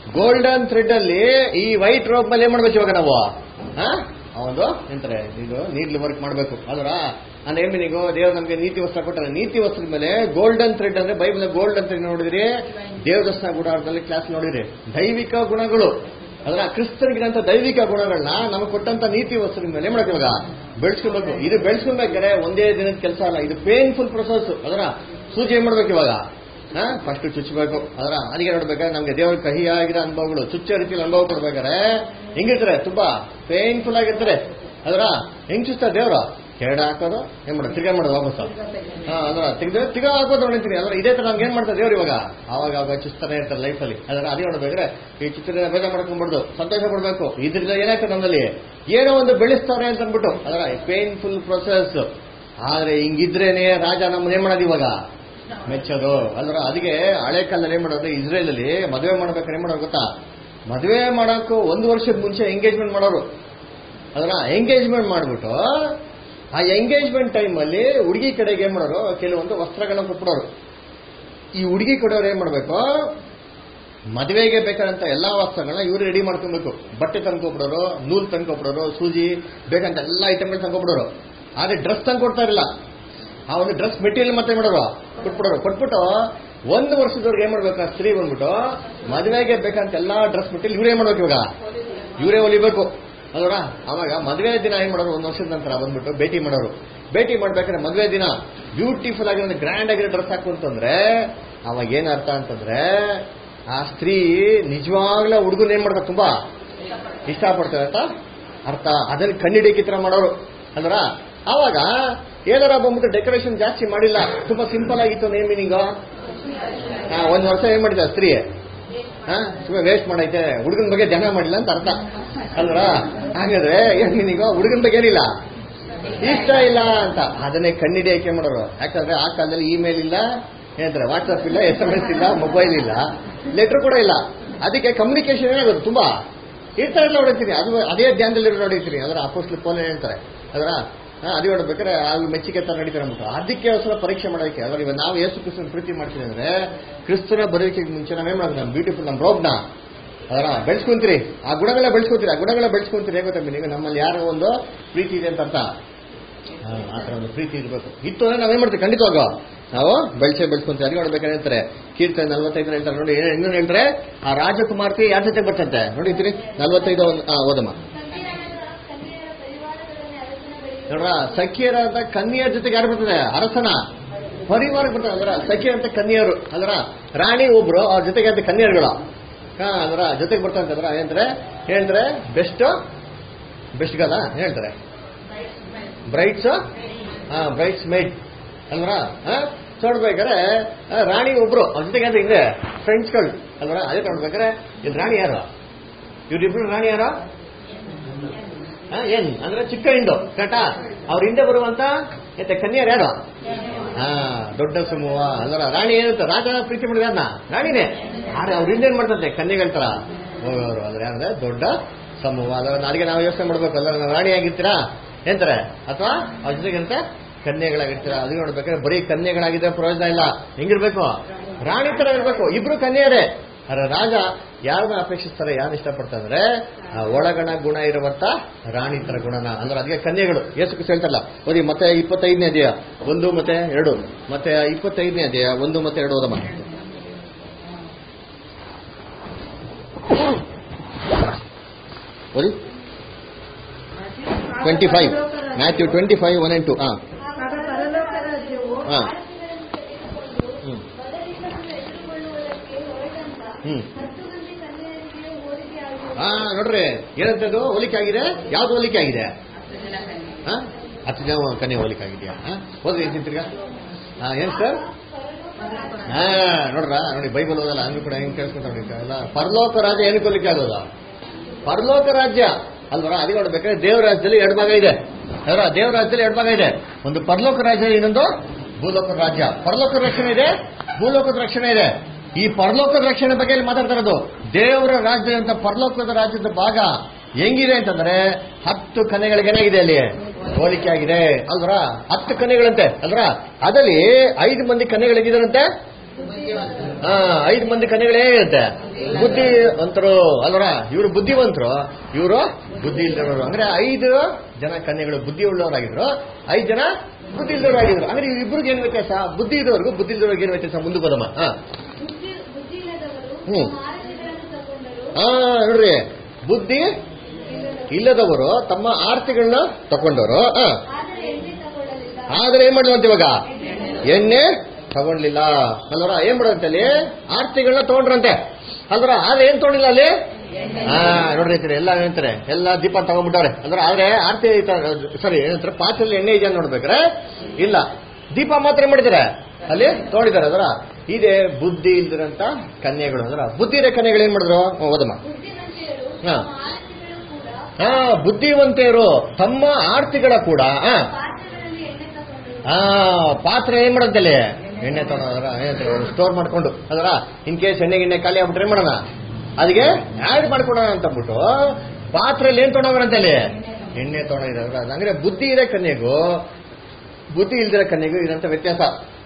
Speaker 1: ಗೋಲ್ಡನ್ ಥ್ರೆಡ್ ಅಲ್ಲಿ ಈ ವೈಟ್ ರೋಪ್ ಮೇಲೆ ಏನ್ ಮಾಡ್ಬೇಕು ಇವಾಗ ನಾವು ಆ? ಆ ಒಂದು ಎಂತಾರೆ ಇದು ನೀಡ್ಲಿ ವರ್ಕ್ ಮಾಡ್ಬೇಕು ಅದರ ಅಂದ್ರೆ ಏನ್ ಮೀನಿಂಗು ದೇವ್ರು ನಮಗೆ ನೀತಿ ವಸ್ತ್ರ ಕೊಟ್ಟಾರೆ ನೀತಿ ವಸ್ತ್ರದ ಮೇಲೆ ಗೋಲ್ಡನ್ ಥ್ರೆಡ್ ಅಂದ್ರೆ ಬೈಬಲ್ ಗೋಲ್ಡನ್ ಥ್ರೆಡ್ ನೋಡಿದ್ರಿ ದೇವದರ್ಶನ ಗುಡಾರದಲ್ಲಿ ಕ್ಲಾಸ್ ನೋಡಿದ್ರಿ ದೈವಿಕ ಗುಣಗಳು ಅದರ ಕ್ರಿಸ್ತರಿಗಿರಂತ ದೈವಿಕ ಗುಣಗಳನ್ನ ನಮಗೆ ಕೊಟ್ಟಂತ ನೀತಿ ವಸ್ತ್ರದ ಮೇಲೆ ಏನ್ ಮಾಡಬೇಕು ಇವಾಗ ಬೆಳೆಸ್ಕೊಬೇಕು ಇದು ಬೆಳೆಸ್ಕೊಬೇಕಾದ್ರೆ ಒಂದೇ ದಿನದ ಕೆಲಸ ಅಲ್ಲ ಇದು ಪೇನ್ಫುಲ್ ಪ್ರೊಸೆಸ್ ಅದರ ಸೂಜಿ ಏನ್ ಮಾಡ್ಬೇಕು ಇವಾಗ ಫಸ್ಟ್ ಚುಚ್ಚಬೇಕು ಅದರ ಅಲ್ಲಿಗೆ ನೋಡ್ಬೇಕಾದ್ರೆ ನಮ್ಗೆ ದೇವ್ರ ಕಹಿಯಾಗಿರೋ ಅನುಭವಗಳು ಚುಚ್ಚೋ ರೀತಿಯಲ್ಲಿ ಅನುಭವ ಕೊಡ್ಬೇಕಾದ್ರೆ ಹೆಂಗಿರ್ತಾರೆ ತುಂಬಾ ಪೇನ್ಫುಲ್ ಆಗಿರ್ತಾರೆ ಅದರ ಹೆಂಗ್ ಚುಚ್ತಾರೆ ದೇವ್ರು ಕೆರಡ ಹಾಕೋದು ಏನ್ ಮಾಡೋದು ತಿರ್ಗಾ ಮಾಡೋದು ವಾಪಸ್ ಹಾ ಅದರ ತೆಗೆದ್ರೆ ತಿರ್ಗಾ ಹಾಕೋದು ನೋಡಿರ್ತೀನಿ ಅದರ ಇದೇ ತರ ನಮ್ಗೆ ಏನ್ ಮಾಡ್ತಾರೆ ದೇವ್ರು ಇವಾಗ ಆವಾಗ ಆವಾಗ ಚುಚ್ತಾನೆ ಇರ್ತಾರೆ ಲೈಫಲ್ಲಿ ಅದರ ಅದೇ ನೋಡ್ಬೇಕಾದ್ರೆ ಈ ಚಿತ್ರ ಬೇಜ ಮಾಡ್ಕೊಂಡ್ಬಿಡ್ದು ಸಂತೋಷ ಪಡ್ಬೇಕು ಇದ್ರಿಂದ ಏನಾಗ್ತದೆ ನಮ್ಮಲ್ಲಿ ಏನೋ ಒಂದು ಬೆಳೆಸ್ತಾರೆ ಅಂತ ಅಂದ್ಬಿಟ್ಟು ಅದರ ಪೇನ್ಫುಲ್ ಪ್ರೊಸೆಸ್ ಆದ್ರೆ ಹಿಂಗಿದ್ರೇನೆ ರಾಜ ನಮ್ಮನ್ನ ಏನ್ ಮಾಡೋದು ಇವಾಗ ಮೆಚ್ಚೋದು ಅಲ್ರ ಅದಕ್ಕೆ ಹಳೆ ಕಾಲದಲ್ಲಿ ಏನ್ ಮಾಡೋದು ಇಸ್ರೇಲ್ ಅಲ್ಲಿ ಮದುವೆ ಮಾಡ್ಬೇಕಾದ್ರೆ ಏನ್ ಮಾಡೋರು ಗೊತ್ತಾ ಮದುವೆ ಮಾಡಕ್ಕೂ ಒಂದು ವರ್ಷದ ಮುಂಚೆ ಎಂಗೇಜ್ಮೆಂಟ್ ಮಾಡೋರು ಅದರ ಎಂಗೇಜ್ಮೆಂಟ್ ಮಾಡ್ಬಿಟ್ಟು ಆ ಎಂಗೇಜ್ಮೆಂಟ್ ಟೈಮಲ್ಲಿ ಹುಡುಗಿ ಕಡೆಗೆ ಏನ್ ಮಾಡೋರು ಕೆಲವೊಂದು ವಸ್ತ್ರಗಳನ್ನ ಕೊಟ್ಬಿಡೋರು ಈ ಹುಡುಗಿ ಕೊಡೋರು ಏನ್ ಮಾಡ್ಬೇಕು ಮದುವೆಗೆ ಬೇಕಾದಂತ ಎಲ್ಲಾ ವಸ್ತ್ರಗಳನ್ನ ಇವರು ರೆಡಿ ಮಾಡ್ಕೊಬೇಕು ಬಟ್ಟೆ ತಂದ್ಕೊಬಿಡೋರು ನೂಲ್ ತಂದ್ಕೊಬಿಡೋರು ಸೂಜಿ ಬೇಕಂತ ಎಲ್ಲಾ ಐಟಮ್ಗಳು ತಂದ್ಕೊಬಿಡೋರು ಆದ್ರೆ ಡ್ರೆಸ್ ತಂದ್ಕೊಡ್ತಾ ಇರಲಿಲ್ಲ ಆ ಒಂದು ಡ್ರೆಸ್ ಮೆಟೀರಿಯಲ್ ಮತ್ತೆ ಮಾಡೋರು ಕೊಟ್ಬಿಡೋರು ಕೊಟ್ಬಿಟ್ಟು ಒಂದು ವರ್ಷದವ್ರಿಗೆ ಏನ್ ಮಾಡ್ಬೇಕು ಆ ಸ್ತ್ರೀ ಬಂದ್ಬಿಟ್ಟು ಮದುವೆಗೆ ಬೇಕಂತ ಎಲ್ಲಾ ಡ್ರೆಸ್ ಮೆಟೀರಿಯಲ್ ಇವರೇ ಮಾಡ್ಬೇಕು ಇವಾಗ ಇವರೇ ಹೊಲಿಬೇಕು ಅಲ್ವರ ಅವಾಗ ಮದುವೆ ದಿನ ಏನ್ ಮಾಡೋರು ಒಂದು ವರ್ಷದ ನಂತರ ಬಂದ್ಬಿಟ್ಟು ಭೇಟಿ ಮಾಡೋರು ಭೇಟಿ ಮಾಡ್ಬೇಕಾದ್ರೆ ಮದುವೆ ದಿನ ಬ್ಯೂಟಿಫುಲ್ ಆಗಿರೋ ಗ್ರ್ಯಾಂಡ್ ಆಗಿರೋ ಡ್ರೆಸ್ ಹಾಕು ಅಂತಂದ್ರೆ ಅವಾಗ ಏನ್ ಅರ್ಥ ಅಂತಂದ್ರೆ ಆ ಸ್ತ್ರೀ ನಿಜವಾಗ್ಲೂ ಹುಡುಗನ ಏನ್ ಮಾಡ್ತಾರೆ ತುಂಬಾ ಇಷ್ಟಪಡ್ತಾರೆ ಅಂತ ಅರ್ಥ ಅದನ್ನ ಕಣ್ಣಿಡಿಕೆ ತರ ಮಾಡೋರು ಅಂದ್ರ ಅವಾಗ ಏನಾರ ಬಂದ್ಬಿಟ್ಟು ಡೆಕೋರೇಷನ್ ಜಾಸ್ತಿ ಮಾಡಿಲ್ಲ ತುಂಬಾ ಸಿಂಪಲ್ ಆಗಿತ್ತು ನೇಮ್ ಮೀನಿಂಗ್ ಒಂದ್ ವರ್ಷ ಏನ್ ಮಾಡಿದ ಸ್ತ್ರೀ ಹಾ ಸುಮ್ಮನೆ ವೇಸ್ಟ್ ಮಾಡೈತೆ ಹುಡುಗನ ಬಗ್ಗೆ ಧ್ಯಾನ ಮಾಡಿಲ್ಲ ಅಂತ ಅರ್ಥ ಅಲ್ವಾ ಹಾಗಾದ್ರೆ ಏನ್ ಮೀನಿಂಗ್ ಹುಡುಗನ ಬಗ್ಗೆ ಏನಿಲ್ಲ ಇಷ್ಟ ಇಲ್ಲ ಅಂತ ಅದನ್ನೇ ಕಣ್ಣಿಡಿಯಕ್ಕೆ ಮಾಡೋರು ಯಾಕಂದ್ರೆ ಆ ಕಾಲದಲ್ಲಿ ಇಮೇಲ್ ಇಲ್ಲ ಏನಂತಾರೆ ವಾಟ್ಸಪ್ ಇಲ್ಲ ಎಸ್ ಎಂ ಎಸ್ ಇಲ್ಲ ಮೊಬೈಲ್ ಇಲ್ಲ ಲೆಟರ್ ಕೂಡ ಇಲ್ಲ ಅದಕ್ಕೆ ಕಮ್ಯುನಿಕೇಶನ್ ಏನಾಗೋದು ತುಂಬಾ ಇರ್ತಾ ಇಲ್ಲ ಹೊಡಿತೀನಿ ಅದು ಅದೇ ಧ್ಯಾನದಲ್ಲಿ ನೋಡಿರ್ತೀನಿ ಅದರ ಅಪೋಸ್ಟ್ಲಿ ಫೋನ್ ಹೇಳ್ತಾರೆ ಅದರ ಅದೇ ನೋಡ್ಬೇಕಾದ್ರೆ ಅದು ಮೆಚ್ಚಿಗೆ ತರ ನಡೀತಾರೆ ಅಂದ್ಬಿಟ್ಟು ಅದಕ್ಕೆ ಅವಸರ ಪರೀಕ್ಷೆ ಮಾಡೋದಕ್ಕೆ ಅದ್ರ ಇವಾಗ ನಾವು ಯೇಸು ಕ್ರಿಸ್ತನ ಪ್ರೀತಿ ಮಾಡ್ತೀವಿ ಅಂದ್ರೆ ಕ್ರಿಸ್ತನ ಬರೋದಕ್ಕೆ ಮುಂಚೆ ನಾವೇನ್ ಮಾಡೋದು ನಮ್ಮ ಬ್ಯೂಟಿಫುಲ್ ನಮ್ಮ ರೋಗ್ನ ಅದರ ಬೆಳೆಸ್ಕೊಂತೀರಿ ಆ ಗುಣಗಳ ಬೆಳೆಸ್ಕೊಂತೀರಿ ಆ ಗುಣಗಳ ಬೆಳೆಸ್ಕೊಂತೀರಿ ಹೇಗೆ ಗೊತ್ತಾ ನೀವು ನಮ್ಮಲ್ಲಿ ಯಾರೋ ಒಂದು ಪ್ರೀತಿ ಇದೆ ಅಂತ ಅರ್ಥ ಹಾ, ಆ ಥರ ಒಂದು ಪ್ರೀತಿ ಇರಬೇಕು ಇತ್ತು ಅಂದ್ರೆ ನಾವೇನ್ ಮಾಡ್ತೀವಿ ಖಂಡಿತವಾಗ ನಾವು ಬೆಳೆಸೇ ಬೆಳೆಸ್ಕೊಂತೀವಿ ಅದಕ್ಕೆ ನೋಡ್ಬೇಕಾದ್ರೆ ಹೇಳ್ತಾರೆ ಕೀರ್ತನೆ ನಲ್ವತ್ತೈದು ಹೇಳ್ತಾರೆ ನೋಡಿ ಏನು ಇನ್ನೊಂದು ಹೇಳ್ತಾರೆ ಆ ರಾಜಕುಮಾರ್ತಿ ಯಾರ ಜೊತೆ ಬರ್ತಂತೆ ನೋಡಿದ್ದೀರಿ ನಲ್ವತ್ತೈದು ಒಂದು ಆ, ಓದಮ್ಮ
Speaker 2: ಕನ್ಯೆಯರ ಪರಿವಾರಗಳಲ್ಲಿ ಅರಸನ ಬಳಿಗೆ
Speaker 1: ನೋಡ್ರ ಸಖಿಯರ ಅಂತ ಕನ್ಯೆಯರ ಜೊತೆಗೆ ಯಾರು ಬರ್ತದೆ ಅರಸನ ಪರಿವಾರಕ್ಕೆ ಬರ್ತಾರೆ ಅದರ ಸಖಿಯರ್ ಅಂತ ಕನ್ಯೆಯರು ಅದರ ರಾಣಿ ಒಬ್ರು ಅವ್ರ ಜೊತೆಗೆ ಅಂತ ಕನ್ಯೆಯರುಗಳು ಹಾ ಅದರ ಜೊತೆಗೆ ಬರ್ತಾರೆ ಅದರ ಏನಂತಾರೆ ಹೇಳ್ತಾರೆ ಬೆಸ್ಟ್ ಬೆಸ್ಟ್ ಗಲ್ಲ ಹೇಳ್ತಾರೆ ಬ್ರೈಟ್ಸ್ ಹಾ ಬ್ರೈಟ್ಸ್ ಮೇಡ್ ಅಲ್ವರ ನೋಡ್ಬೇಕಾದ್ರೆ ಆ, ರಾಣಿ ಒಬ್ರು ಅವ್ರ ಜೊತೆಗೆ ಅಂತ ಇದೆ ಫ್ರೆಂಡ್ಸ್ಗಳು ಅಲ್ವರ ಅದೇ ನೋಡ್ಬೇಕಾದ್ರೆ ಇದು ರಾಣಿ ಯಾರು ಇವ್ರಿಬ್ರು ರಾಣಿ ಯಾರು ಆ, ಏನ್ ಅಂದ್ರೆ ಚಿಕ್ಕ ಹಿಂಡು ಕರೆಕ್ಟಾ ಅವ್ರ ಹಿಂದೆ ಬರುವಂತ ಮತ್ತೆ ಕನ್ಯರ್ ಯಾರು ಹಾ ದೊಡ್ಡ ಸಮೂಹ ಅಲ್ವರ ರಾಣಿ ಏನಂತ ರಾಜ ಪ್ರೀತಿ ಮಾಡಿದ ಅದನ್ನ ರಾಣಿನೇ ಆದ್ರೆ ಅವ್ರ ಹಿಂದೆ ಏನ್ ಮಾಡ್ತಂತೆ ಕನ್ಯೆಗಳ ತರ ಹೋಗೋರು ಅಂದ್ರೆ ಅಂದ್ರೆ ದೊಡ್ಡ ಸಮೂಹ ಅದರ ನಾಳೆಗೆ ನಾವು ಯೋಚನೆ ಮಾಡ್ಬೇಕು ಅಲ್ಲ ನಾವು ರಾಣಿ ಆಗಿರ್ತೀರಾ ಎಂತಾರೆ ಅಥವಾ ಅವ್ರ ಜೊತೆಗಂತೆ ಕನ್ಯೆಗಳಾಗಿರ್ತೀರಾ ಅದು ನೋಡ್ಬೇಕಾದ್ರೆ ಬರೀ ಕನ್ಯೆಗಳಾಗಿದ್ರೆ ಪ್ರಯೋಜನ ಇಲ್ಲ ಹೆಂಗಿರ್ಬೇಕು ರಾಣಿ ತರ ಇರ್ಬೇಕು ಇಬ್ರು ಕನ್ಯೆಯರೇ ಅರೆ ರಾಜ ಯಾರನ್ನ ಅಪೇಕ್ಷಿಸ್ತಾರೆ ಯಾರು ಇಷ್ಟಪಡ್ತಾರೆ ಅಂದ್ರೆ ಆ ಒಳಗಣ ಗುಣ ಇರುವಂತ ರಾಣಿ ತರ ಗುಣನ ಅಂದ್ರೆ ಅದಕ್ಕೆ ಕನ್ಯೆಗಳು ಯೇಸು ಕ್ರಿಸ್ತ ಹೇಳ್ತಲ್ಲ ಓದಿ ಮತ್ತೆ ಇಪ್ಪತ್ತೈದನೇ ಅಧ್ಯಾಯ ಒಂದು ಮತ್ತೆ ಎರಡು ಮತ್ತೆ ಇಪ್ಪತ್ತೈದನೇ ಅಧ್ಯಾಯ ಒಂದು ಮತ್ತೆ ಎರಡು ಓದಮ್ಮ ಓದಿ twenty five Matthew twenty five one and two ಹಾ
Speaker 5: ಆಗ ಪರಲೋಕ ರಾಜ್ಯವು
Speaker 1: ಹಾ
Speaker 2: ಭಾರತೀಯರನ್ನು ತೆಗೆದುಕೊಂಡು
Speaker 1: ಹ್ಮ್.
Speaker 2: ಬದಲಿಸನ್ನು ಎದುರುಗೊಳ್ಳುವುದಕ್ಕೆ ಹೊರಟಂತ
Speaker 1: ಹ್ಮ್.
Speaker 2: ಹತ್ತು ಮಂದಿ ಕನ್ಯೆಯರಿಗೆ ಹೋಲಿಕೆ
Speaker 1: ಹಾ
Speaker 2: ಆಗುವುದು
Speaker 1: ನೋಡ್ರಿ ಏನಂತದ್ದು ಹೋಲಿಕೆ ಆಗಿದೆ ಯಾವ್ದು ಹೋಲಿಕೆ ಆಗಿದೆ ಹಾ? ಹತ್ತು ಜನ ಕನ್ಯೆ ಹೋಲಿಕೆ ಆಗಿದೆಯಾ ಹಾ? ಓದ್ರಿ ಏನ್ ತಿರ್ಗಾ ಹಾ ಏನ್ ಸರ್ ಹಾ ನೋಡ್ರ ನೋಡಿ ಬೈಬಲ್ ಓದಲ್ಲ ಹಂಗೂ ಕೂಡ ಹೆಂಗ್ ಕೇಳಿಸ್ಕೊಂತ ನೋಡಿ ಎಲ್ಲ ಪರಲೋಕ ರಾಜ್ಯ ಏನಕ್ಕೆ ಹೋಲಿಕೆ ಆಗೋದು ಪರಲೋಕ ರಾಜ್ಯ ಅಲ್ವರ ಅದಕ್ಕೆ ನೋಡ್ಬೇಕಾದ್ರೆ ದೇವ್ರ ರಾಜ್ಯದಲ್ಲಿ ಎರಡು ಭಾಗ ಇದೆ ಅದರ ದೇವ್ರ ರಾಜ್ಯದಲ್ಲಿ ಎರಡು ಭಾಗ ಇದೆ ಒಂದು ಪರಲೋಕ ರಾಜ್ಯ ಇನ್ನೊಂದು ಭೂಲೋಕದ ರಾಜ್ಯ ಪರಲೋಕದ ರಕ್ಷಣೆ ಇದೆ ಭೂಲೋಕದ ರಕ್ಷಣೆ ಇದೆ ಈ ಪರಲೋಕದ ರಕ್ಷಣೆ ಬಗ್ಗೆ ಇಲ್ಲಿ ಮಾತಾಡ್ತಾ ಇರೋದು ದೇವರ ರಾಜ್ಯ ಅಂತ ಪರಲೋಕದ ರಾಜ್ಯದ ಭಾಗ ಹೆಂಗಿದೆ ಅಂತಂದ್ರೆ ಹತ್ತು ಕನೆಗಳಿಗೆ ಏನಾಗಿದೆ ಅಲ್ಲಿ ಹೋಲಿಕೆ ಆಗಿದೆ ಅಲ್ವರ ಹತ್ತು ಕನೆಗಳಂತೆ ಅಲ್ವರ ಅದರಲ್ಲಿ ಐದು ಮಂದಿ ಕನೆಗಳಿಗಿದಾರಂತೆ ಹಾ ಐದು ಮಂದಿ ಕನ್ಯಗಳೇ ಇರುತ್ತೆ ಬುದ್ಧಿ ಅಂತರು ಅಲ್ವರ ಇವರು ಬುದ್ಧಿವಂತರು ಇವರು ಬುದ್ಧಿ ಇಲ್ದವರು ಅಂದ್ರೆ ಐದು ಜನ ಕನ್ಯಗಳು ಬುದ್ಧಿ ಉಳ್ಳವರಾಗಿದ್ರು ಐದು ಜನ ಬುದ್ಧಿ ಇಲ್ದವರಾಗಿದ್ರು ಅಂದ್ರೆ ಇವ್ರಿಬ್ರಿಗೆ ಏನು ವ್ಯತ್ಯಾಸ ಬುದ್ಧಿ ಇದ್ದವ್ರಿಗೂ ಬುದ್ಧಿ ಇಲ್ದವ್ರಿಗೆ ಏನು ವ್ಯತ್ಯಾಸ ಮುಂದೆ ಬದಮ್ಮ ಹಾ
Speaker 2: ಬುದ್ಧಿ ಬುದ್ಧಿ ಇಲ್ಲದವರು
Speaker 1: ಹ್ಮ್.
Speaker 2: ತಮ್ಮ ಆರೋಗ್ಯಗಳನ್ನು ತಗೊಂಡರು
Speaker 1: ಹಾ ನೋಡ್ರಿ ಬುದ್ಧಿ ಇಲ್ಲದವರು ತಮ್ಮ ಆರ್ತಿಗಳನ್ನ ತಕೊಂಡವರು ಹಾ
Speaker 2: ಆದರೆ ಎಣ್ಣೆ ತಗೊಳ್ಳಲಿಲ್ಲ
Speaker 1: ಆದ್ರೆ ಏನ್ ಮಾಡಿದ್ರಂತೆ ಇವಾಗ ಎಣ್ಣೆ ತಗೊಂಡ್ಲಿಲ್ಲ ಅಲ್ವರ ಏನ್ ಮಾಡೋದಂತೆ ಅಲ್ಲಿ ಆರ್ತಿಗಳನ್ನ ತಗೊಂಡ್ರಂತೆ ಅಲ್ವರ ಆದ್ರೆ ಏನ್ ತಗೊಂಡಿಲ್ಲ ಅಲ್ಲಿ ಹಾ ನೋಡ್ರಿ ಅಂತಾರೆ ಎಲ್ಲ ಏನಂತಾರೆ ಎಲ್ಲ ದೀಪ ತಗೊಂಡ್ಬಿಟ್ಟವ್ರೆ ಅಂದ್ರೆ ಆದ್ರೆ ಆರ್ತಿ ಸಾರಿ ಏನಂತಾರೆ ಪಾತ್ರೆಯಲ್ಲಿ ಎಣ್ಣೆ ಇದೆಯಾ ನೋಡ್ಬೇಕ್ರೆ ಇಲ್ಲ ದೀಪ ಮಾತ್ರ ಏನ್ ಮಾಡಿದ್ದಾರೆ ಅಲ್ಲಿ ತಗೊಂಡಿದ್ದಾರೆ ಅದರ ಇದೇ ಬುದ್ಧಿ ಇಲ್ದಿರಂತ ಕನ್ಯೆಗಳು ಅದರ ಬುದ್ಧಿ ಇರೋ ಕನ್ಯೆಗಳು ಏನ್ ಮಾಡಿದ್ರು ಹ್ಮ್, ಓದಮ್ಮ
Speaker 2: ಬುದ್ಧಿವಂತೆಯರು
Speaker 1: ಹಾ.
Speaker 2: ತಮ್ಮ ಆರೋಗ್ಯಗಳು ಕೂಡ
Speaker 1: ಹಾ ಬುದ್ಧಿವಂತೆಯರು ತಮ್ಮ ಆರ್ತಿಗಳ ಕೂಡ ಹಾ
Speaker 2: ಪಾತ್ರೆಗಳಲ್ಲಿ ಎಣ್ಣೆ ತಗೊಂಡರು
Speaker 1: ಆ ಪಾತ್ರೆ ಏನ್ ಮಾಡಂತಲ್ಲಿ ಎಣ್ಣೆ ತಗೊಳೋದ್ರ ಸ್ಟೋರ್ ಮಾಡ್ಕೊಂಡು ಅದರ ಇನ್ ಕೇಸ್ ಎಣ್ಣೆ ಗಿಣ್ಣೆ ಖಾಲಿ ಆಗ್ಬಿಟ್ರೆ ಏನ್ ಮಾಡೋಣ ಅದಕ್ಕೆ ಆಡ್ ಮಾಡ್ಕೊಡೋಣ ಅಂತ ಅಂದ್ಬಿಟ್ಟು ಪಾತ್ರೆಯಲ್ಲಿ ಏನ್ ತೊಗೊಂಡೋಗ್ರಂತಲ್ಲಿ ಎಣ್ಣೆ ತೊಗೊಂಡಿದ್ದಾರೆ ಅಂದ್ರೆ ಬುದ್ಧಿ ಇರೋ ಕನ್ಯೆಗೂ ಬುದ್ಧಿ ಇಲ್ದಿರೋ ಕನ್ಯೆಗೂ ಇರೋಂಥ ವ್ಯತ್ಯಾಸ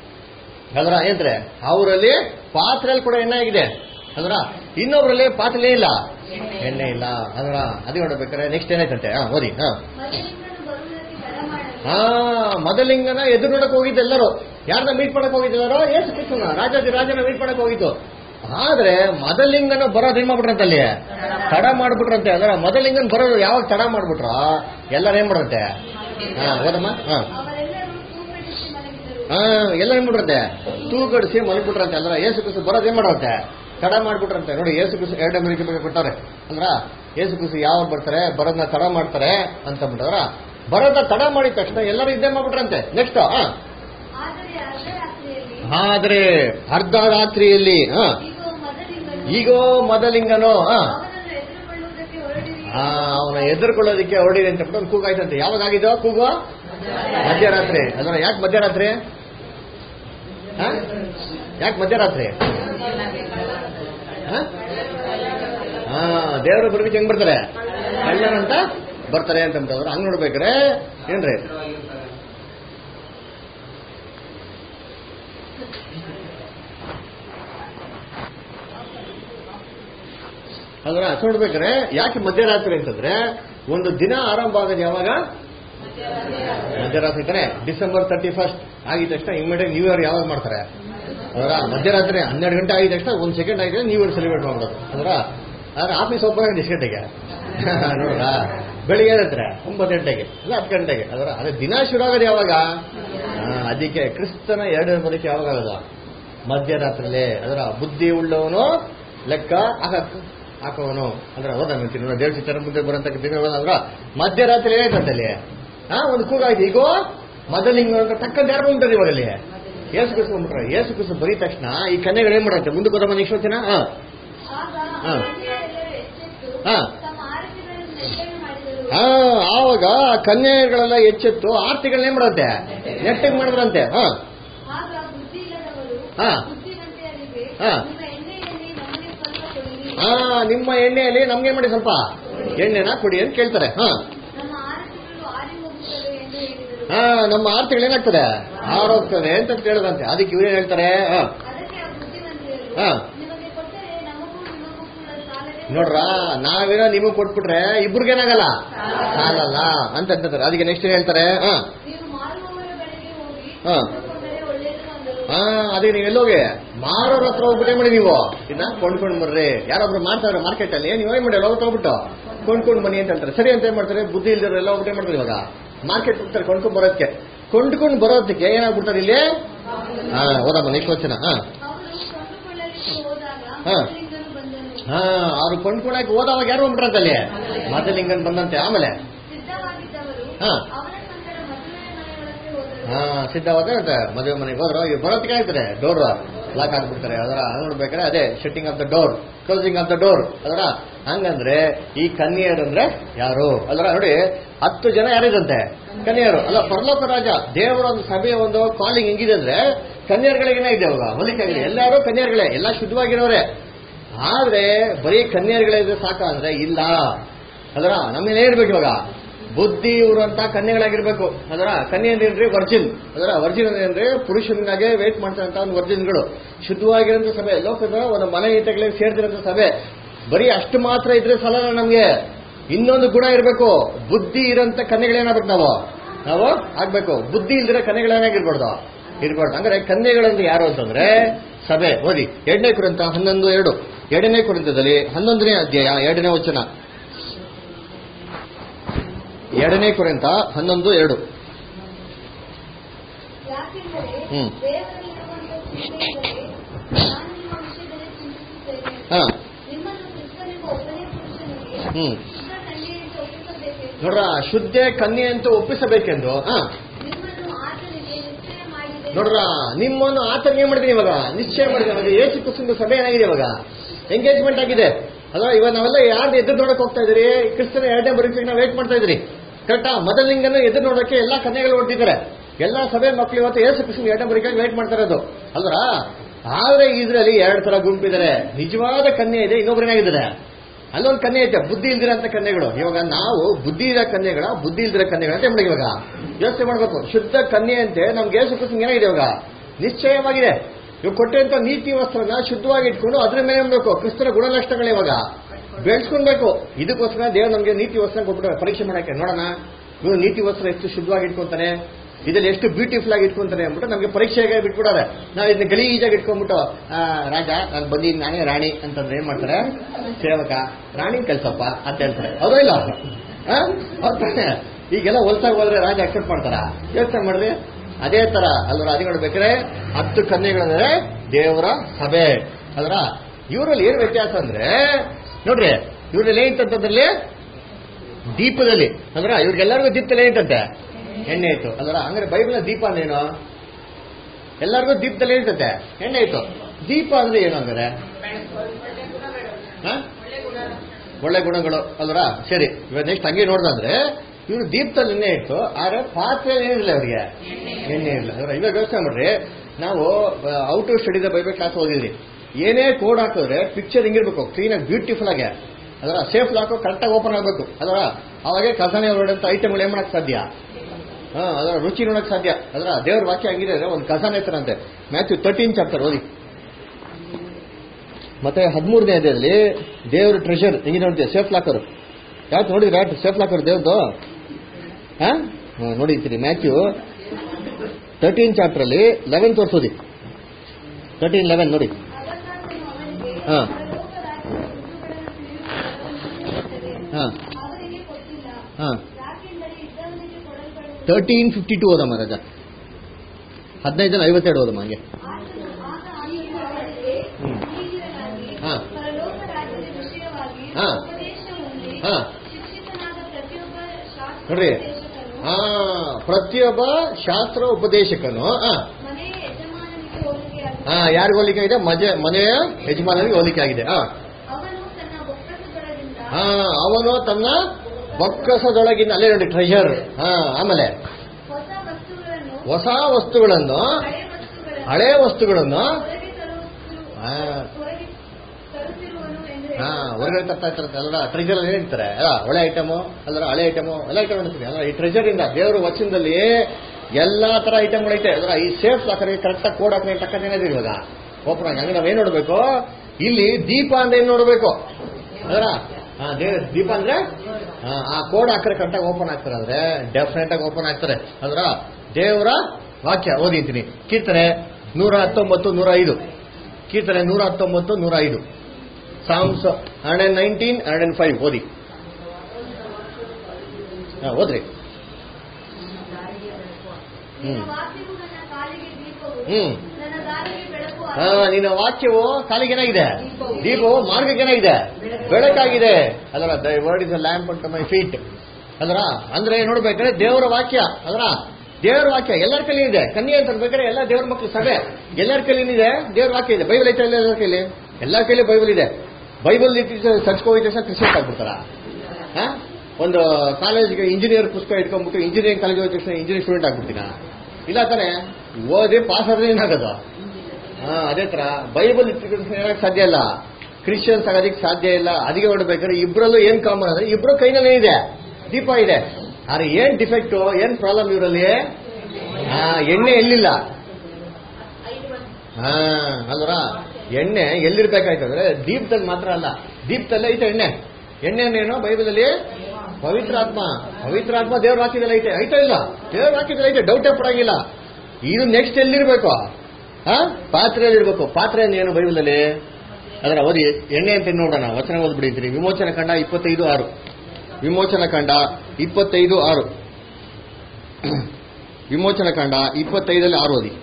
Speaker 1: ಅದರ ಏನ್ರೆ ಅವರಲ್ಲಿ ಪಾತ್ರೆಯಲ್ಲಿ ಕೂಡ ಎಣ್ಣೆ ಆಗಿದೆ ಅದರ ಇನ್ನೊಬ್ರಲ್ಲಿ ಪಾತ್ರೆ ಇಲ್ಲ ಎಣ್ಣೆ ಇಲ್ಲ ಅದರ ಅದೇ ನೋಡ್ಬೇಕಾರೆ ನೆಕ್ಸ್ಟ್ ಏನಾಯ್ತಂತೆ ಹಾ ಓದಿ ಹಾ
Speaker 2: ಮದುವೆಯನ್ನು ಬರುವುದಕ್ಕೆ ತಡ ಮಾಡಲು
Speaker 1: ಆ ಮದಲಿಂಗನ ಎದುರು ನೋಡಕ್ ಹೋಗಿದ್ದು ಎಲ್ಲರೂ ಯಾರನ್ನ ಮೀಟ್ ಮಾಡಕ್ ಹೋಗಿದ್ದಾರೋ ಏಸು ಕೃಷ್ಣನ ರಾಜಾದಿ ರಾಜನ ಮೀಟ್ ಮಾಡಕ್ ಹೋಗಿದ್ದು ಆದ್ರೆ ಮದಲಿಂಗನ ಬರೋದು ಏನ್ ಮಾಡ್ಬಿಟ್ರಂತೆ ಅಲ್ಲಿ ತಡ ಮಾಡ್ಬಿಟ್ರಂತೆ ಅಂದ್ರೆ ಮದಲಿಂಗನ್ ಬರೋದು ಯಾವಾಗ ತಡ ಮಾಡ್ಬಿಟ್ರ ಎಲ್ಲರೂ ಏನ್ ಮಾಡ್ರಂತೆ ಹಾ ಹೋದಮ್ಮ ಹಾ
Speaker 2: ಅವರೆಲ್ಲರೂ ತೂಕಡಿಸಿ ಮಲಗಿದರು
Speaker 1: ಹಾ ಎಲ್ಲ ಏನ್ ಮಾಡ್ರಂತೆ ತೂಗಡಿಸಿ ಮಲಗ್ಬಿಟ್ರಂತೆ ಅಂದ್ರೆ ಏಸು ಕೃಷ್ಣ ಬರೋದು ಏನ್ ಮಾಡಂತೆ ತಡ ಮಾಡ್ಬಿಟ್ರಂತೆ ನೋಡಿ ಏಸು ಕೃಷ್ಣ ಎರಡು ಅಮೆರಿಕೆ ಬಗ್ಗೆ ಕೊಟ್ಟವ್ರೆ ಅಂದ್ರ ಏಸು ಕೃಷ್ಣ ಯಾವಾಗ ಬರ್ತಾರೆ ಬರೋದನ್ನ ತಡ ಮಾಡ್ತಾರೆ ಅಂತ ಅಂದ್ಬಿಟ್ಟವ್ರ ಬರೋದ ತಡ ಮಾಡಿದ ತಕ್ಷಣ ಎಲ್ಲರೂ ಇದ್ದೇ ಮಾಡ್ಬಿಟ್ರಂತೆ ನೆಕ್ಸ್ಟ್ ಹಾ
Speaker 2: ಆದರೆ ಅರ್ಧರಾತ್ರಿಯಲ್ಲಿ
Speaker 1: ಆದ್ರೆ ಅರ್ಧ ರಾತ್ರಿಯಲ್ಲಿ ಹ,
Speaker 2: ಈಗ ಮೊದಲಿಂಗನು
Speaker 1: ಈಗೋ ಮದಲಿಂಗನು ಹ,
Speaker 2: ಅವನನ್ನು ಎದುರುಗೊಳ್ಳುವುದಕ್ಕೆ ಹೊರಡಿರಿ
Speaker 1: ಆ, ಅವನ ಎದುರ್ಕೊಳ್ಳೋದಕ್ಕೆ ಹೊರಡಿರಿ ಅಂತ ಬಿಟ್ಟು ಒಂದು ಕೂಗಾಯ್ತಂತೆ ಯಾವಾಗ ಆಗಿದ್ದು ಕೂಗು ಮಧ್ಯರಾತ್ರಿ ಅದರ ಯಾಕೆ ಮಧ್ಯರಾತ್ರಿ ಹ? ಯಾಕೆ ಮಧ್ಯರಾತ್ರಿ ಹ? ಹಾ ದೇವರು ಬರ್ಬೇಕು ಹೆಂಗ್ ಬರ್ತಾರೆ ಕಳ್ಳನಂತ ಬರ್ತಾರೆ ಅಂತ ಅಂತಂದ್ರೆ ಹಂಗ್ ನೋಡ್ಬೇಕ್ರೆ ಏನ್ರಿ ಅದರ ನೋಡ್ಬೇಕ್ರೆ ಯಾಕೆ ಮಧ್ಯರಾತ್ರಿ ಅಂತಂದ್ರೆ ಒಂದು ದಿನ ಆರಂಭ ಆಗೋದು ಯಾವಾಗ ಮಧ್ಯರಾತ್ರಿ ತಾನೆ ಡಿಸೆಂಬರ್ ತರ್ಟಿ ಫಸ್ಟ್ ಆಗಿದ ತಕ್ಷಣ ಇಮಿಡಿಯೇಟ್ ನ್ಯೂ ಇಯರ್ ಯಾವಾಗ ಮಾಡ್ತಾರೆ ಅದರ ಮಧ್ಯರಾತ್ರಿ ಹನ್ನೆರಡು ಗಂಟೆ ಆಗಿದ ತಕ್ಷಣ ಒಂದು ಸೆಕೆಂಡ್ ಆಗಿದೆ ನ್ಯೂ ಇಯರ್ ಸೆಲೆಬ್ರೇಟ್ ಮಾಡೋದು ಅದರ ಆದ್ರೆ ಆಫೀಸ್ ಓಪನ್ ಆಗಿದೆ ಎಷ್ಟು ಗಂಟೆಗೆ ನೋಡ್ರಾ ಬೆಳಿಗ್ಗೆ ಏನಂತಾರೆ ಒಂಬತ್ತು ಗಂಟೆಗೆ ಇಲ್ಲ ಹತ್ತು ಗಂಟೆಗೆ ಅದರ ಅದೇ ದಿನ ಶುರು ಆಗೋದು ಯಾವಾಗ ಆ, ಅದಕ್ಕೆ ಕ್ರಿಸ್ತನ ಎರಡನೇ ಬದುಕಿ ಯಾವಾಗ ಆಗೋದು ಮಧ್ಯರಾತ್ರಿಲೇ ಅದರ ಬುದ್ಧಿ ಉಳ್ಳವನು ಲೆಕ್ಕ ಹಾಕಕ್ ಹಾಕೋವನು ಅಂದ್ರೆ ಓದಂತೀನಿ ದೇವ್ರ ಚಿತ್ರ ಮುಂದೆ ಬರೋಂತ ದಿನ ಅಂದ್ರ ಮಧ್ಯರಾತ್ರಿ ಏನಾಯ್ತಂತಲ್ಲಿ ಹಾ ಒಂದು ಕೂಗಾಯ್ತು ಈಗೋ ಮೊದಲಿಂಗ ಅಂತ ತಕ್ಕಂತ ಯಾರು ಉಂಟది ಇವಾಗ ಅಲ್ಲಿ ಏಸು ಕುಸು ಬಂದ್ಬಿಟ್ರೆ ಏಸು ಕುಸು ಬರೀ ತಕ್ಷಣ ಈ ಕನ್ಯೆಗಳು ಏನ್ ಮಾಡತ್ತೆ ಮುಂದೆ ಹೋದ ಮನೆ ದಿನ ಹಾ
Speaker 2: ಆಗ
Speaker 1: ಹಾ.
Speaker 2: ಕನ್ಯೆಯರೆಲ್ಲರೂ ಎಚ್ಚೆತ್ತು
Speaker 1: ಹಾ.
Speaker 2: ತಮ್ಮ ಆರತಿಗಳನ್ನು ನೆಟ್ಟಗೆ ಮಾಡಿದರು
Speaker 1: ಹಾ ಆವಾಗ ಕನ್ಯೆಗಳೆಲ್ಲ ಎಚ್ಚೆತ್ತು ಆರ್ತಿಗಳನ್ನ ಏನ್ ಮಾಡತ್ತೆ ನೆಟ್ಟಗೆ ಮಾಡಿದ್ರಂತೆ ಹಾ
Speaker 2: ಆಗ ಬುದ್ಧಿ ಇಲ್ಲದವರು
Speaker 1: ಹಾ.
Speaker 2: ಬುದ್ಧಿವಂತೆಯರಿಗೆ
Speaker 1: ಹಾ.
Speaker 2: ನಿಮ್ಮ ಎಣ್ಣೆಯಲ್ಲಿ ನಮಗೆ ಸ್ವಲ್ಪ ಕೊಡಿರಿ
Speaker 1: ಹಾ ನಿಮ್ಮ ಎಣ್ಣೆಯಲ್ಲಿ ನಮ್ಗೆ ಮಾಡಿ ಸ್ವಲ್ಪ ಎಣ್ಣೆನ ಕೊಡಿ ಅಂತ ಕೇಳ್ತಾರೆ ಹಾ
Speaker 2: ನಮ್ಮ ಆರತಿಗಳು ಆರಿ ಹೋಗುತ್ತವೆ ಎಂದು ಹೇಳಿದರು
Speaker 1: ಹಾ ನಮ್ಮ ಆರ್ತಿಗಳು ಏನಾಗ್ತದೆ ಆರೋಗ್ತದೆ ಅಂತ ಕೇಳಿದಂತೆ ಅದಕ್ಕೆ ಇವ್ರೇನ್ ಹೇಳ್ತಾರೆ ಹಾ
Speaker 2: ಅದಕ್ಕೆ ಆ ಬುದ್ಧಿವಂತೆಯರು
Speaker 1: ಹಾ.
Speaker 2: ನಿಮಗೆ ಕೊಟ್ಟರೆ ನಮಗೂ ನಿಮಗೂ ಕೂಡ ಸಾಲದೆ
Speaker 1: ನೋಡ್ರ ನಾವೇನೋ ನಿಮಗ್ ಕೊಟ್ಬಿಟ್ರೆ ಇಬ್ರಿಗೇನಾಗಲ್ಲ ಸಾಲಲ್ಲ ಅಂತ ಅಂತಾರೆ ಅದಕ್ಕೆ ನೆಕ್ಸ್ಟ್ ಏನ್ ಹೇಳ್ತಾರೆ ಹಾ
Speaker 2: ನೀವು ಮಾರುವವರ ಬಳಿಗೆ ಹೋಗಿ
Speaker 1: ಹಾ.
Speaker 2: ಕೊಂಡರೆ ಒಳ್ಳೆಯದು ಅಂದರು
Speaker 1: ಹಾ ಅದೇ ನೀವು ಎಲ್ಲೋಗಿ ಮಾರೋರ ಹತ್ರ ಹೋಗ್ಬಿಟ್ಟೆ ಮಾಡಿ ನೀವು ಇದನ್ನ ಕೊಂಡ್ಕೊಂಡ್ ಬರ್ರಿ ಯಾರೊಬ್ರು ಮಾಡ್ತಾರೆ ಮಾರ್ಕೆಟ್ ಅಲ್ಲಿ ನೀವು ಏನ್ ಮಾಡಿ ಹೋಗಿ ಹೋಗ್ಬಿಟ್ಟು ಕೊಂಡ್ಕೊಂಡ್ ಬನ್ನಿ ಅಂತ ಹೇಳ್ತಾರೆ ಸರಿ ಅಂತ ಏನ್ ಮಾಡ್ತಾರೆ ಬುದ್ಧಿ ಇಲ್ದಿರೋ ಎಲ್ಲ ಹೋಗ್ಬಿಟ್ಟೆ ಮಾಡ್ತಾರೆ ಇವಾಗ ಮಾರ್ಕೆಟ್ ಹೋಗ್ತಾರೆ ಕೊಂಡ್ಕೊಂಡ್ ಬರೋದಕ್ಕೆ ಕೊಂಡ್ಕೊಂಡ್ ಬರೋದಕ್ಕೆ ಏನಾಗ್ಬಿಡ್ತಾರೆ ಇಲ್ಲಿ ಹಾ ಓದಮ್ಮ ನೆಕ್ಸ್ಟ್ ವಚನ ಹಾ
Speaker 2: ಅವರು ಕೊಂಡುಕೊಳ್ಳಲಿಕ್ಕೆ ಹೋದಾಗ
Speaker 1: ಹಾ.
Speaker 2: ಮೊದಲಿಂಗನು ಬಂದನು
Speaker 1: ಹಾ ಅವ್ರು ಕೊಂಡ್ಕೊಳಕ್ ಹೋದವಾಗ ಯಾರು ಹೋಗ್ಬಿಟ್ರಂತೆ ಅಲ್ಲಿ ಮೊದಲಿಂಗನ್ ಬಂದಂತೆ ಆಮೇಲೆ
Speaker 2: ಸಿದ್ಧವಾಗಿದ್ದವರು
Speaker 1: ಹಾ.
Speaker 2: ಅವನ ಸಂಗಡ ಮದುವೆಯ ಮನೆಯೊಳಕ್ಕೆ ಹೋದರು
Speaker 1: ಹಾ ಸಿದ್ಧವಾದ ಮದುವೆ ಮನೆಗೆ ಹೋದ್ರು ಇವ್ರು ಬರೋದಕ್ಕೆ ಆಯ್ತಾರೆ ಡೋರ್ ಲಾಕ್ ಹಾಕ್ಬಿಡ್ತಾರೆ ಅದರ ನೋಡ್ಬೇಕಾದ್ರೆ ಅದೇ shutting of the door closing of the door ಅದರ ಹಂಗಂದ್ರೆ ಈ ಕನ್ಯೆಯರು ಅಂದ್ರೆ ಯಾರು ಅಲ್ರ ನೋಡಿ ಹತ್ತು ಜನ ಯಾರಿದಂತೆ ಕನ್ಯೆಯರು ಅಲ್ಲ ಪರಲೋಕ ರಾಜ ದೇವರ ಒಂದು ಸಭೆಯ ಒಂದು ಕಾಲಿಂಗ್ ಹೆಂಗಿದೆ ಅಂದ್ರೆ ಕನ್ಯರ್ಗಳಿಗೇನೆ ಇದೆ ಅವಾಗ ಹೊಲಿಕಾಗಿದೆ ಎಲ್ಲರೂ ಕನ್ಯರ್ಗಳೇ ಎಲ್ಲ ಶುದ್ಧವಾಗಿರೋರೆ ಆದ್ರೆ ಬರೀ ಕನ್ಯರ್ಗಳಿದ್ರೆ ಸಾಕ ಅಂದ್ರೆ ಇಲ್ಲ ಅದರ ನಮ್ಮೇಲೆ ಇರ್ಬೇಕು ಇವಾಗ ಬುದ್ಧಿ ಇರುವಂತ ಕನ್ಯೆಗಳಾಗಿರ್ಬೇಕು ಅದರ ಕನ್ಯೆ ಅಂದ್ರೇನ್ರಿ ವರ್ಜಿನ್ ಅದರ ವರ್ಜಿನ್ ಅಂದ್ರೆ ಪುರುಷನಿಗಾಗೆ ವೇಟ್ ಮಾಡ್ತಾರಂತ ಒಂದು ವರ್ಜಿನ್ಗಳು ಶುದ್ಧವಾಗಿರೋಂಥ ಸಭೆ ಲೋಕದ ಒಂದು ಮನೆ ಈತಗಳಿಗೆ ಸೇರ್ತಿರೋಂಥ ಸಭೆ ಬರೀ ಅಷ್ಟು ಮಾತ್ರ ಇದ್ರೆ ಸಾಲಲ್ಲ ನಮ್ಗೆ ಇನ್ನೊಂದು ಗುಣ ಇರಬೇಕು ಬುದ್ಧಿ ಇರೋಂಥ ಕನ್ಯೆಗಳೇನಾಗ್ಬೇಕು ನಾವು ನಾವು ಆಗ್ಬೇಕು ಬುದ್ಧಿ ಇಲ್ದಿರೋ ಕನ್ಯೆಗಳೇನಾಗಿರ್ಬಾರ್ದು ಇರ್ಬಾರ್ದು ಅಂದ್ರೆ ಕನ್ಯೆಗಳಂದ್ರೆ ಯಾರು ಅಂತಂದ್ರೆ ಸಭೆ ಓದಿ ಎರಡನೇ ಕುರಿತ ಹನ್ನೊಂದು ಎರಡು ಎರಡನೇ ಕುರಿತದಲ್ಲಿ ಹನ್ನೊಂದನೇ ಅಧ್ಯಾಯ ಎರಡನೇ ವಚನ ಎರಡನೇ ಕುರಿತ ಹನ್ನೊಂದು ಎರಡು
Speaker 2: ಯಾಕೆಂದರೆ
Speaker 1: ಹ್ಮ್.
Speaker 2: ದೇವರಲ್ಲಿರುವಂತ ಚಿಂತೆಯಿದ್ದರೆ ನಾನು ನಿಮ್ಮ ವಿಷಯದಲ್ಲಿ ಚಿಂತಿಸುತ್ತೇನೆ
Speaker 1: ಹಾ
Speaker 2: ನಿಮ್ಮನ್ನು ಕ್ರಿಸ್ತನಿಗೂ ಒಬ್ಬನೇ ಪುರುಷನಿಗೆ
Speaker 1: ಹ್ಮ್
Speaker 2: ಶುದ್ಧ ಕನ್ಯೆಯಿಂದ ಒಪ್ಪಿಸಬೇಕೆಂದು
Speaker 1: ನೋಡ್ರ ಶುದ್ಧ ಕನ್ಯೆ ಅಂತ ಒಪ್ಪಿಸಬೇಕೆಂದು ಹಾ
Speaker 2: ನಿಮ್ಮನ್ನು ಆತನಿಗೆ ನಿಶ್ಚಯ ಮಾಡಿದೆ
Speaker 1: ನೋಡ್ರ ನಿಮ್ಮನ್ನು ಆತನ ಏನ್ ಮಾಡಿದೀನಿ ಇವಾಗ ನಿಶ್ಚಯ ಮಾಡಿದೀನಿ ಇವಾಗ ಏಸು ಕ್ರಿಸ್ತನ ಸಭೆ ಏನಾಗಿದೆ ಇವಾಗ ಎಂಗೇಜ್ಮೆಂಟ್ ಆಗಿದೆ ಅಲ್ವಾ ಇವಾಗ ನಾವೆಲ್ಲ ಯಾರು ಎದುರು ನೋಡಕ್ ಹೋಗ್ತಾ ಇದೀರಿ ಕ್ರಿಸ್ತನ ಎರಡನೇ ಬರೀತಿಗೆ ನಾವು ವೇಟ್ ಮಾಡ್ತಾ ಇದ್ರಿ ಕರೆಕ್ಟಾ ಮೊದಲಿಂಗನ ಎದುರು ನೋಡಕ್ಕೆ ಎಲ್ಲಾ ಕನ್ಯೆಗಳು ಹೊರಟಿದ್ದಾರೆ ಎಲ್ಲಾ ಸಭೆ ಮಕ್ಕಳು ಇವತ್ತು ಏಸು ಕ್ರಿಸ್ತನ ಎರಡನೇ ಬರೀಕಾಗಿ ವೇಟ್ ಮಾಡ್ತಾ ಇರೋದು ಅಲ್ವಾ ಆದ್ರೆ ಇದ್ರಲ್ಲಿ ಎರಡು ತರ ಗುಂಪಿದ್ದಾರೆ ನಿಜವಾದ ಕನ್ಯೆ ಇದೆ ಇನ್ನೊಬ್ರೇನಾಗಿದ್ದಾರೆ ಅಲ್ಲೊಂದು ಕನ್ಯೆ ಐತೆ ಬುದ್ಧಿ ಇಲ್ದಿರಂತ ಕನ್ಯೆಗಳು ಇವಾಗ ನಾವು ಬುದ್ಧಿ ಇರೋ ಕನ್ಯೆಗಳ ಬುದ್ಧಿ ಇಲ್ದಿರೋ ಕನ್ಯೆಗಳ ಅಂತ ಮಾಡಿ ಇವಾಗ ಯೋಚನೆ ಮಾಡ್ಬೇಕು ಶುದ್ಧ ಕನ್ಯೆ ಅಂತೆ ನಮ್ಗೆ ಏಸು ಕ್ರಿಸ್ತನ್ ಏನಾಗಿದೆ ಇವಾಗ ನಿಶ್ಚಯವಾಗಿದೆ ಇವಾಗ ಕೊಟ್ಟಂತ ನೀತಿ ವಸ್ತ್ರನ ಶುದ್ಧವಾಗಿ ಇಟ್ಕೊಂಡು ಅದ್ರ ಮೇಲೆ ಏನ್ಬೇಕು ಕ್ರಿಸ್ತನ ಗುಣಲಕ್ಷಣಗಳು ಇವಾಗ ಬೆಳೆಸ್ಕೊಳ್ಬೇಕು ಇದಕ್ಕೋಸ್ಕರ ದೇವ್ರು ನಮ್ಗೆ ನೀತಿ ವಸ್ತ್ರ ಕೊಟ್ಬಿಟ್ಟು ಪರೀಕ್ಷೆ ಮಾಡಕ್ಕೆ ನೋಡೋಣ ಇವ್ರು ನೀತಿ ವಸ್ತ್ರ ಎಷ್ಟು ಶುದ್ಧವಾಗಿ ಇಟ್ಕೊಂತಾನೆ ಇದ್ರಲ್ಲಿ ಎಷ್ಟು ಬ್ಯೂಟಿಫುಲ್ ಆಗಿ ಇಟ್ಕೊಂತಾನೆ ಅಂದ್ಬಿಟ್ಟು ನಮ್ಗೆ ಪರೀಕ್ಷೆಗೆ ಬಿಟ್ಬಿಡೋರೆ ನಾವು ಇದನ್ನ ಗಲೀಜಾಗಿ ಇಟ್ಕೊಂಡ್ಬಿಟ್ಟು ಆ, ರಾಜ ನಾನು ಬಂದಿದ್ದೀನಿ ನಾನೇ ರಾಣಿ ಅಂತಂದ್ರೆ ಏನ್ ಮಾಡ್ತಾರೆ ಸೇವಕ ರಾಣಿ ಕೆಲ್ಸಪ್ಪ ಅಂತ ಹೇಳ್ತಾರೆ ಹೌದೋ ಇಲ್ಲ ಆ? ಹೌದ್ ತಾನೇ? ಈಗೆಲ್ಲ ಹೊಲ್ಸಾಗಿ ಹೋದ್ರೆ ರಾಜ ಅಕ್ಸೆಪ್ಟ್ ಮಾಡ್ತಾರ ಯೋಚನೆ ಮಾಡ್ರಿ ಅದೇ ತರ ಅಲ್ವ ಅದು ನೋಡ್ಬೇಕಾದ್ರೆ ಹತ್ತು ಕನ್ಯೆಗಳಂದ್ರೆ ದೇವರ ಸಭೆ ಅಲ್ರ ಇವರಲ್ಲಿ ಏನ್ ವ್ಯತ್ಯಾಸ ಅಂದ್ರೆ ನೋಡ್ರಿ ಇವ್ರಲ್ಲಿ ಏನಂತಂದ್ರಲ್ಲಿ ದೀಪದಲ್ಲಿ ಅಂದ್ರ ಇವ್ರಿಗೆಲ್ಲರಿಗೂ ದೀಪದಲ್ಲಿ ಏನಂತೆ ಎಣ್ಣೆ ಇತ್ತು ಅಲ್ರ ಹಂಗಾರೆ ಬೈಬಲ್ ದೀಪ ಅಂದ್ರೇನು ಎಲ್ಲರಿಗೂ ದೀಪದಲ್ಲಿ ಏನಂತೆ ಎಣ್ಣೆ ಇತ್ತು ದೀಪ ಅಂದ್ರೆ ಏನು ಹಂಗಾರೆ ಹ? ಒಳ್ಳೆ ಗುಣಗಳು ಅಲ್ವರ ಸರಿ ಇವಾಗ ನೆಕ್ಸ್ಟ್ ಹಂಗೆ ನೋಡ್ದಂದ್ರೆ ಇವ್ರು ದೀಪದಲ್ಲಿ ಎಣ್ಣೆ ಇತ್ತು ಆದ್ರೆ ಪಾತ್ರೆಯಲ್ಲಿ ಏನಿಲ್ಲ ಅವ್ರಿಗೆ ಎಣ್ಣೆ ಇಲ್ಲ ಅಲ್ವರ ಇವಾಗ ಯೋಚನೆ ಮಾಡ್ರಿ ನಾವು out study the Bible class ಓದಿದ್ರಿ ಏನೇ ಕೋಡ್ ಹಾಕಿದ್ರೆ ಪಿಕ್ಚರ್ ಹಿಂಗಿರ್ಬೇಕು ಕ್ಲೀನ್ ಆಗಿ ಬ್ಯೂಟಿಫುಲ್ ಆಗಿ ಅದರ ಸೇಫ್ ಲಾಕು ಕರೆಕ್ಟಾಗಿ ಓಪನ್ ಆಗಬೇಕು ಅದರ ಅವಾಗೆ ಖಜಾನೆ ಹೊರಡಂತ ಐಟಮ್ಗಳು ಏನ್ ಮಾಡಕ್ ಸಾಧ್ಯ ಹಾ ಅದರ ರುಚಿ ನೋಡಕ್ ಸಾಧ್ಯ ಅದರ ದೇವ್ರ ವಾಕ್ಯ ಹಂಗಿದೆ ಅಂದ್ರೆ ಒಂದು ಖಜಾನೆ ಹತ್ರ ಅಂತೆ ಮ್ಯಾಥ್ಯೂ ತರ್ಟೀನ್ ಚಾಪ್ಟರ್ ಓದಿ ಮತ್ತೆ ಹದಿಮೂರನೇ ಅಧ್ಯಾಯದಲ್ಲಿ ದೇವ್ರ ಟ್ರೆಷರ್ ಹೆಂಗೆ ನೋಡ್ತೀವಿ ಸೇಫ್ ಲಾಕರ್ ಯಾವ್ದು ನೋಡಿದ್ರೆ ಸೇಫ್ ಲಾಕರ್ ದೇವ್ರದ್ದು ಹಾ ಹಾ, ನೋಡಿರ್ತೀರಿ ಮ್ಯಾಥ್ಯೂ ತರ್ಟೀನ್ ಚಾಪ್ಟರ್ ಅಲ್ಲಿ ಲೆವೆನ್ ತೋರಿಸೋದಿ ತರ್ಟೀನ್ ಲೆವೆನ್ ನೋಡಿ
Speaker 2: ಅದಕ್ಕಾತನು ಅವನಿಗೆ
Speaker 1: ಹಾ.
Speaker 2: ಪರಲೋಕ ರಾಜ್ಯದ ರುಜುಗಳನ್ನು ತಿಳಿಯುವುದನ್ನು
Speaker 1: ಹಾ
Speaker 2: ಅವರಿಗೆ ಕೊಟ್ಟಿಲ್ಲ
Speaker 1: ಹಾ
Speaker 2: ಯಾಕೆಂದರೆ ಇದ್ದವನಿಗೆ ಕೊಡಲ್ಪಡುವುದು
Speaker 1: ತರ್ಟೀನ್ ಫಿಫ್ಟಿ ಟೂ ಓದಮ್ಮ ರಾಜ ಹದಿನೈದಲ್ಲ ಐವತ್ತೆರಡು ಓದಮ್ಮ ಹಂಗೆ
Speaker 2: ಆತನು ಆಗ ಆತನು ಅವರಿಗೆ
Speaker 1: ಹ್ಮ್.
Speaker 2: ಹೀಗಿರಲಾಗಿ
Speaker 1: ಹಾ.
Speaker 2: ಪರಲೋಕ ರಾಜ್ಯದ ವಿಷಯವಾಗಿ
Speaker 1: ಹಾ.
Speaker 2: ಉಪದೇಶ ಹೊಂದಿ
Speaker 1: ಹಾ.
Speaker 2: ಶಿಕ್ಷಿತನಾದ ಪ್ರತಿಯೊಬ್ಬ ಶಾಸ್ತ್ರ
Speaker 1: ನೋಡ್ರಿ
Speaker 2: ಉಪದೇಶಕನು
Speaker 1: ಹಾ ಪ್ರತಿಯೊಬ್ಬ ಶಾಸ್ತ್ರ ಉಪದೇಶಕನು ಹಾ
Speaker 2: ಮನೆಯ ಯಜಮಾನನಿಗೆ ಹೋಲಿಕೆಯಾಗಿ
Speaker 1: ಹಾ ಯಾರಿಗೂ ಹೋಲಿಕೆ ಆಗಿದೆ ಮಜೆ ಮನೆಯ ಯಜಮಾನನಿಗೆ ಹೋಲಿಕೆ ಆಗಿದೆ ಹಾ
Speaker 2: ಅವನು ತನ್ನ ಬೊಕ್ಕಸದೊಳಗಿಂದ
Speaker 1: ಹಾ ಅವನು ತನ್ನ ಬೊಕ್ಕಸದೊಳಗಿಂದ ಅಲ್ಲೇ ನೋಡಿ ಟ್ರೆಷರ್ ಹಾ ಆಮೇಲೆ
Speaker 2: ಹೊಸ ವಸ್ತುಗಳನ್ನು
Speaker 1: ಹೊಸ ವಸ್ತುಗಳನ್ನು
Speaker 2: ಹಳೆಯ
Speaker 1: ಹಳೆ
Speaker 2: ವಸ್ತುಗಳನ್ನು
Speaker 1: ವಸ್ತುಗಳನ್ನು
Speaker 2: ಹೊರಗೆ ತರುತ್ತಿರು-
Speaker 1: ಹಾ.
Speaker 2: ಹೊರಗೆ ತರುತ್ತಿರುವನು ಎಂದು
Speaker 1: ಹಾ
Speaker 2: ಹೇಳಿದನು.
Speaker 1: ಹೊರಗಡೆ ತರ್ತಾ ಇರ್ತಾರೆ ಅಲ್ರ ಟ್ರೆಜರ್ ಅಲ್ಲಿ ಹೇಳ್ತಾರೆ ಅಲ್ಲ ಒಳ್ಳೆ ಐಟಮು ಅಲ್ರ ಹಳೆ ಐಟಮು ಎಲ್ಲ ಐಟಮ್ ಅನಿಸ್ತೀನಿ ಅಲ್ಲ ಈ ಟ್ರೆಜರ್ ಇಂದ ದೇವರ ವಚನದಲ್ಲಿ ಎಲ್ಲಾ ತರ ಐಟಮ್ಗಳು ಐತೆ ಅಲ್ರ ಈ ಸೇಫ್ ಹಾಕಿ ಕರೆಕ್ಟಾಗಿ ಕೋಡ್ ಹಾಕಿ ತಕ್ಕಂತೇನಿದೆ ಇವಾಗ ಓಪನ್ ಆಗಿ ಹಂಗೆ ನಾವೇನ್ ನೋಡ್ಬೇಕು ಇಲ್ಲಿ ದೀಪ ಅಂದ್ರೆ ಏನ್ ನೋಡ್ಬೇಕು ಅದರ ಹಾ ದೇವ ದೀಪ ಅಂದ್ರೆ ಹಾ, ಆ ಕೋಡ್ ಹಾಕಿದ್ರೆ ಕರೆಕ್ಟಾಗಿ ಓಪನ್ ಆಗ್ತಾರೆ ಅಂದ್ರೆ ಡೆಫಿನೆಟ್ ಆಗಿ ಓಪನ್ ಆಗ್ತಾರೆ ಅದರ ದೇವರ ವಾಕ್ಯ ಓದಿದ್ದೀನಿ ಕೀರ್ತನೆ ನೂರ ಹತ್ತೊಂಬತ್ತು ನೂರ ಐದು ಕೀರ್ತನೆ ನೂರ ಹತ್ತೊಂಬತ್ತು ನೂರ ಐದು Psalms hundred and nineteen hundred and five ಓದಿ ಹಾ, ಓದ್ರಿ
Speaker 2: ನಿನ್ನ
Speaker 1: ಹ್ಮ್.
Speaker 2: ವಾಕ್ಯವು ನನ್ನ ಕಾಲಿಗೆ ದೀಪವು
Speaker 1: ಹ್ಮ್.
Speaker 2: ನನ್ನ ದಾರಿಗೆ ಬೆಳಕು
Speaker 1: ಹಾ, ನಿನ್ನ ವಾಕ್ಯವು ಕಾಲಿಗೆ ಏನಾಗಿದೆ ದೀಪವು ಮಾರ್ಗಕ್ಕೆ ಏನಾಗಿದೆ ಬೆಳಕಾಗಿದೆ ಅದರ the word is a lamp unto my feet ಅದರ ಅಂದ್ರೆ ನೋಡ್ಬೇಕಾದ್ರೆ ದೇವರ ವಾಕ್ಯ ಅದರ ದೇವರ ವಾಕ್ಯ ಎಲ್ಲರ ಕೈಲಿ ಇದೆ ಕನ್ಯೆ ಅಂತ ಅನ್ಬೇಕಾದ್ರೆ ಎಲ್ಲ ದೇವರ ಮಕ್ಕಳು ಸಭೆ ಎಲ್ಲರ ಕೈಲಿದೆ ದೇವರ ವಾಕ್ಯ ಇದೆ ಬೈಬಲ್ ಐತೆ ಎಲ್ಲರ ಕೈಲಿ ಎಲ್ಲರ ಕೈಲಿ ಬೈಬಲ್ ಇದೆ ಬೈಬಲ್ ಸರ್ಚ್ಕೋಗಿದ ತಕ್ಷಣ ಕ್ರಿಶ್ಚಿಯನ್ ಆಗ್ಬಿಡ್ತಾರ ಹಾ? ಒಂದು ಕಾಲೇಜ್ಗೆ ಇಂಜಿನಿಯರ್ ಪುಸ್ತಕ ಇಟ್ಕೊಂಡ್ಬಿಟ್ಟು ಇಂಜಿನಿಯರಿಂಗ್ ಕಾಲೇಜ್ ಹೋದ ತಕ್ಷಣ ಇಂಜಿನಿಯರಿಂಗ್ ಸ್ಟೂಡೆಂಟ್ ಆಗ್ಬಿಡ್ತೀನ ಇಲ್ಲ ತಾನೆ ಓದಿ ಪಾಸ್ ಆದ್ರೆ ಏನಾಗೋದು ಹಾ ಅದೇ ತರ ಬೈಬಲ್ ಹೇಳಕ್ ಸಾಧ್ಯ ಇಲ್ಲ ಕ್ರಿಶ್ಚಿಯನ್ಸ್ ಆಗೋದಕ್ಕೆ ಸಾಧ್ಯ ಇಲ್ಲ ಅದಕ್ಕೆ ಹೊಡ್ಬೇಕಾದ್ರೆ ಇಬ್ರಲ್ಲೂ ಏನ್ ಕಾಮನ್ ಅಂದ್ರೆ ಇಬ್ರು ಕೈನಲ್ಲೇ ಇದೆ ದೀಪ ಇದೆ ಆದ್ರೆ ಏನ್ ಡಿಫೆಕ್ಟ್ ಏನ್ ಪ್ರಾಬ್ಲಮ್ ಇವರಲ್ಲಿ ಆ, ಎಣ್ಣೆ ಎಲ್ಲಿಲ್ಲ
Speaker 5: ಐದು ವರ್ಷ
Speaker 1: ಹಾ ಅಲ್ವರ ಎಣ್ಣೆ ಎಲ್ಲಿರ್ಬೇಕಾಯ್ತಂದ್ರೆ ದೀಪದಲ್ಲಿ ಮಾತ್ರ ಅಲ್ಲ ದೀಪದಲ್ಲೇ ಐತೆ ಎಣ್ಣೆ ಎಣ್ಣೆ ಅಂದ್ರೇನು ಬೈಬಲಲ್ಲಿ ಪವಿತ್ರ ಆತ್ಮ ಪವಿತ್ರ ಆತ್ಮ ದೇವ್ರ ವಾಕ್ಯದಲ್ಲಿ ಐತೆ ಐತೆ ಇಲ್ಲ ದೇವ್ರ ವಾಕ್ಯದಲ್ಲಿ ಐತೆ ಡೌಟೇ ಪಡಂಗಿಲ್ಲ ಇದು ನೆಕ್ಸ್ಟ್ ಎಲ್ಲಿರ್ಬೇಕು ಹಾ ಪಾತ್ರೆಯಲ್ಲಿ ಇರ್ಬೇಕು ಪಾತ್ರೆ ಏನು ಬೈಬಲಲ್ಲಿ ಅದರ ಓದಿ ಎಣ್ಣೆ ಅಂತ ನೋಡೋಣ ವಚನ ಓದ್ಬಿಡಿದ್ರಿ ವಿಮೋಚನ ಕಂಡ ಇಪ್ಪತ್ತೈದು ಆರು ವಿಮೋಚನ ಕಂಡ ಇಪ್ಪತ್ತೈದು ಆರು ವಿಮೋಚನ ಕಂಡ ಇಪ್ಪತ್ತೈದಲ್ಲಿ ಆರು ಓದಿ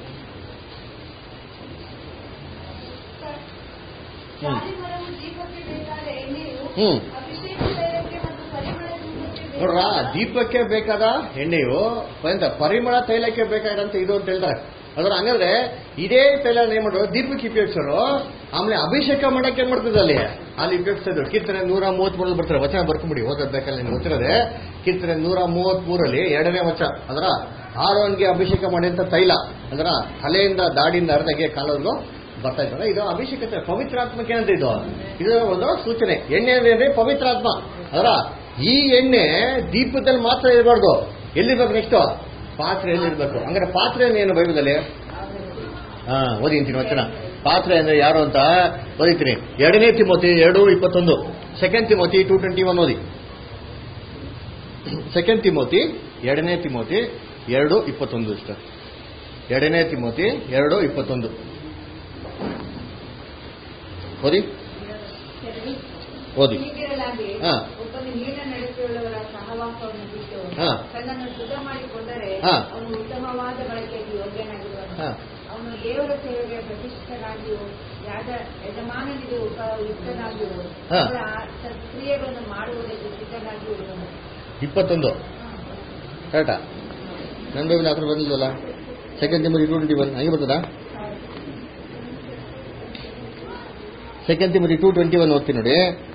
Speaker 1: ಹ್ಮ್.
Speaker 2: ದಾಳಿಮರವು ದೀಪಕ್ಕೆ ಬೇಕಾದ ಎಣ್ಣೆಯು
Speaker 1: ಹ್ಮ್.
Speaker 2: ಅಭಿಷೇಕ ತೈಲಕ್ಕೆ ಮತ್ತು ಪರಿಮಳ ಧೂಪಕ್ಕೆ
Speaker 1: ನೋಡ್ರ
Speaker 2: ಬೇಕಾದ
Speaker 1: ದೀಪಕ್ಕೆ ಬೇಕಾದ ಎಣ್ಣೆಯು ಎಂತ ಪರಿಮಳ ತೈಲಕ್ಕೆ ಬೇಕಾದಂತ ಇದು ಅಂತ ಹೇಳ್ತಾರೆ ಅದ್ರ ಹಂಗಂದ್ರೆ ಇದೇ ತೈಲ ಏನ್ ಮಾಡೋರು ದೀಪಕ್ಕೆ ಉಪಯೋಗಿಸೋರು ಆಮೇಲೆ ಅಭಿಷೇಕ ಮಾಡಕ್ಕೆ ಏನ್ ಮಾಡ್ತದೆ ಅಲ್ಲಿ ಅಲ್ಲಿ ಉಪಯೋಗಿಸ್ತಿದ್ರು ಕೀರ್ತನೆ ನೂರ ಮೂವತ್ತ್ ಮೂರಲ್ಲಿ ಬರ್ತಾರೆ ವಚನ ಬರ್ಕೊಂಬಿಡಿ ಓದೋದ್ ಬೇಕಲ್ಲ ನೀವು ಗೊತ್ತಿರೋದೆ ಕೀರ್ತನೆ ನೂರ ಮೂವತ್ತ್ ಮೂರಲ್ಲಿ ಎರಡನೇ ವಚನ ಅದರ ಆರೋನ್ಗೆ ಅಭಿಷೇಕ ಮಾಡಿದಂತ ತೈಲ ಅದರ ತಲೆಯಿಂದ ದಾಡಿಯಿಂದ ಅರ್ಧಗೆ ಕಾಲವರೆಗೂ ಬರ್ತಾ ಇದ್ದಾರೆ ಇದು ಅಭಿಷೇಕತೆ ಪವಿತ್ರಾತ್ಮಕ್ಕೆ ಏನಂತ ಇದು ಇದು ಒಂದು ಸೂಚನೆ ಎಣ್ಣೆ ಅಂದ್ರೆ ಪವಿತ್ರಾತ್ಮ ಅದರ ಈ ಎಣ್ಣೆ ದೀಪದಲ್ಲಿ ಮಾತ್ರ ಇರಬಾರ್ದು ಎಲ್ಲಿರ್ಬೇಕು ನೆಕ್ಸ್ಟ್ ಪಾತ್ರೆ ಎಲ್ಲಿರ್ಬೇಕು ಹಂಗಾರೆ ಪಾತ್ರೆ ಏನು ಬೈಬಲಲ್ಲಿ ಹಾ ಓದಿಂತೀನಿ ವಚನ ಪಾತ್ರೆ ಅಂದ್ರೆ ಯಾರು ಅಂತ ಓದಿತೀನಿ ಎರಡನೇ ತಿಮೋತಿ ಎರಡು ಇಪ್ಪತ್ತೊಂದು second Timothy two twenty one ಓದಿ ಸೆಕೆಂಡ್ ತಿಮೋತಿ ಎರಡನೇ ತಿಮೋತಿ ಎರಡು ಇಪ್ಪತ್ತೊಂದು ಇಷ್ಟ ಎರಡನೇ ತಿಮೋತಿ ಎರಡು ಇಪ್ಪತ್ತೊಂದು ಓದಿ ಓದಿ
Speaker 5: ಹೀಗಿರಲಾಗಿ
Speaker 1: ಹಾ.
Speaker 5: ಒಬ್ಬನು ಹೀನ ನಡೆಸುವವರ ಸಹವಾಸವನ್ನು ಬಿಟ್ಟು
Speaker 1: ಹಾ.
Speaker 5: ತನ್ನನ್ನು ಶುದ್ಧ ಮಾಡಿಕೊಂಡರೆ
Speaker 1: ಹಾ.
Speaker 5: ಅವನು ಉತ್ತಮವಾದ ಬಳಕೆಗೆ ಯೋಗ್ಯನಾಗಿರುವನು
Speaker 1: ಹಾ.
Speaker 5: ಅವನು ದೇವರ ಸೇವೆಗೆ ಪ್ರತಿಷ್ಠನಾಗಿಯೂ ಯಾದ ಯಜಮಾನನಿಗೆ ಉಪಯುಕ್ತನಾಗಿಯೂ
Speaker 1: ಹಾ.
Speaker 5: ಅವರ ಸತ್ಕ್ರಿಯೆಗಳನ್ನು ಮಾಡುವುದಕ್ಕೆ ಸಿದ್ಧನಾಗಿಯೂ ಇರುವನು
Speaker 1: ಇಪ್ಪತ್ತೊಂದು ಕರೆಕ್ಟಾ ನನ್ನ ಬೈಬಲ್ ಆ ಥರ ಬಂದಿಲ್ವಲ್ಲ second Timothy two twenty one ಹಂಗೆ ಬರ್ತದಾ second Timothy two twenty one ಓದ್ತೀನಿ ನೋಡಿ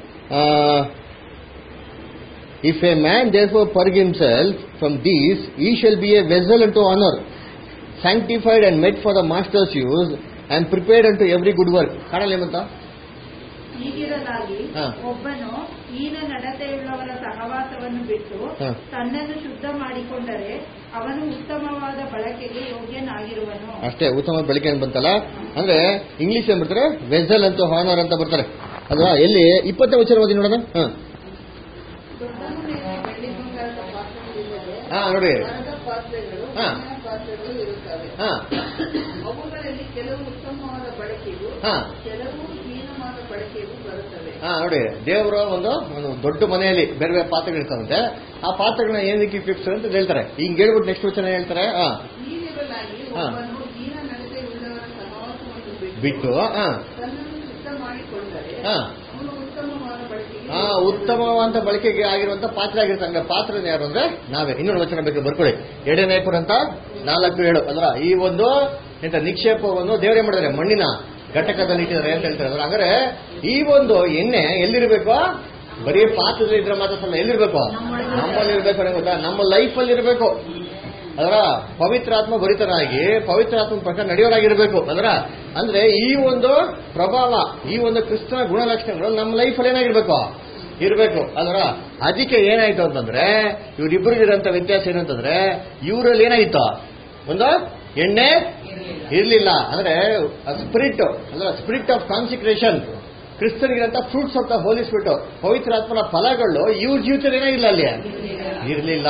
Speaker 1: if a man therefore purge himself from these he shall be a vessel unto honour sanctified and meet for the master's use and prepared unto every good work ಕಾಣಲ್ಲ ಏಮಂತ
Speaker 5: ಹೀಗಿರಲಾಗಿ
Speaker 1: ಹಾ.
Speaker 5: ಒಬ್ಬನು ಹೀನ ನಡತೆಯುಳ್ಳವರ ಸಹವಾಸವನ್ನು ಬಿಟ್ಟು
Speaker 1: ಹಾ.
Speaker 5: ತನ್ನನ್ನು ಶುದ್ಧ ಮಾಡಿಕೊಂಡರೆ ಅವನು ಉತ್ತಮವಾದ ಬಳಕೆಗೆ ಯೋಗ್ಯನಾಗಿರುವನು
Speaker 1: ಅಷ್ಟೇ ಉತ್ತಮ ಬೆಳಕೆ ಅಂತ ಬಂತಲ್ಲ ಅಂದ್ರೆ ಇಂಗ್ಲಿಷ್ ಏನ್ ಬರ್ತಾರೆ ವೆಸಲ್ ಅಂತ ಹಾನರ್ ಅಂತ ಬರ್ತಾರೆ ಅಲ್ವಾ ಎಲ್ಲಿ ಇಪ್ಪತ್ತನೇ ವಚನ ಓದಿ ನೋಡೋಣ ಹಾ
Speaker 5: ದೊಡ್ಡನು ಮೇಲೆ ಬೆಳ್ಳಿ ಬಂಗಾರದ ಪಾತ್ರೆಗಳಿಲ್ಲದೆ
Speaker 1: ಹಾ ನೋಡಿ
Speaker 5: ಮರದ ಪಾತ್ರೆಗಳು
Speaker 1: ಹಾ.
Speaker 5: ಮಣ್ಣಿನ ಪಾತ್ರೆಗಳು ಇರುತ್ತವೆ
Speaker 1: ಹಾ
Speaker 5: ಅವುಗಳಲ್ಲಿ ಕೆಲವು ಉತ್ತಮವಾದ ಬಳಕೆಯು
Speaker 1: ಹಾ
Speaker 5: ಕೆಲವು ಹೀನವಾದ ಬಳಕೆಯು ಬರುತ್ತವೆ
Speaker 1: ಹಾ ನೋಡಿ ದೇವರು ಒಂದು ಒಂದು ದೊಡ್ಡ ಮನೆಯಲ್ಲಿ ಬೇರೆ ಬೇರೆ ಪಾತ್ರೆಗಳು ಇರ್ತಾವಂತೆ ಆ ಪಾತ್ರೆಗಳನ್ನ ಏನಕ್ಕೆ ಉಪಯೋಗಿಸ್ತಾರೆ ಅಂತ ಹೇಳ್ತಾರೆ ಹಿಂಗ್ ಹೇಳ್ಬಿಟ್ಟು ನೆಕ್ಸ್ಟ್ ವಚನ ಹೇಳ್ತಾರೆ ಹಾ
Speaker 5: ಹೀಗಿರಲಾಗಿ
Speaker 1: ಹಾ.
Speaker 5: ಒಬ್ಬನು ಹೀನ ನಡತೆಯುಳ್ಳವರ ಸಹವಾಸವನ್ನು ಬಿಟ್ಟು
Speaker 1: ಬಿಟ್ಟು ಹಾ
Speaker 5: ತನ್ನನ್ನು ಶುದ್ಧ ಮಾಡಿಕೊಂಡರೆ
Speaker 1: ಹಾ
Speaker 5: ಅವನು ಉತ್ತಮವಾದ ಬಳಕೆಗೆ
Speaker 1: ಆ ಉತ್ತಮವಾದ ಬಳಕೆಗೆ ಆಗಿರುವಂತ ಪಾತ್ರೆ ಆಗಿರುತ್ತೆ ಹಂಗ ಪಾತ್ರೆ ಯಾರು ಅಂದ್ರೆ ನಾವೇ ಇನ್ನೊಂದು ವಚನ ಬೇಕು ಬರ್ಕೊಳ್ಳಿ ಎರಡನೇ ಅಂತ ನಾಲ್ಕು ಏಳು ಅಲ್ರ ಈ ಒಂದು ಎಂತ ನಿಕ್ಷೇಪವನ್ನು ದೇವರೇ ಮಾಡಿದ್ದಾರೆ ಮಣ್ಣಿನ ಘಟಕದಲ್ಲಿ ಇಟ್ಟಿದ್ದಾರೆ ಅಂತ ಹೇಳ್ತಾರೆ ಅದ್ರ ಹಂಗಾರೆ ಈ ಒಂದು ಎಣ್ಣೆ ಎಲ್ಲಿರ್ಬೇಕು ಬರೀ ಪಾತ್ರದಲ್ಲಿ ಇದ್ರೆ ಮಾತ್ರ ಸಲ ಎಲ್ಲಿರ್ಬೇಕು ನಮ್ಮಲ್ಲಿ ಇರ್ಬೇಕು ಅನ್ನೋ ಗೊತ್ತಾ ನಮ್ಮ ಲೈಫಲ್ಲಿ ಇರಬೇಕು ಅದರ ಪವಿತ್ರಾತ್ಮ ಭರಿತರಾಗಿ ಪವಿತ್ರಾತ್ಮ ಪ್ರಕಾರ ನಡೆಯೋರಾಗಿರ್ಬೇಕು ಅದರ ಅಂದ್ರೆ ಈ ಒಂದು ಪ್ರಭಾವ ಈ ಒಂದು ಕ್ರಿಸ್ತನ ಗುಣಲಕ್ಷಣಗಳು ನಮ್ಮ ಲೈಫಲ್ಲಿ ಏನಾಗಿರ್ಬೇಕು ಇರಬೇಕು ಅದರ ಅದಕ್ಕೆ ಏನಾಯ್ತು ಅಂತಂದ್ರೆ ಇವ್ರಿಬ್ಬರಿಗಿರಂತ ವ್ಯತ್ಯಾಸ ಏನಂತಂದ್ರೆ ಇವರಲ್ಲಿ ಏನಾಗಿತ್ತು ಒಂದು ಎಣ್ಣೆ ಇರ್ಲಿಲ್ಲ ಅಂದ್ರೆ ಸ್ಪಿರಿಟ್ ಅಂದ್ರೆ ಸ್ಪಿರಿಟ್ ಆಫ್ ಕಾನ್ಸಿಕ್ರೇಷನ್ ಕ್ರಿಸ್ತನಿಗಿರಂತ fruits of the holy spirit ಪವಿತ್ರಾತ್ಮನ ಫಲಗಳು ಇವ್ರ ಜೀವಿತದಲ್ಲಿ ಏನಾಗಿಲ್ಲ ಅಲ್ಲಿ ಇರ್ಲಿಲ್ಲ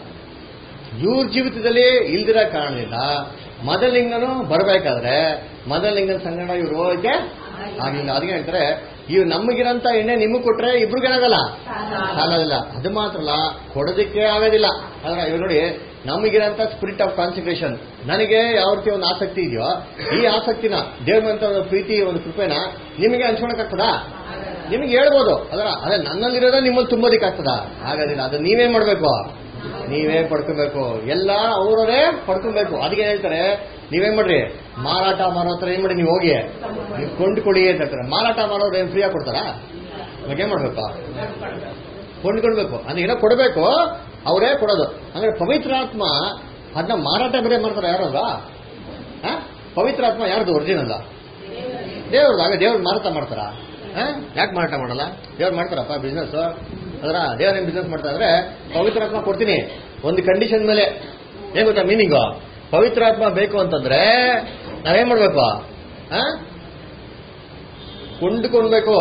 Speaker 1: ಇವ್ರ ಜೀವಿತದಲ್ಲಿ ಇಲ್ದಿರ ಕಾರಣದಿಂದ ಮದಲಿಂಗನು ಬರಬೇಕಾದ್ರೆ ಮದಲಿಂಗನ ಸಂಗಡ ಇವ್ರು ಹೋಗಕ್ಕೆ ಆಗಿಲ್ಲ ಅದಕ್ಕೆ ಹೇಳ್ತಾರೆ ಇವ್ ನಮಗಿರಂತ ಎಣ್ಣೆ ನಿಮಗೆ ಕೊಟ್ರೆ ಇಬ್ರಿಗೇನಾಗಲ್ಲ ಸಾಲೋದಿಲ್ಲ ಅದು ಮಾತ್ರ ಅಲ್ಲ ಕೊಡೋದಕ್ಕೆ ಆಗೋದಿಲ್ಲ ಆದ್ರೆ ಇವ್ ನೋಡಿ ನಮಗಿರಂತ ಸ್ಪಿರಿಟ್ ಆಫ್ ಕಾನ್ಸಂಟ್ರೇಷನ್ ನನಗೆ ಯಾವ ರೀತಿ ಒಂದು ಆಸಕ್ತಿ ಇದೆಯೋ ಈ ಆಸಕ್ತಿನ ದೇವ್ರಂತ ಒಂದು ಪ್ರೀತಿ ಒಂದು ಕೃಪೆನ ನಿಮಗೆ ಹಂಚ್ಕೊಳಕ್ಕಾಗ್ತದಾ ನಿಮ್ಗೆ ಹೇಳ್ಬೋದು ಅದರ ಅದೇ ನನ್ನಲ್ಲಿರೋದ ನಿಮ್ಮಲ್ಲಿ ತುಂಬೋದಿಕ್ಕೆ ಆಗ್ತದ ಆಗೋದಿಲ್ಲ ಅದು ನೀವೇ ಮಾಡ್ಬೇಕು ನೀವೇ ಪಡ್ಕೋಬೇಕು ಎಲ್ಲ ಅವರವರೇ ಪಡ್ಕೊಬೇಕು ಅದಕ್ಕೆ ಏನ್ ಹೇಳ್ತಾರೆ ನೀವೇನ್ ಮಾಡ್ರಿ ಮಾರಾಟ ಮಾಡೋ ಹತ್ರ ಏನ್ ಮಾಡಿ ನೀವು ಹೋಗಿ ನೀವು ಕೊಂಡ್ಕೊಡಿ ಅಂತ ಹೇಳ್ತಾರೆ ಮಾರಾಟ ಮಾಡೋರು ಏನ್ ಫ್ರೀಯಾಗಿ ಕೊಡ್ತಾರಾ ಇವಾಗ ಏನ್ ಮಾಡ್ಬೇಕು ಕೊಂಡ್ಕೊಳ್ಬೇಕು ಅಂದ್ರೆ ಏನೋ ಕೊಡಬೇಕು ಅವರೇ ಕೊಡೋದು ಅಂದ್ರೆ ಪವಿತ್ರಾತ್ಮ ಅದನ್ನ ಮಾರಾಟ ಬೇರೆ ಮಾಡ್ತಾರೆ ಯಾರಲ್ವಾ ಪವಿತ್ರಾತ್ಮ ಯಾರ್ದು ಒರಿಜಿನಲ್ ದೇವ್ರದ್ದು ಆಗ ದೇವ್ರ ಮಾರಾಟ ಮಾಡ್ತಾರ ಯಾಕೆ ಮಾರಾಟ ಮಾಡಲ್ಲ ದೇವ್ರು ಮಾಡ್ತಾರಪ್ಪ ಬಿಸ್ನೆಸ್ ಅದರ ದೇವ್ರ ಏನ್ ಬಿಸ್ನೆಸ್ ಮಾಡ್ತಾ ಇದ್ರೆ ಪವಿತ್ರಾತ್ಮ ಕೊಡ್ತೀನಿ ಒಂದು ಕಂಡೀಷನ್ ಮೇಲೆ ಏನ್ ಗೊತ್ತಾ ಮೀನಿಂಗು ಪವಿತ್ರಾತ್ಮ ಬೇಕು ಅಂತಂದ್ರೆ ನಾವೇನ್ ಮಾಡ್ಬೇಕು ಆ? ಕೊಂಡ್ಕೊಳ್ಬೇಕು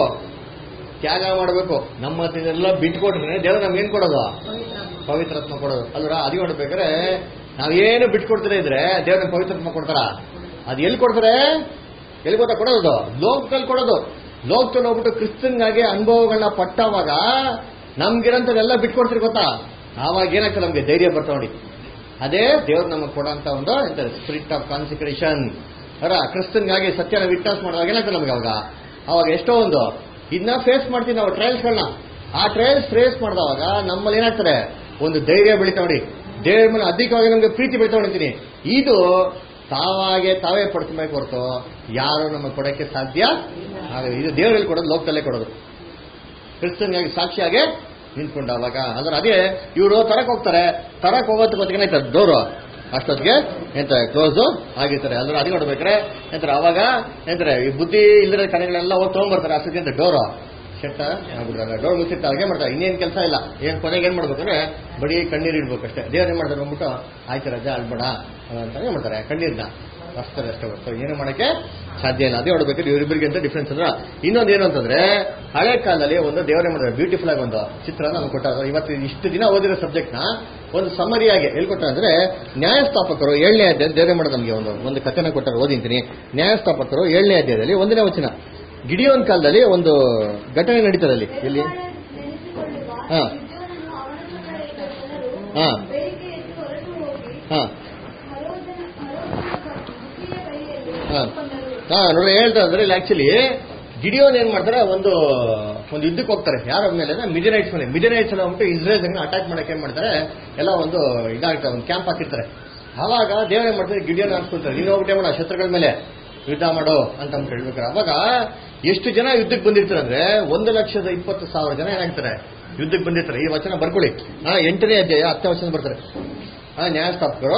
Speaker 1: ತ್ಯಾಗ ಮಾಡಬೇಕು ನಮ್ಮ ಹತ್ರನೆಲ್ಲ ಬಿಟ್ಕೊಟ್ರೆ ದೇವ್ರು ನಮ್ಗೆ ಏನ್ ಕೊಡೋದು ಪವಿತ್ರಾತ್ಮ ಕೊಡೋದು ಅಲ್ರ ಅದು ನೋಡ್ಬೇಕಾದ್ರೆ ನಾವೇನು ಬಿಟ್ಕೊಡ್ತಾರೆ ಇದ್ರೆ ದೇವ್ರ ಪವಿತ್ರಾತ್ಮ ಕೊಡ್ತಾರ ಅದು ಎಲ್ಲಿ ಕೊಡ್ತಾರೆ ಎಲ್ಲಿ ಗೊತ್ತಾ ಕೊಡೋದು ಲೋಕದಲ್ಲಿ ಕೊಡೋದು ಲೋಕದಲ್ಲಿ ಹೋಗ್ಬಿಟ್ಟು ಕ್ರಿಸ್ತನ್ಗಾಗಿ ಅನುಭವಗಳನ್ನ ಪಟ್ಟವಾಗ ನಮ್ಗಿರಂತದೆಲ್ಲ ಬಿಟ್ಕೊಡ್ತೀರಿ ಗೊತ್ತಾ ಆವಾಗ ಏನಾಗ್ತದೆ ನಮ್ಗೆ ಧೈರ್ಯ ಬರ್ತಾ ನೋಡಿ ಅದೇ ದೇವ್ರು ನಮಗೆ ಕೊಡೋಂತ ಒಂದು ಎಂತಾರೆ ಸ್ಪಿರಿಟ್ ಆಫ್ ಕಾನ್ಸಿಕ್ರೇಷನ್ ಅರ ಕ್ರಿಸ್ತನ್ಗಾಗಿ ಸತ್ಯನ ವಿಟ್ನೆಸ್ ಮಾಡುವಾಗ ಏನಾಗ್ತದೆ ನಮ್ಗೆ ಅವಾಗ ಅವಾಗ ಎಷ್ಟೋ ಒಂದು ಇದನ್ನ ಫೇಸ್ ಮಾಡ್ತೀವಿ ನಾವು ಟ್ರಯಲ್ಸ್ಗಳನ್ನ ಆ ಟ್ರಯಲ್ಸ್ ಫೇಸ್ ಮಾಡಿದವಾಗ ನಮ್ಮಲ್ಲಿ ಏನಾಗ್ತದೆ ಒಂದು ಧೈರ್ಯ ಬೆಳಿತಾ ನೋಡಿ ದೇವ್ರ ಮೇಲೆ ಅಧಿಕವಾಗಿ ನಮ್ಗೆ ಪ್ರೀತಿ ಬೆಳಿತಾ ಹೊಡಿತೀನಿ ಇದು ತಾವಾಗೆ ತಾವೇ ಪಡ್ಕೊಬೇಕು ಹೊರತು ಯಾರು ನಮಗೆ ಕೊಡೋಕ್ಕೆ ಸಾಧ್ಯ ಆಗಲ್ಲ. ಇದು ದೇವರಲ್ಲಿ ಕೊಡೋದು ಲೋಕದಲ್ಲೇ ಕೊಡೋದು ಕ್ರಿಸ್ತನ್ಗಾಗಿ ಸಾಕ್ಷಿಯಾಗೆ ನಿಂತ್ಕೊಂಡು ಅವಾಗ ಅಂದ್ರೆ ಅದೇ ಇವರು ತರಕ್ ಹೋಗ್ತಾರೆ ತರಕ್ ಹೋಗೋದಕ್ಕೆ ಗೊತ್ತಿಗೆ ಏನಾಯ್ತದೆ ಡೋರು ಅಷ್ಟೊತ್ತಿಗೆ ಎಂತ ಕ್ಲೋಸ್ ಆಗಿರ್ತಾರೆ ಅಂದ್ರೆ ಅದೇ ನೋಡ್ಬೇಕ್ರೆ ಎಂತಾರೆ ಅವಾಗ ಎಂತಾರೆ ಈ ಬುದ್ಧಿ ಇಲ್ಲದ ಕಡೆಗಳೆಲ್ಲ ಹೋಗಿ ತಗೊಂಡ್ಬರ್ತಾರೆ ಅಷ್ಟೊತ್ತಿಗೆ ಅಂತ ಡೋರು ಶೆಟ್ಟ ಆಗ್ಬಿಡ್ತಾರೆ ಡೋರ್ ಮುಚ್ಚಿಟ್ಟು ಹಾಗೆ ಮಾಡ್ತಾರೆ ಇನ್ನೇನು ಕೆಲಸ ಇಲ್ಲ ಏನ್ ಕೊನೆಗೆ ಏನ್ ಮಾಡ್ಬೇಕಂದ್ರೆ ಬರೀ ಕಣ್ಣೀರು ಇಡ್ಬೇಕು ಅಷ್ಟೇ ದೇವ್ರು ಏನ್ ಮಾಡ್ತಾರೆ ಬಂದ್ಬಿಟ್ಟು ಆಯ್ತು ರಜಾ ಅಳ್ಬೇಡ ಅಂತ ಏನ್ ಮಾಡ್ತಾರೆ ಕಣ್ಣೀರ್ನ ಅಷ್ಟೇ ಅಷ್ಟೇ ಹೊರತು ಏನು ಮಾಡಕ್ಕೆ ಸಾಧ್ಯ ಇಲ್ಲ ಅದೇ ನೋಡ್ಬೇಕಾದ್ರೆ ಇವರಿಬ್ಬರಿಗೆ ಅಂತ ಡಿಫ್ರೆನ್ಸ್ ಅಂದ್ರೆ ಇನ್ನೊಂದು ಏನು ಅಂತಂದ್ರೆ ಹಳೆ ಕಾಲದಲ್ಲಿ ಒಂದು ದೇವರೇ ಮಾಡಿದ್ರೆ ಬ್ಯೂಟಿಫುಲ್ ಆಗಿ ಒಂದು ಚಿತ್ರ ನಮ್ಗೆ ಕೊಟ್ಟಾಗ ಇವತ್ತು ಇಷ್ಟು ದಿನ ಓದಿರೋ ಸಬ್ಜೆಕ್ಟ್ ನ ಒಂದು ಸಮರಿಯಾಗಿ ಹೇಳ್ಕೊಟ್ಟ ಅಂದ್ರೆ ನ್ಯಾಯಸ್ಥಾಪಕರು ಏಳನೇ ಅಧ್ಯಾಯ ದೇವರೇ ಮಾಡೋದು ನಮಗೆ ಒಂದು ಒಂದು ಕಥೆನ ಕೊಟ್ಟಾರೆ ಓದಿಂತೀನಿ ನ್ಯಾಯಸ್ಥಾಪಕರು ಏಳನೇ ಅಧ್ಯಾಯದಲ್ಲಿ ಒಂದನೇ ವಚನ ಗಿಡಿಯೋನ್ ಕಾಲದಲ್ಲಿ ಒಂದು ಘಟನೆ ನಡೀತದೆ ಅಲ್ಲಿ ಇಲ್ಲಿ
Speaker 2: ನೆನೆಸಿಕೊಳ್ಳುವ
Speaker 1: ಹಾ.
Speaker 2: ಗಿದ್ಯೋನನು ಅವನ ಸಂಗಡ ಇದ್ದ ಜನರು
Speaker 1: ಹಾ.
Speaker 2: ಬೆಳಿಗ್ಗೆ ಎದ್ದು ಹೊರಟು ಹೋಗಿ
Speaker 1: ಹಾ
Speaker 2: ಹರೋದನ ಹರೋದನ ಬುದ್ಧಿಯ ಬಳಿಯಲ್ಲಿ
Speaker 1: ಹಾ.
Speaker 2: ಕೊಂಡರು
Speaker 1: ಹಾ ನೋಡ್ರಿ ಹೇಳ್ತಾ ಅಂದ್ರೆ ಇಲ್ಲಿ ಆಕ್ಚುಲಿ ಗಿಡಿಯೋನ್ ಏನ್ ಮಾಡ್ತಾರೆ ಒಂದು ಒಂದು ಯುದ್ಧಕ್ಕೆ ಹೋಗ್ತಾರೆ ಯಾರ ಮೇಲೆ ಅಂದ್ರೆ ಮಿಜನೈಟ್ಸ್ ಮೇಲೆ ಮಿಜನೈಟ್ಸ್ ಎಲ್ಲ ಹೋಗ್ಬಿಟ್ಟು ಇಸ್ರೇಲ್ ಅಟ್ಯಾಕ್ ಮಾಡಕ್ಕೆ ಏನ್ ಮಾಡ್ತಾರೆ ಎಲ್ಲ ಒಂದು ಇದಾಗ್ತಾರೆ ಒಂದು ಕ್ಯಾಂಪ್ ಹಾಕಿರ್ತಾರೆ ಆವಾಗ ದೇವ್ರ ಏನ್ ಮಾಡ್ತಾರೆ ಗಿಡಿಯೋನ್ ಅನ್ಸ್ಕೊಳ್ತಾರೆ ನೀನು ಹೋಗ್ಬಿಟ್ಟೆ ಮಾಡ ಶತ್ರುಗಳ ಮೇಲೆ ಯುದ್ಧ ಮಾಡೋ ಅಂತ ಅಂದ್ಬಿಟ್ಟು ಹೇಳ್ಬೇಕಾರೆ ಅವಾಗ ಎಷ್ಟು ಜನ ಯುದ್ಧಕ್ಕೆ ಬಂದಿರ್ತಾರೆ ಅಂದ್ರೆ ಒಂದು ಲಕ್ಷದ ಇಪ್ಪತ್ತು ಸಾವಿರ ಜನ ಏನಾಗ್ತಾರೆ ಯುದ್ಧಕ್ಕೆ ಬಂದಿರ್ತಾರೆ ಈ ವಚನ ಬರ್ಕೊಳ್ಳಿ ಹಾ ಎಂಟನೇ ಅಧ್ಯಾಯ ಹತ್ತನೇ ವಚನ ಬರ್ತಾರೆ ಹಾ ನ್ಯಾಯಸ್ಥಾಪಕರು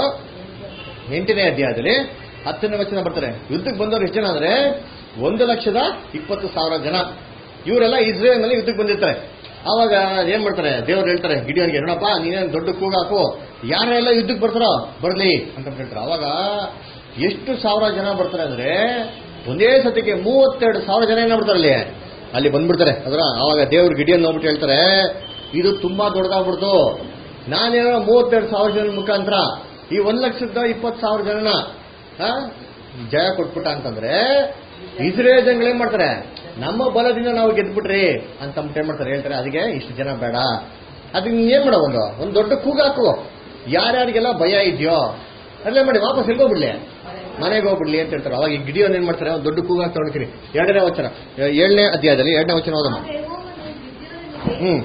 Speaker 1: ಎಂಟನೇ ಅಧ್ಯಾಯದಲ್ಲಿ ಹತ್ತನೇ ವಚನ ಬರ್ತಾರೆ ಯುದ್ಧಕ್ಕೆ ಬಂದವರು ಎಷ್ಟು ಜನ ಅಂದ್ರೆ ಒಂದು ಲಕ್ಷದ ಇಪ್ಪತ್ತು ಸಾವಿರ ಜನ ಇವರೆಲ್ಲ ಇಸ್ರೇಲ್ ಮೇಲೆ ಯುದ್ಧಕ್ಕೆ ಬಂದಿರ್ತಾರೆ ಆವಾಗ ಏನ್ ಮಾಡ್ತಾರೆ ದೇವ್ರು ಹೇಳ್ತಾರೆ ಗಿಡಿಯೋನ್ಗೆ ನೋಡಪ್ಪ ನೀನೇನು ದೊಡ್ಡ ಕೂಗಾಕು ಯಾರೆಲ್ಲ ಯುದ್ಧಕ್ಕೆ ಬರ್ತಾರೋ ಬರ್ಲಿ ಅಂತ ಹೇಳ್ತಾರೆ ಅವಾಗ ಎಷ್ಟು ಸಾವಿರ ಜನ ಬರ್ತಾರೆ ಅಂದ್ರೆ ಒಂದೇ ಸತಿಗೆ ಮೂವತ್ತೆರಡು ಸಾವಿರ ಜನ ಏನ ಬರ್ತಾರೆ ಅಲ್ಲಿ ಅಲ್ಲಿ ಬಂದ್ಬಿಡ್ತಾರೆ ಅದರ ಆವಾಗ ದೇವ್ರು ಗಿಡಿಯನ್ನು ನೋಡ್ಬಿಟ್ಟು ಹೇಳ್ತಾರೆ ಇದು ತುಂಬಾ ದೊಡ್ಡದಾಗ್ಬಿಡ್ತು ನಾನೇನೋ ಮೂವತ್ತೆರಡು ಸಾವಿರ ಜನ ಮುಖಾಂತರ ಈ ಒಂದ್ ಲಕ್ಷದ ಇಪ್ಪತ್ತು ಸಾವಿರ ಜನನ ಆ, ಜಯ ಕೊಟ್ಬಿಟ್ಟ ಅಂತಂದ್ರೆ ಇಸ್ರೇಲ್ ಜನಗಳು ಏನ್ ಮಾಡ್ತಾರೆ ನಮ್ಮ ಬಲದಿಂದ ನಾವು ಗೆದ್ಬಿಟ್ರಿ ಅಂತ ಅಂದ್ಬಿಟ್ಟು ಏನ್ ಮಾಡ್ತಾರೆ ಹೇಳ್ತಾರೆ ಅದಕ್ಕೆ ಇಷ್ಟು ಜನ ಬೇಡ ಅದಕ್ಕೆ ನೀನ್ ಏನ್ ಮಾಡೋ ಒಂದು ಒಂದು ದೊಡ್ಡ ಕೂಗಾಕು ಯಾರ್ಯಾರಿಗೆಲ್ಲ ಭಯ ಇದೆಯೋ ಅಲ್ಲೇ ಮಾಡಿ ವಾಪಸ್ ಎಲ್ಗೋಗ್ಬಿಡ್ಲಿ ಮನೆಗೆ ಹೋಗ್ಬಿಡ್ಲಿ ಅಂತ ಹೇಳ್ತಾರೆ ಅವಾಗ ಈ ಗಿಡಿಯೋನ್ ಏನ್ ಮಾಡ್ತಾರೆ ಒಂದು ದೊಡ್ಡ ಕೂಗಾಕ್ ತೊಗೊಂಡ್ತೀನಿ ಎರಡನೇ ವಚನ ಏಳನೇ ಅಧ್ಯಾಯದಲ್ಲಿ ಎರಡನೇ ವಚನ ಹೋದಮ್ಮ
Speaker 2: ಆಗ ಯೆಹೋವನು ಗಿದ್ಯೋನನಿಗೆ,
Speaker 1: ಹ್ಮ್.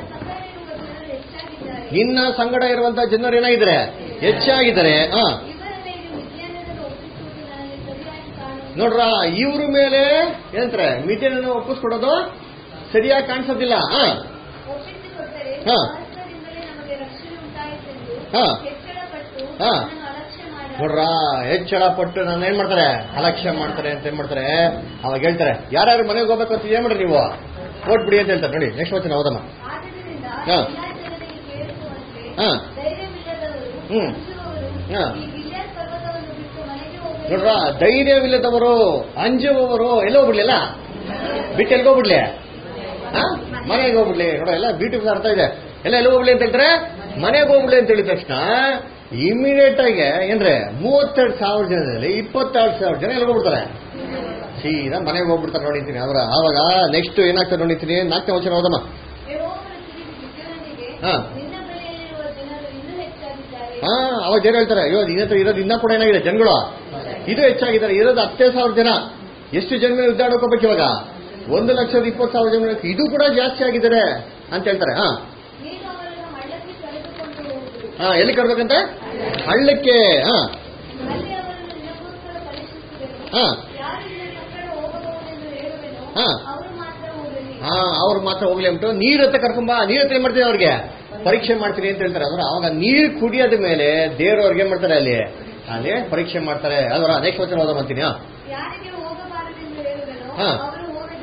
Speaker 2: ನಿನ್ನ ಸಂಗಡ ಇರುವ ಜನರು ಹೆಚ್ಚಾಗಿದ್ದಾರೆ
Speaker 1: ನಿನ್ನ ಸಂಗಡ ಇರುವಂತ ಜನರು ಏನಾಗಿದ್ದಾರೆ ಹೆಚ್ಚಾಗಿದ್ದಾರೆ ಹಾ
Speaker 2: ಇವರ ಮೇಲೆ ಮಿದ್ಯಾನರನ್ನು ಒಪ್ಪಿಸುವುದು ನನಗೆ ಸರಿಯಾಗಿ ಕಾಣುವುದು
Speaker 1: ನೋಡ್ರ ಇವ್ರ ಮೇಲೆ ಏನಂತಾರೆ ಮಿತಿಯನ್ನು ಒಪ್ಪಿಸ್ಕೊಡೋದು ಸರಿಯಾಗಿ ಕಾಣಿಸೋದಿಲ್ಲ ಹಾ
Speaker 2: ಒಪ್ಪಿಸಿಕೊಟ್ಟರೆ
Speaker 1: ಹಾ.
Speaker 2: ಸಹಸ್ರದಿಂದಲೇ ನಮಗೆ ರಕ್ಷಣೆ ಉಂಟಾಯಿತೆಂದು
Speaker 1: ಹಾ.
Speaker 2: ಹೆಚ್ಚಳಪಟ್ಟು
Speaker 1: ಹಾ.
Speaker 2: ನನ್ನನ್ನು ಅಲಕ್ಷ್ಯ ಮಾಡಿ
Speaker 1: ನೋಡ್ರ ಹೆಚ್ಚಳ ಪಟ್ಟು ನಾನು ಏನ್ ಮಾಡ್ತಾರೆ ಅಲಕ್ಷ್ಯ ಮಾಡ್ತಾರೆ ಅಂತ ಏನ್ ಮಾಡ್ತಾರೆ ಅವಾಗ ಹೇಳ್ತಾರೆ ಯಾರ್ಯಾರು ಮನೆಗೆ ಹೋಗ್ಬೇಕು ಅಂತ ಏನ್ ಮಾಡ್ರಿ ನೀವು ಓಟ್ಬಿಡಿ ಅಂತ ಹೇಳ್ತಾರೆ ನೋಡಿ ನೆಕ್ಸ್ಟ್ ವಚನ ಹೌದಮ್ಮ
Speaker 2: ಆದ್ದರಿಂದ
Speaker 1: ಹಾ.
Speaker 2: ಎಲ್ಲಾ ಜನರಿಗೆ ಕೇಳಿಸುವಂತೆ
Speaker 1: ಹಾ.
Speaker 2: ಧೈರ್ಯವಿಲ್ಲದವರು
Speaker 1: ಹ್ಮ್.
Speaker 2: ಅಂಜುವವರು
Speaker 1: ಹಾ.
Speaker 2: ಈ ಗಿಲ್ಯಾದ್ ಪರ್ವತವನ್ನು ಬಿಟ್ಟು ಮನೆಗೆ ಹೋಗಬೇಕು
Speaker 1: ನೋಡ್ರ ಧೈರ್ಯವಿಲ್ಲದವರು ಅಂಜುವವರು ಎಲ್ಲ ಹೋಗ್ಬಿಡ್ಲಿಲ್ಲ ಬಿಟ್ಟು ಎಲ್ಲಿ ಹೋಗ್ಬಿಡ್ಲಿ ಹಾ? ಮನೆಗೆ ಹೋಗ್ಬಿಡ್ಲಿ ನೋಡ ಎಲ್ಲ ಬ್ಯೂಟಿಫುಲ್ ಅರ್ಥ ಇದೆ ಎಲ್ಲ ಎಲ್ಲಿ ಹೋಗ್ಬಿಡ್ಲಿ ಅಂತ ಹೇಳ್ತಾರೆ ಮನೆಗೆ ಹೋಗ್ಬಿಡ್ಲಿ ಅಂತ ಹೇಳಿದ ತಕ್ಷಣ ಇಮಿಡಿಯೇಟ್ ಆಗಿ ಏನ್ರೆ ಮೂವತ್ತೆರಡು ಸಾವಿರ ಜನದಲ್ಲಿ ಇಪ್ಪತ್ತೆರಡು ಸಾವಿರ ಜನ ಎಲ್ಲಿ ಹೋಗ್ಬಿಡ್ತಾರೆ ಸೀದಾ ಮನೆಗೆ ಹೋಗ್ಬಿಡ್ತಾರೆ ನೋಡಿದ್ದೀನಿ ಅವರ ಆವಾಗ ನೆಕ್ಸ್ಟ್ ಏನಾಗ್ತದೆ ನೋಡಿದ್ದೀನಿ ನಾಲ್ಕನೇ ವಚನ ಹೋದಮ್ಮ
Speaker 2: ಯೆಹೋವನು ತಿರುಗಿ ಗಿದ್ಯೋನನಿಗೆ,
Speaker 1: ಹಾ.
Speaker 2: ನಿನ್ನ ಬಳಿಯಲ್ಲಿರುವ ಜನರು ಇನ್ನೂ ಹೆಚ್ಚಾಗಿದ್ದಾರೆ
Speaker 1: ಹಾ ಅವಾಗ ಜನ ಹೇಳ್ತಾರೆ ಅಯ್ಯೋ ಇನ್ನತ್ರ ಇರೋದು ಇನ್ನ ಕೂಡ ಏನಾಗಿದೆ ಜನಗಳು ಇದು ಹೆಚ್ಚಾಗಿದ್ದಾರೆ ಇರೋದು ಹತ್ತೇ ಸಾವಿರ ಜನ ಎಷ್ಟು ಜನ ಮೇಲೆ ಯುದ್ಧ ಆಡೋಕೋಬೇಕು ಇವಾಗ ಒಂದು ಲಕ್ಷದ ಇಪ್ಪತ್ತು ಸಾವಿರ ಜನ ಇದು ಕೂಡ ಜಾಸ್ತಿ ಆಗಿದ್ದಾರೆ ಅಂತ ಹೇಳ್ತಾರೆ ಹಾ
Speaker 2: ನೀನು ಅವರನ್ನು ಹಳ್ಳಕ್ಕೆ ಕರೆದುಕೊಂಡು ಹೋಗುವುದು
Speaker 1: ಹಾ ಎಲ್ಲಿ ಕರ್ಬೇಕಂತ ಹಳ್ಳಕ್ಕೆ ಹಾ
Speaker 2: ಅಲ್ಲಿ ಅವರನ್ನು ನಿನಗೋಸ್ಕರ ಪರೀಕ್ಷಿಸುವೆನು
Speaker 1: ಹಾ
Speaker 2: ಯಾರು ನಿನ್ನ ಸಂಗಡ ಹೋಗಬಹುದೆಂದು ಹೇಳುವೆನೋ
Speaker 1: ಹಾ.
Speaker 2: ಅವರು ಮಾತ್ರ ಹೋಗಲಿ
Speaker 1: ಹಾ ಅವ್ರು ಮಾತ್ರ ಹೋಗ್ಲಿ ಅಂದ್ಬಿಟ್ಟು ನೀರ್ ಹತ್ತ ಕರ್ಕೊಂಬ ನೀರ್ ಹತ್ತ ಏನ್ ಮಾಡ್ತೀವಿ ಅವ್ರಿಗೆ ಪರೀಕ್ಷೆ ಮಾಡ್ತೀರಿ ಅಂತ ಹೇಳ್ತಾರೆ ಅಂದ್ರೆ ಅವಾಗ ನೀರ್ ಕುಡಿಯೋದ ಮೇಲೆ ದೇವ್ರು ಅವ್ರಿಗೆ ಏನ್ ಮಾಡ್ತಾರೆ ಅಲ್ಲಿ ಅಲ್ಲಿ ಪರೀಕ್ಷೆ ಮಾಡ್ತಾರೆ ಅದರ ನೆಕ್ಸ್ಟ್ ವಚನ ಓದ ಅಂತೀನಿ ಹಾ
Speaker 2: ಯಾರಿಗೆ ಹೋಗಬಾರದೆಂದು ಹೇಳುವೆನೋ
Speaker 1: ಹಾ.
Speaker 2: ಅವರು ಹೋಗದಿರಲಿ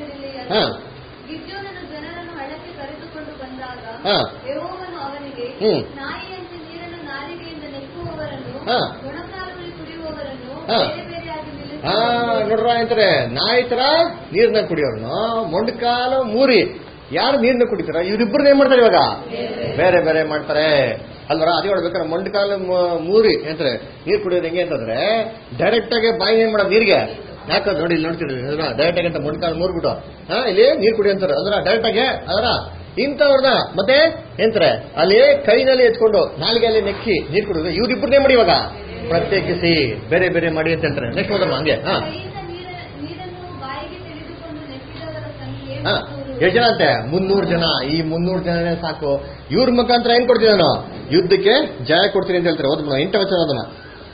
Speaker 1: ಹಾ
Speaker 2: ಗಿದ್ಯೋನನು ಜನರನ್ನು ಹಳ್ಳಕ್ಕೆ ಕರೆದುಕೊಂಡು ಬಂದಾಗ
Speaker 1: ಹಾ.
Speaker 2: ಯೆಹೋವನು ಅವನಿಗೆ
Speaker 1: ಹ್ಮ್.
Speaker 2: ನಾಯಿಯಂತೆ ನೀರನ್ನು ನಾಲಿಗೆಯಿಂದ ನೆಕ್ಕುವವರನ್ನು
Speaker 1: ಹಾ.
Speaker 2: ಗುಣಕಾಲದಲ್ಲಿ ಕುಡಿಯುವವರನ್ನು
Speaker 1: ಹಾ.
Speaker 2: ಬೇರೆ ಬೇರೆಯಾಗಿ
Speaker 1: ಹಾ
Speaker 2: ನಿಲ್ಲಿಸುವನು.
Speaker 1: ನೋಡ್ರ ಅಂತಾರೆ ನಾಯಿ ತರ ನೀರ್ನ ಕುಡಿಯೋರ್ನು ಮೊಂಡ್ಕಾಲು ಮೂರಿ ಯಾರು ನೀರ್ನ ಕುಡಿತಾರ ಇವ್ರಿಬ್ರು ಏನ್ ಮಾಡ್ತಾರೆ ಇವಾಗ ಬೇರೆ ಬೇರೆ ಮಾಡ್ತಾರೆ ಅಲ್ವರ ಅದೇ ಹೇಳ್ಬೇಕಾದ್ರೆ ಮೊಂಡ್ಕಾಲು ಮೂ- ಮೂರಿ ಅಂತಾರೆ ನೀರ್ ಕುಡಿಯೋದು ಹೆಂಗೆ ಅಂತಂದ್ರೆ ಡೈರೆಕ್ಟ್ ಆಗಿ ಬಾಯಿ ಏನ್ ಮಾಡೋದು ನೀರ್ಗೆ ಯಾಕಂದ್ರೆ ನೋಡಿ ಇಲ್ಲಿ ನೋಡ್ತಿದ್ರಿ ಡೈರೆಕ್ಟ್ ಆಗಿ ಅಂತ ಮೊಂಡ್ಕಾಲು ಮೂರ್ಬಿಟ್ಟು ಹಾ ಇಲ್ಲಿ ನೀರ್ ಕುಡಿ ಅಂತಾರೆ ಅದರ ಡೈರೆಕ್ಟ್ ಆಗಿ ಅದರ ಇಂಥವ್ರನ್ನ ಮತ್ತೆ ಎಂತಾರೆ ಅಲ್ಲಿ ಕೈನಲ್ಲಿ ಎತ್ಕೊಂಡು ನಾಲಿಗೆಯಲ್ಲಿ ನೆಕ್ಕಿ ನೀರ್ ಕುಡಿಯೋದು ಇವ್ರಿಬ್ರನ್ನೇ ಮಾಡಿ ಇವಾಗ ಪ್ರತ್ಯೇಕಿಸಿ ಬೇರೆ ಬೇರೆ ಮಾಡಿ ಅಂತ ಹೇಳ್ತಾರೆ ನೆಕ್ಸ್ಟ್ ಹೋದಮ್ಮ ಹಂಗೆ ಹಾ
Speaker 2: ಕೈಯಿಂದ ನೀರ- ನೀರನ್ನು ಬಾಯಿಗೆ ತೆಗೆದುಕೊಂಡು ನೆಕ್ಕಿದವರ ಸಂಖ್ಯೆ
Speaker 1: ಹಾ
Speaker 2: ಮುನ್ನೂರು.
Speaker 1: ಎಷ್ಟು ಜನ ಅಂತೆ ಮುನ್ನೂರು ಜನ ಈ ಮುನ್ನೂರು ಜನನೇ ಸಾಕು ಇವ್ರ ಮುಖಾಂತರ ಏನ್ ಕೊಡ್ತೀನಿ ನಾನು ಯುದ್ಧಕ್ಕೆ ಜಯ ಕೊಡ್ತೀನಿ ಅಂತ ಹೇಳ್ತಾರೆ ಓದ್ಬಿಡ ಎಂಟ ವಚನ ಅದನ್ನ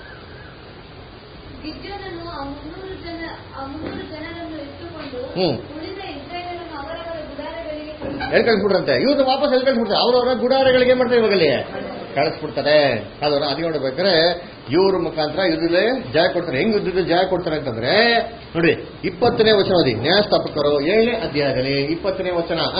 Speaker 2: ಗಿದ್ಯೋನನು ಆ ಮುನ್ನೂರು ಜನ ಆ ಮುನ್ನೂರು ಜನರನ್ನು ಇಟ್ಟುಕೊಂಡು
Speaker 1: ಹ್ಮ್.
Speaker 2: ಉಳಿದ ಇಸ್ರಾಯೇಲರನ್ನು ಅವರವರ ಗುಡಾರಗಳಿಗೆ ಕಳುಹಿಸಿ
Speaker 1: ಎಲ್ಲಿ ಕಳ್ಸ್ಬಿಟ್ರಂತೆ ಇವ್ರು ವಾಪಸ್ ಎಲ್ಲಿ ಕಳ್ಸ್ಬಿಡ್ತಾರೆ ಅವ್ರವ್ರ ಗುಡಾರಗಳಿಗೆ ಏನ್ ಮಾಡ್ತಾರೆ ಇವಾಗ ಅಲ್ಲಿ ಕಳಿಸ್ಬಿಡ್ತಾರೆ ಅದರ ಅದೇ ನೋಡ್ಬೇಕಾದ್ರೆ ಇವ್ರ ಮುಖಾಂತರ ಯುದ್ಧದಲ್ಲಿ ಜಯ ಕೊಡ್ತಾರೆ ಹೆಂಗ್ ಯುದ್ಧದಲ್ಲಿ ಜಯ ಕೊಡ್ತಾರೆ ಅಂತಂದ್ರೆ ನೋಡಿ ಇಪ್ಪತ್ತನೇ ವಚನ ಓದಿ ನ್ಯಾಯಸ್ಥಾಪಕರು ಏಳನೇ ಅಧ್ಯಾಯದಲ್ಲಿ ಇಪ್ಪತ್ತನೇ ವಚನ ಹಾ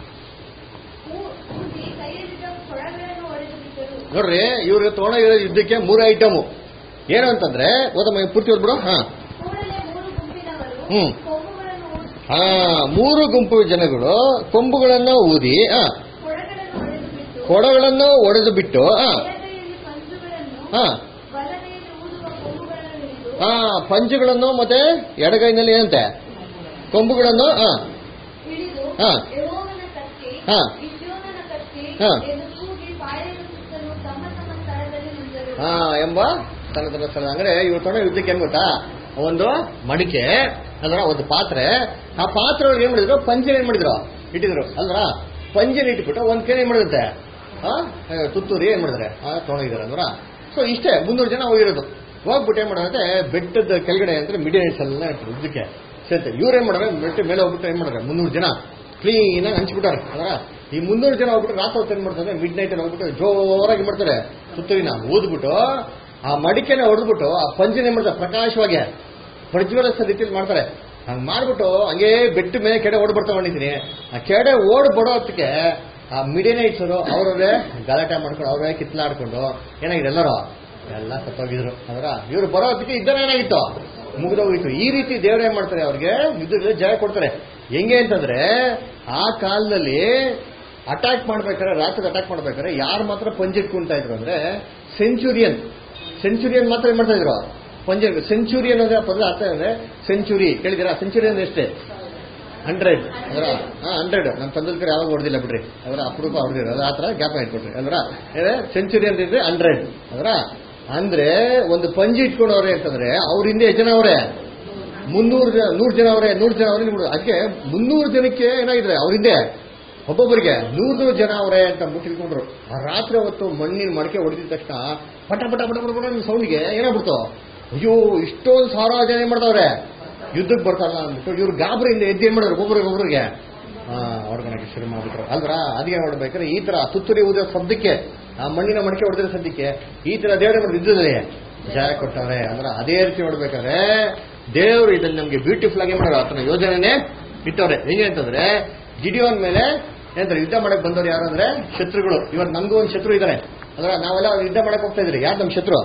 Speaker 2: ಊ- ಊದಿ ಕೈಯಲ್ಲಿದ್ದ ಕೊಳಗಳನ್ನು ಒಡೆದು ಬಿಟ್ಟರು
Speaker 1: ನೋಡ್ರಿ ಇವ್ರಿಗೆ ತೊಗೊಂಡೋಗಿರೋ ಯುದ್ಧಕ್ಕೆ ಮೂರು ಐಟಮು ಏನು ಅಂತಂದ್ರೆ ಓದಮ್ಮ ಪೂರ್ತಿ ಓದ್ಬಿಡು ಹಾ
Speaker 2: ಕೂಡಲೇ ಮೂರು ಗುಂಪಿನವರು
Speaker 1: ಹ್ಮ್.
Speaker 2: ಕೊಂಬುಗಳನ್ನು ಊದಿ
Speaker 1: ಹಾ ಮೂರು ಗುಂಪು ಜನಗಳು ಕೊಂಬುಗಳನ್ನು ಊದಿ ಆ,
Speaker 2: ಕೊಳಗಳನ್ನು ಒಡೆದು ಬಿಟ್ಟು
Speaker 1: ಕೊಡಗಳನ್ನು ಒಡೆದು ಬಿಟ್ಟು ಆ,
Speaker 2: ಎಡಗೈಯಲ್ಲಿ ಪಂಜುಗಳನ್ನು
Speaker 1: ಆ,
Speaker 2: ಬಲಗೈಯಲ್ಲಿ ಊದುವ ಕೊಂಬುಗಳನ್ನು ಹಿಡಿದು
Speaker 1: ಆ, ಪಂಜುಗಳನ್ನು ಮತ್ತೆ ಎಡಗೈನಲ್ಲಿ ಏನಂತೆ ಕೊಂಬುಗಳನ್ನು ಆ,
Speaker 2: ಹಿಡಿದು
Speaker 1: ಹಾ.
Speaker 2: ಯೆಹೋವನ ಕತ್ತಿ
Speaker 1: ಹಾ.
Speaker 2: ಗಿದ್ಯೋನನ ಕತ್ತಿ
Speaker 1: ಹಾ.
Speaker 2: ಎಂದು ಕೂಗಿ ಪಾಳೆಯದ ಸುತ್ತಲೂ ತಮ್ಮ ತಮ್ಮ ಸ್ಥಳದಲ್ಲಿ ನಿಂತರು
Speaker 1: ಆ ಎಂಬ ತನ್ನ ತನ್ನ ಸ್ಥಳ ಅಂದ್ರೆ ಇವ್ರು ತೊಗೊಂಡ ಯುದ್ಧಕ್ಕೆ ಏನ್ ಗೊತ್ತಾ ಒಂದು ಮಡಿಕೆ ಅಲ್ರ ಒಂದು ಪಾತ್ರೆ ಆ ಪಾತ್ರೆ ಒಳಗೆ ಏನ್ ಮಾಡಿದ್ರು ಪಂಜೆ ಏನ್ ಮಾಡಿದ್ರು ಇಟ್ಟಿದ್ರು ಅಲ್ರ ಪಂಜೆನ ಇಟ್ಬಿಟ್ಟು ಒಂದ್ ಕೈ ಏನ್ ಮಾಡಿರುತ್ತೆ ಆ ಆ, ತುತ್ತೂರಿ ಏನ್ ಮಾಡಿದ್ರೆ ಆ ತೊಗೊಂಡಿದ್ದಾರೆ ಅಂದ್ರ ಸೊ ಇಷ್ಟೇ ಮುನ್ನೂರು ಜನ ಹೋಗಿರೋದು ಹೋಗ್ಬಿಟ್ಟು ಏನ್ ಮಾಡೋದಂತೆ ಬೆಟ್ಟದ ಕೆಳಗಡೆ ಅಂದ್ರೆ ಮಿಡಿಯೇಟ್ಸ್ ಎಲ್ಲ ಇರ್ತದೆ ಯುದ್ಧಕ್ಕೆ ಸೇರ್ತೆ ಇವ್ರು ಏನ್ ಮಾಡ್ರೆ ಬೆಟ್ಟ ಮೇಲೆ ಹೋಗ್ಬಿಟ್ಟು ಏನ್ ಮಾಡ್ರೆ ಮುನ್ನೂರು ಜನ ಕ್ಲೀನ್ ಆಗಿ ಹಂಚ್ಬಿಟ್ಟಾರೆ ಅದರ ಈ ಮುನ್ನೂರು ಜನ ಹೋಗ್ಬಿಟ್ಟು ರಾತ್ರಿ ಹೊತ್ತು ಏನ್ ಮಾಡ್ತಾರೆ ಮಿಡ್ ನೈಟ್ ಹೋಗ್ಬಿಟ್ಟು ಜೋರಾಗಿ ಮಾಡ್ತಾರೆ ಸುತ್ತಲಿನ ಓದ್ಬಿಟ್ಟು ಆ ಮಡಿಕೆನ ಹೊಡೆದ್ಬಿಟ್ಟು ಆ ಪಂಜನ ಏನ್ ಮಾಡ್ತಾರೆ ಪ್ರಕಾಶವಾಗಿ ಪ್ರಜ್ವಲಿಸ ರೀತಿಯಲ್ಲಿ ಮಾಡ್ತಾರೆ ಹಂಗ್ ಮಾಡ್ಬಿಟ್ಟು ಹಂಗೇ ಬೆಟ್ಟ ಮೇಲೆ ಕೆಡೆ ಓಡ್ ಬರ್ತಾ ಮಾಡಿದ್ದೀನಿ ಆ ಕೆಡೆ ಓಡ್ ಬಡೋ ಹೊತ್ತಿಗೆ ಆ ಮಿಡಿಯನೈಟ್ಸ್ ಅವರವರೇ ಗಲಾಟೆ ಮಾಡ್ಕೊಂಡು ಅವರೇ ಕಿತ್ಲಾಡ್ಕೊಂಡು ಏನಾಗಿದೆ ಎಲ್ಲರೂ ಎಲ್ಲ ಸತ್ತೋಗಿದ್ರು ಅದರ ಇವ್ರು ಬರೋ ಹೊತ್ತಿಗೆ ಇದ್ದರ ಏನಾಗಿತ್ತು ಮುಗಿದೋಗಿತ್ತು ಈ ರೀತಿ ದೇವ್ರು ಏನ್ ಮಾಡ್ತಾರೆ ಅವ್ರಿಗೆ ಯುದ್ಧದಲ್ಲಿ ಜಯ ಕೊಡ್ತಾರೆ ಹೆಂಗೆ ಅಂತಂದ್ರೆ ಆ ಕಾಲದಲ್ಲಿ ಅಟ್ಯಾಕ್ ಮಾಡ್ಬೇಕಾದ್ರೆ ರಾತ್ರಿ ಅಟ್ಯಾಕ್ ಮಾಡ್ಬೇಕಾದ್ರೆ ಯಾರು ಮಾತ್ರ ಪಂಜಿಟ್ಕೊಂತಾ ಇದ್ರು ಅಂದ್ರೆ ಸೆಂಚುರಿಯನ್ ಸೆಂಚುರಿಯನ್ ಮಾತ್ರ ಏನ್ ಮಾಡ್ತಾ ಇದ್ರು ಪಂಜ ಸೆಂಚುರಿಯನ್ ಅಂದ್ರೆ ಪದ ಅರ್ಥ ಅಂದ್ರೆ ಸೆಂಚುರಿ ಕೇಳಿದಿರಾ ಸೆಂಚುರಿ ಅಂದ್ರೆ ಎಷ್ಟೇ ಹಂಡ್ರೆಡ್ ಅದರ ಹಂಡ್ರೆಡ್ ನಮ್ಮ ತಂದಲ್ಕರ್ ಯಾವಾಗ ಹೊಡೆದಿಲ್ಲ ಬಿಡ್ರಿ ಅದರ ಅಪರೂಪ ಹೊಡೆದಿರ ಅದು ಆ ಥರ ಜ್ಞಾಪಕ ಇಟ್ಕೊಟ್ರಿ ಅಲ್ರ ಸೆಂಚುರಿ ಅಂತ ಇದ್ರೆ ಹಂಡ್ರೆಡ್ ಅದರ ಅಂದ್ರೆ ಒಂದು ಪಂಜಿ ಇಟ್ಕೊಂಡವ್ರೆ ಅಂತಂದ್ರೆ ಅವ್ರ ಹಿಂದೆ ಎಷ್ಟು ಜನ ಅವರೇ ಮುನ್ನೂರು ಜನ ನೂರು ಜನ ಅವರೇ ನೂರು ಜನ ಅವರೇ ನಿಮ್ಗೆ ಅದಕ್ಕೆ ಮುನ್ನೂರು ಜನಕ್ಕೆ ಏನಾಗಿದ್ರೆ ಅವ್ರ ಹಿಂದೆ ಒಬ್ಬೊಬ್ಬರಿಗೆ ನೂರು ನೂರು ಜನ ಅವರೇ ಅಂತ ಅಂದ್ಬಿಟ್ಟು ತಿಳ್ಕೊಂಡ್ರು ಆ ರಾತ್ರಿ ಹೊತ್ತು ಮಣ್ಣಿನ ಮಡಕೆ ಹೊಡೆದಿದ ತಕ್ಷಣ ಪಟ ಪಟ ಪಟ ಪಟ ಪಟ ಸೌಂಡ್ಗೆ ಏನಾಗ್ಬಿಡ್ತು ಅಯ್ಯೋ ಇಷ್ಟೊಂದು ಸಾವಿರ ಜನ ಏನ್ ಮಾಡ್ತಾವ್ರೆ ಯುದ್ಧಕ್ಕೆ ಬರ್ತಾರಲ್ಲ ಅಂದ್ಬಿಟ್ಟು ಇವ್ರು ಗಾಬರಿಯಿಂದ ಎದ್ದು ಏನ್ ಮಾಡೋರು ಒಬ್ಬರಿಗೆ ಒಬ್ಬರಿಗೆ ಹೊಡ್ಕೊಳಕ್ಕೆ ಶುರು ಮಾಡ್ಬಿಟ್ರು ಅಲ್ರ ಅದಕ್ಕೆ ನೋಡ್ಬೇಕಾದ್ರೆ ಈ ತರ ತುತ್ತೂರಿ ಊದಿರೋ ಶಬ್ದಕ್ಕೆ ಆ ಮಣ್ಣಿನ ಮಡಕೆ ಹೊಡೆದಿರೋ ಶಬ್ದಕ್ಕೆ ಈ ತರ ದೇವರ ಮಾಡಿ ಯುದ್ಧದಲ್ಲಿ ಜಯ ಕೊಟ್ಟವ್ರೆ ಅಂದ್ರೆ ಅದೇ ರೀತಿ ನೋಡ್ಬೇಕಾದ್ರೆ ದೇವರು ಇದನ್ನ ನಮ್ಗೆ ಬ್ಯೂಟಿಫುಲ್ ಆಗಿ ಮಾಡೋರು ಆತನ ಯೋಜನೆನೇ ಇಟ್ಟವ್ರೆ ಹೆಂಗೆ ಅಂತಂದ್ರೆ ಜಿಡಿಯೋನ್ ಮೇಲೆ ಏನಂತಾರೆ ಯುದ್ಧ ಮಾಡಕ್ ಬಂದವ್ರು ಯಾರು ಅಂದ್ರೆ ಶತ್ರುಗಳು ಇವತ್ತು ನಮಗೂ ಒಂದು ಶತ್ರು ಇದ್ದಾರೆ ಅಂದ್ರೆ ನಾವೆಲ್ಲ ಯುದ್ಧ ಮಾಡಕ್ ಹೋಗ್ತಾ ಇದ್ರಿ ಯಾರು ನಮ್ಮ ಶತ್ರು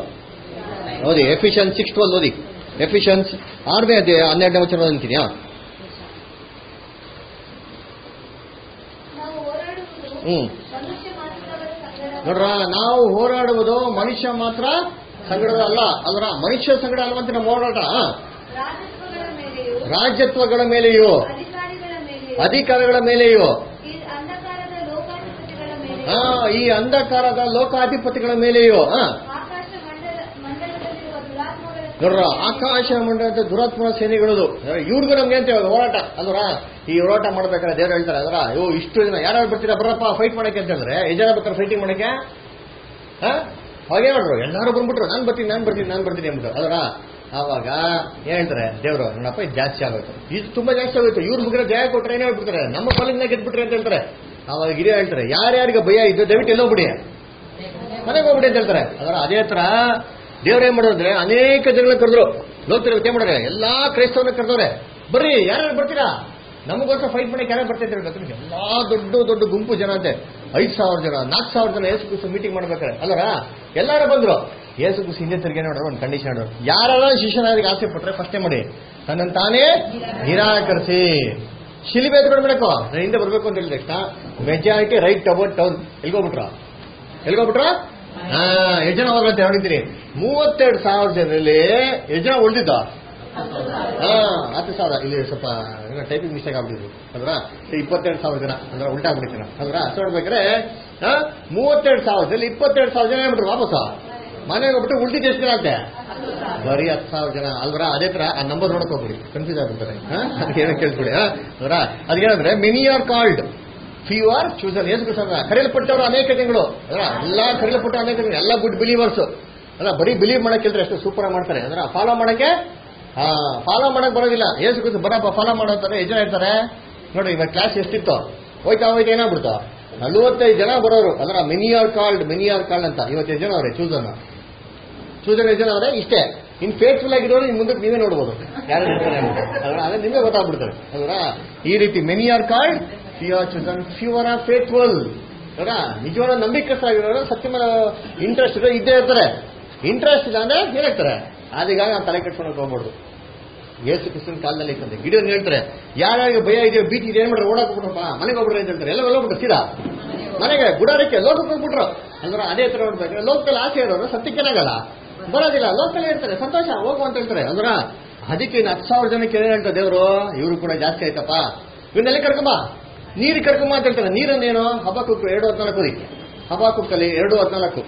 Speaker 1: ಓದಿ ಎಫಿಷಿಯನ್ಸ್ ಸಿಕ್ಸ್ ಟ್ವೆಲ್ ಓದಿ ಎಫಿಷಿಯನ್ಸ್ ಆರನೇ ಅಧ್ಯಾಯ ಹನ್ನೆರಡನೇ ವಚನ ಅಂತೀನಿ
Speaker 2: ನಾವು ಹೋರಾಡುವುದು
Speaker 1: ಹ್ಮ್
Speaker 2: ಮನುಷ್ಯ ಮಾತ್ರದವರ ಸಂಗಡ
Speaker 1: ನೋಡ್ರ ನಾವು ಹೋರಾಡುವುದು ಮನುಷ್ಯ ಮಾತ್ರ ಸಂಗಡದ ಅಲ್ಲ ಅಲ್ರ ಮನುಷ್ಯ ಸಂಗಡ ಅಲ್ವಂತ ನಮ್ಮ ಹೋರಾಟ ಆ.
Speaker 2: ರಾಜತ್ವಗಳ ಮೇಲೆಯೂ
Speaker 1: ರಾಜ್ಯತ್ವಗಳ ಮೇಲೆಯೂ
Speaker 2: ಅಧಿಕಾರಿಗಳ ಮೇಲೆಯೂ
Speaker 1: ಅಧಿಕಾರಗಳ ಮೇಲೆಯೂ
Speaker 2: ಈ ಅಂಧಕಾರದ ಲೋಕಾಧಿಪತಿಗಳ ಮೇಲೆ
Speaker 1: ಆ, ಈ ಅಂಧಕಾರದ ಲೋಕಾಧಿಪತಿಗಳ ಮೇಲೆಯೂ ಆ.
Speaker 2: ಆಕಾಶ ಮಂಡಲ ಮಂಡಲದಲ್ಲಿರುವ ದುರಾತ್ಮಗಳ
Speaker 1: ನೋಡ್ರ ಆಕಾಶ ಮಂಡಲದ ದುರಾತ್ಮ ಸೇನೆಗಳದು ಇವ್ರಿಗೂ ನಮ್ಗೆ ಅಂತ ಇವಾಗ ಹೋರಾಟ ಅಲ್ವರ ಈ ಹೋರಾಟ ಮಾಡ್ಬೇಕಾದ್ರೆ ದೇವ್ರು ಹೇಳ್ತಾರೆ ಅದರ ಅಯ್ಯೋ ಇಷ್ಟು ಜನ ಯಾರು ಬರ್ತೀರಾ ಬರಪ್ಪ ಫೈಟ್ ಮಾಡಕ್ಕೆ ಅಂತ ಹೇಳಿದ್ರೆ ಎಷ್ಟು ಜನ ಬರ್ತಾರೆ ಫೈಟಿಂಗ್ ಮಾಡಕ್ಕೆ ಹಾ ಹಾಗೆ ಮಾಡ್ರು ಎಲ್ಲರೂ ಬಂದ್ಬಿಟ್ರು ನಾನು ಬರ್ತೀನಿ ನಾನು ಬರ್ತೀನಿ ನಾನು ಬರ್ತೀನಿ ಅಂದ್ಬಿಟ್ಟು ಅದರ ಆವಾಗ ಏನ್ ಹೇಳ್ತಾರೆ ದೇವರು ನೋಡಪ್ಪ ಇದು ಜಾಸ್ತಿ ಆಗೋಯ್ತು ಇದು ತುಂಬಾ ಜಾಸ್ತಿ ಆಗೋಯ್ತು ಇವ್ರ ಮುಗಿದ್ರೆ ಜಯ ಕೊಟ್ರೆ ಏನೇ ಹೇಳ್ಬಿಡ್ತಾರೆ ನಮ್ಮ ಕಾಲೇಜ್ನ ಗೆದ್ಬಿಟ್ರಿ ಅಂತ ಹೇಳ್ತಾರೆ ಆವಾಗ ಹಿರಿಯ ಹೇಳ್ತಾರೆ ಯಾರ್ಯಾರಿಗೆ ಭಯ ಇದ್ದು ದಯವಿಟ್ಟು ಎಲ್ಲೋಗ್ಬಿಡಿ ಮನೆಗೆ ಹೋಗ್ಬಿಡಿ ಅಂತ ಹೇಳ್ತಾರೆ ಅದರ ಅದೇ ತರ ದೇವ್ರ ಏನ್ ಮಾಡೋದ್ರೆ ಅನೇಕ ಜನಗಳನ್ನ ಕರೆದ್ರು ಲೋಕದಲ್ಲಿ ಏನ್ ಮಾಡಿದ್ರೆ ಎಲ್ಲಾ ಕ್ರೈಸ್ತವನ್ನ ಕರೆದವ್ರೆ ಬರ್ರಿ ಯಾರು ಬರ್ತೀರಾ ನಮಗೋಸ್ಕರ ಫೈಟ್ ಮಾಡಕ್ಕೆ ಯಾರು ಬರ್ತಾ ಇದ್ದಾರೆ ಗೊತ್ತಾ? ಎಲ್ಲಾ ದೊಡ್ಡ ದೊಡ್ಡ ಗುಂಪು ಜನ ಅಂತೆ ಐದ್ ಸಾವಿರ ಜನ ನಾಲ್ಕು ಸಾವಿರ ಜನ ಏಸು ಕುಸು ಮೀಟಿಂಗ್ ಮಾಡ್ಬೇಕಾರೆ ಅಲ್ಲರ ಎಲ್ಲಾರು ಬಂದ್ರು ಏಸು ಕುಸು ಹಿಂದೆ ತಿರ್ಗಿ ನೋಡ್ರು ಒಂದು ಕಂಡೀಷನ್ ನೋಡ್ರು ಯಾರ ಶಿಷ್ಯನಾದಿಗೆ ಆಸೆ ಪಟ್ರೆ ಫಸ್ಟೇ ಮಾಡಿ ತನ್ನನ್ನು ತಾನೇ ನಿರಾಕರಿಸಿ ಶಿಲಿಬೆ ಎತ್ಕೊಂಡ್ಬಿಡಕು ನಾನು ಹಿಂದೆ ಬರ್ಬೇಕು ಅಂತ ಹೇಳಿದ ತಕ್ಷಣ ಮೆಜಾರಿಟಿ ರೈಟ್ ಅಬೌಟ್ ಟೌನ್ ಎಲ್ಗೋಗ್ಬಿಟ್ರ ಎಲ್ಗೋಗ್ಬಿಟ್ರ ಹಾ ಎಷ್ಟು ಜನ ಹೋಗ್ಲಂತ ಹೇಳಿದ್ದೀರಿ ಮೂವತ್ತೆರಡು ಸಾವಿರ ಜನರಲ್ಲಿ ಎಷ್ಟು ಜನ ಉಳಿದಿದ್ದ ಹಾ ಹತ್ತು ಸಾವಿರ ಇಲ್ಲಿ ಸ್ವಲ್ಪ ಟೈಪಿಂಗ್ ಮಿಸ್ಟೇಕ್ ಆಗ್ಬಿಟ್ಟಿದ್ರು ಅಲ್ವಾ ಇಪ್ಪತ್ತೆರಡು ಸಾವಿರ ಜನ ಅಂದ್ರೆ ಉಲ್ಟಾ ಆಗ್ಬಿಟ್ಟಿರ ಅಲ್ವಾ ಅಷ್ಟು ನೋಡ್ಬೇಕಾದ್ರೆ ಹಾ ಮೂವತ್ತೆರಡು ಸಾವಿರದಲ್ಲಿ ಇಪ್ಪತ್ತೆರಡು ಸಾವಿರ ಜನ ಏನ್ಬಿಟ್ರು ವಾಪಸ್ ಮನೆಗೆ ಹೋಗ್ಬಿಟ್ಟು ಉಳಿದಿದ್ದು ಎಷ್ಟು ಜನ ಅಂತೆ ಬರೀ ಹತ್ತು ಸಾವಿರ ಜನ ಅಲ್ವರ ಅದೇ ತರ ಆ ನಂಬರ್ ನೋಡಕ್ ಹೋಗ್ಬಿಡಿ ಕನ್ಫ್ಯೂಸ್ ಆಗ್ಬಿಡ್ತಾರೆ ಹಾ ಅದಕ್ಕೆ ಏನೋ ಕೇಳಿಸ್ಬಿಡಿ ಹಾ ಅಲ್ವರ ಅದೇನಂದ್ರೆ many are called few are chosen Yesu Krishna ಕರೆಯಲ್ಪಟ್ಟವರು ಅನೇಕ ಜನಗಳು ಅಲ್ವಾ ಎಲ್ಲ ಕರೆಯಲ್ಪಟ್ಟ ಅನೇಕ ಜನಗಳು ಎಲ್ಲ ಗುಡ್ ಬಿಲೀವರ್ಸ್ ಅಲ್ಲ ಬರೀ ಬಿಲೀವ್ ಮಾಡಕ್ಕೆ ಹೇಳಿದ್ರೆ ಅಷ್ಟು ಸೂಪರ್ ಆಗಿ ಮಾಡ್ತಾರೆ ಅಂದ್ರೆ ಫಾಲೋ ಮಾಡಕ್ಕೆ ಫಾಲೋ ಮಾಡಕ್ ಬರೋದಿಲ್ಲ ಏಸು ಕೃಷ್ಣ ಬರಪ್ಪ ಫಾಲೋ ಮಾಡೋತಾರೆ ಎಷ್ಟು ಜನ ಇರ್ತಾರೆ ನೋಡಿ ಇವಾಗ ಕ್ಲಾಸ್ ಎಷ್ಟಿತ್ತು ಹೋಯ್ತಾ ಹೋಯ್ತಾ ಏನಾಗ್ಬಿಡ್ತು ನಲವತ್ತೈದು ಜನ ಬರೋರು ಅದರ many are called many are called ಅಂತ ಇವತ್ತೈದು ಜನ ಅವರೇ ಚೂಸನ್ ಚೂಸನ್ ಎಷ್ಟು ಜನ ಅವರೇ ಇಷ್ಟೇ ಇನ್ ಫೇಸ್ಫುಲ್ ಆಗಿರೋರು ಇನ್ ಮುಂದಕ್ಕೆ ನೀವೇ ನೋಡ್ಬೋದು ಯಾರು ಇರ್ತಾರೆ ಅಂತ ಅಲ್ವಾ ಅದೇ ನಿಮಗೆ ಗೊತ್ತಾಗ್ಬಿಡ್ತಾರೆ ಅಲ್ವಾ ಈ ರೀತಿ many are called few are chosen few are are faithful ಅಲ್ವಾ ನಿಜವಾದ ನಂಬಿಕಸ್ಥರಾಗಿರೋರು ಸತ್ಯ ಮೇಲೆ ಇಂಟ್ರೆಸ್ಟ್ ಇರೋ ಇದ್ದೇ ಇರ್ತಾರೆ ಇಂಟ್ರೆಸ್ಟ್ ಇಲ್ಲ ಅಂದ್ರೆ ಏನಾಗ್ತಾರೆ ಅದೀಗ ನಾವು ತಲೆ ಕೆಡ್ಸ್ಕೊಳಕ್ ಹೋಗ್ಬಾರ್ದು ಯೇಸು ಕ್ರಿಸ್ತನ ಕಾಲದಲ್ಲಿ ಇರ್ತದೆ ಗಿಡ ಹೇಳ್ತಾರೆ ಯಾರ್ಯಾರಿಗೆ ಭಯ ಇದೆಯೋ ಭೀತಿ ಇದೆ ಏನ್ ಮಾಡ್ರೆ ಓಡಾಕ್ ಬಿಟ್ರಪ್ಪ ಮನೆಗೆ ಹೋಗ್ಬಿಡ್ರಿ ಅಂತ ಹೇಳ್ತಾರೆ ಎಲ್ಲ ಹೋಗ್ಬಿಟ್ರು ಸೀದಾ ಮನೆಗೆ ಗುಡಾರಕ್ಕೆ ಲೋಕಕ್ಕೆ ಹೋಗ್ಬಿಟ್ರು ಅಂದ್ರೆ ಅದೇ ತರ ನೋಡ್ಬೇಕು ಲೋಕದಲ್ಲಿ ಆಸೆ ಇರೋರು ಸತ್ಯಕ್ಕೆನಾಗಲ್ಲ ಬರೋದಿಲ್ಲ ಲೋಕಲ್ಲಿ ಇರ್ತಾರೆ ಸಂತೋಷ ಹೋಗು ಅಂತ ಹೇಳ್ತಾರೆ ಅಂದ್ರ ಅದಕ್ಕೆ ಇನ್ನು ಹತ್ತು ಸಾವಿರ ಜನಕ್ಕೆ ಏನ್ ಹೇಳ್ತಾರೆ ದೇವರು ಇವರು ಕೂಡ ಜಾಸ್ತಿ ಆಯ್ತಪ್ಪ ಇವನ್ನೆಲ್ಲ ಕರ್ಕೊಂಬ ನೀರು ಕರ್ಕೊಂಬ ಅಂತ ಹೇಳ್ತಾರೆ ನೀರನ್ನೇನು ಹಬ್ಬಕ್ಕೂ ಎರಡು ಹದಿನಾಲ್ಕು ರೀ ಹಬ್ಬಕ್ಕಲ್ಲಿ ಎರಡು ಹದಿನಾಲ್ಕು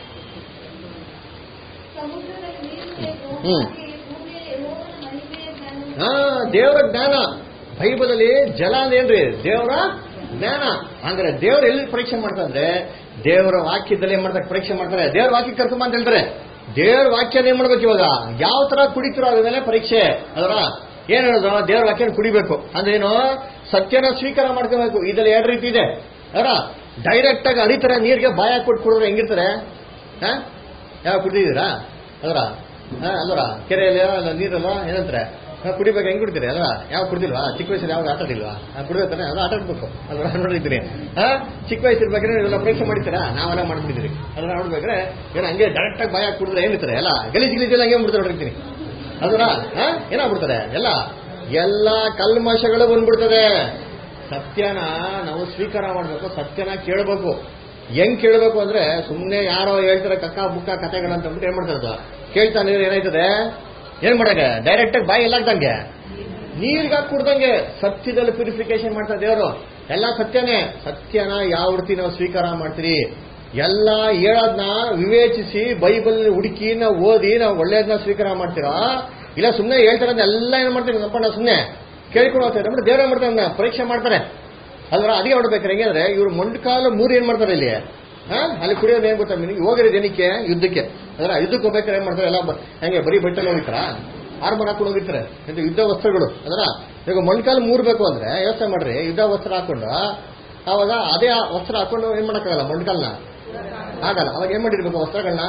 Speaker 2: ಸಮುದ್ರದಲ್ಲಿ ನೀರು ಬೇಕು
Speaker 1: ಹ್ಮ್.
Speaker 2: ಹಾಗೆಯೇ ಭೂಮಿಯಲ್ಲಿ ಯೆಹೋವನ ಮಹಿಮೆಯ ಜ್ಞಾನವು
Speaker 1: ಹಾ ದೇವರ ಜ್ಞಾನ ಬೈಬಲಲ್ಲಿ ಜಲ ಅಂದೇನ್ರಿ ದೇವರ ಜ್ಞಾನ ಅಂದ್ರೆ ದೇವ್ರು ಎಲ್ಲಿ ಪರೀಕ್ಷೆ ಮಾಡ್ತಾರೆ ದೇವರ ವಾಕ್ಯದಲ್ಲಿ ಏನ್ ಮಾಡ್ತಾರೆ ಪರೀಕ್ಷೆ ಮಾಡ್ತಾರೆ ದೇವ್ರ ವಾಕ್ಯ ಕರ್ಕೊಂಬ ಅಂತ ಹೇಳ್ತಾರೆ ದೇವ್ರ ವಾಕ್ಯನ ಏನ್ ಮಾಡ್ಬೇಕು ಇವಾಗ ಯಾವ ತರ ಕುಡಿತಿರೋ ಅದ್ರ ಮೇಲೆ ಪರೀಕ್ಷೆ ಅದರ ಏನ್ ಹೇಳೋದು ದೇವ್ರ ವಾಕ್ಯನ ಕುಡಿಬೇಕು ಅಂದ್ರೆ ಏನು ಸತ್ಯನ ಸ್ವೀಕಾರ ಮಾಡ್ಕೋಬೇಕು ಇದ್ರಲ್ಲಿ ಎರಡು ರೀತಿ ಇದೆ ಅದರ ಡೈರೆಕ್ಟ್ ಆಗಿ ಹರಿತರ ನೀರಿಗೆ ಬಾಯ ಕೊಟ್ಟು ಕುಡಿದ್ರೆ ಹೆಂಗಿರ್ತಾರೆ ಹಾ ಯಾವ ಕುಡಿದಿದ್ದೀರಾ ಅದರ ಅಲ್ವರ ಕೆರೆಯಲ್ಲಿ ಅಲ್ಲ ನೀರಲ್ಲ ಏನಂತಾರೆ ಹಾ, ಕುಡಿಬೇಕು ಹೆಂಗ್ ಕುಡಿತೀರಿ ಅಲ್ವಾ ಯಾವ ಕುಡ್ದಿಲ್ವಾ ಚಿಕ್ಕ ವಯಸ್ಸಲ್ಲಿ ಯಾವಾಗ ಆಟ ಆಡಿಲ್ವಾ ಕುಡಿಬೇಕಾನೆ ಅದು ಆಟ ಆಡ್ಬೇಕು ಅಲ್ವಾ ನೋಡಿದ್ದೀನಿ ಹಾ ಚಿಕ್ಕ ವಯಸ್ಸು ಇರ್ಬೇಕಾದ್ರೆ ಇದೆಲ್ಲ ಪರೀಕ್ಷೆ ಮಾಡಿರ್ತೀರಾ ನಾವೆಲ್ಲ ಮಾಡ್ಬಿಟ್ಟಿದ್ರಿ ಅದನ್ನ ನೋಡ್ಬೇಕಾದ್ರೆ ಏನೋ ಹಂಗೆ ಡೈರೆಕ್ಟ್ ಆಗಿ ಬಾಯ ಕುಡಿದ್ರೆ ಏನಿರ್ತಾರೆ ಎಲ್ಲ ಗಲೀಜ್ ಗಲೀಜ್ ಎಲ್ಲ ಹಂಗೆ ಬಿಡ್ತಾರೆ ನೋಡಿರ್ತೀನಿ ಅದರ ಹಾ ಏನಾಗ್ಬಿಡ್ತಾರೆ ಎಲ್ಲ ಎಲ್ಲ ಕಲ್ಮಶಗಳು ಬಂದ್ಬಿಡ್ತದೆ ಸತ್ಯನ ನಾವು ಸ್ವೀಕಾರ ಮಾಡ್ಬೇಕು ಸತ್ಯನ ಕೇಳಬೇಕು ಹೆಂಗ್ ಕೇಳಬೇಕು ಅಂದ್ರೆ ಸುಮ್ಮನೆ ಯಾರೋ ಹೇಳ್ತಾರೆ ಕಕ್ಕ ಬುಕ್ಕ ಕಥೆಗಳಂತ ಅಂದ್ಬಿಟ್ಟು ಏನ್ ಮಾಡ್ತಾರೆ ಅದು ಕೇಳ್ತಾನೆ ಏನಾಯ್ತದೆ ಏನ್ ಮಾಡಕ್ಕೆ ಡೈರೆಕ್ಟ್ ಆಗಿ ಬಾಯಿ ಎಲ್ಲಾಗ್ದಂಗೆ ನೀರ್ಗ ಕುಡ್ದಂಗೆ ಸತ್ಯದಲ್ಲಿ ಪ್ಯೂರಿಫಿಕೇಶನ್ ಮಾಡ್ತಾರೆ ದೇವರು ಎಲ್ಲ ಸತ್ಯನೇ ಸತ್ಯನ ಯಾವ ರೀತಿ ನಾವು ಸ್ವೀಕಾರ ಮಾಡ್ತೀರಿ ಎಲ್ಲ ಹೇಳೋದ್ನ ವಿವೇಚಿಸಿ ಬೈಬಲ್ ಹುಡುಕಿ ನಾವು ಓದಿ ನಾವು ಒಳ್ಳೇದನ್ನ ಸ್ವೀಕಾರ ಮಾಡ್ತೀರಾ ಇಲ್ಲ ಸುಮ್ಮನೆ ಹೇಳ್ತಾರೆ ಎಲ್ಲ ಏನ್ ಮಾಡ್ತೀವಿ ನಮ್ಮಣ್ಣ ಸುಮ್ಮನೆ ಕೇಳ್ಕೊಂಡು ಹೋಗ್ತಾರೆ ಅಂದ್ರೆ ದೇವ್ರ ಏನ್ ಮಾಡ್ತಾರೆ ಅದನ್ನ ಪರೀಕ್ಷೆ ಮಾಡ್ತಾರೆ ಅಲ್ವಾ ಅದೇ ಹೊಡ್ಬೇಕಾರೆ ಹೆಂಗಂದ್ರೆ ಇವ್ರು ಮೊಂಡ್ಕಾಲು ಮೂರು ಏನ್ ಮಾಡ್ತಾರೆ ಇಲ್ಲಿ ಹಾ ಅಲ್ಲಿ ಕುಡಿಯೋದು ಏನ್ ಗೊತ್ತಾ ನಿನಗೆ ಹೋಗಿರೋ ಜನಕ್ಕೆ ಯುದ್ಧಕ್ಕೆ ಅಂದ್ರೆ ಯುದ್ಧಕ್ಕೆ ಹೋಗ್ಬೇಕಾದ್ರೆ ಏನ್ ಮಾಡ್ತಾರೆ ಎಲ್ಲ ಬ- ಹೆಂಗೆ ಬರೀ ಬಟ್ಟೆಲ್ಲ ಹೋಗಿರ್ತಾರ ಆರ್ಮರ್ ಹಾಕೊಂಡು ಹೋಗಿರ್ತಾರೆ ಇದು ಯುದ್ಧ ವಸ್ತ್ರಗಳು ಅದರ ಈಗ ಮೊಣ್ಕಾಲು ಮೂರ್ಬೇಕು ಅಂದ್ರೆ ಯೋಚನೆ ಮಾಡ್ರಿ ಯುದ್ಧ ವಸ್ತ್ರ ಹಾಕೊಂಡು ಅವಾಗ ಅದೇ ಆ ವಸ್ತ್ರ ಹಾಕೊಂಡು ಏನ್ ಮಾಡಕ್ಕಾಗಲ್ಲ ಮೊಣ್ಕಾಲ್ನ ಆಗಲ್ಲ ಅವಾಗ ಏನ್ ಮಾಡಿರ್ಬೇಕು ವಸ್ತ್ರಗಳನ್ನ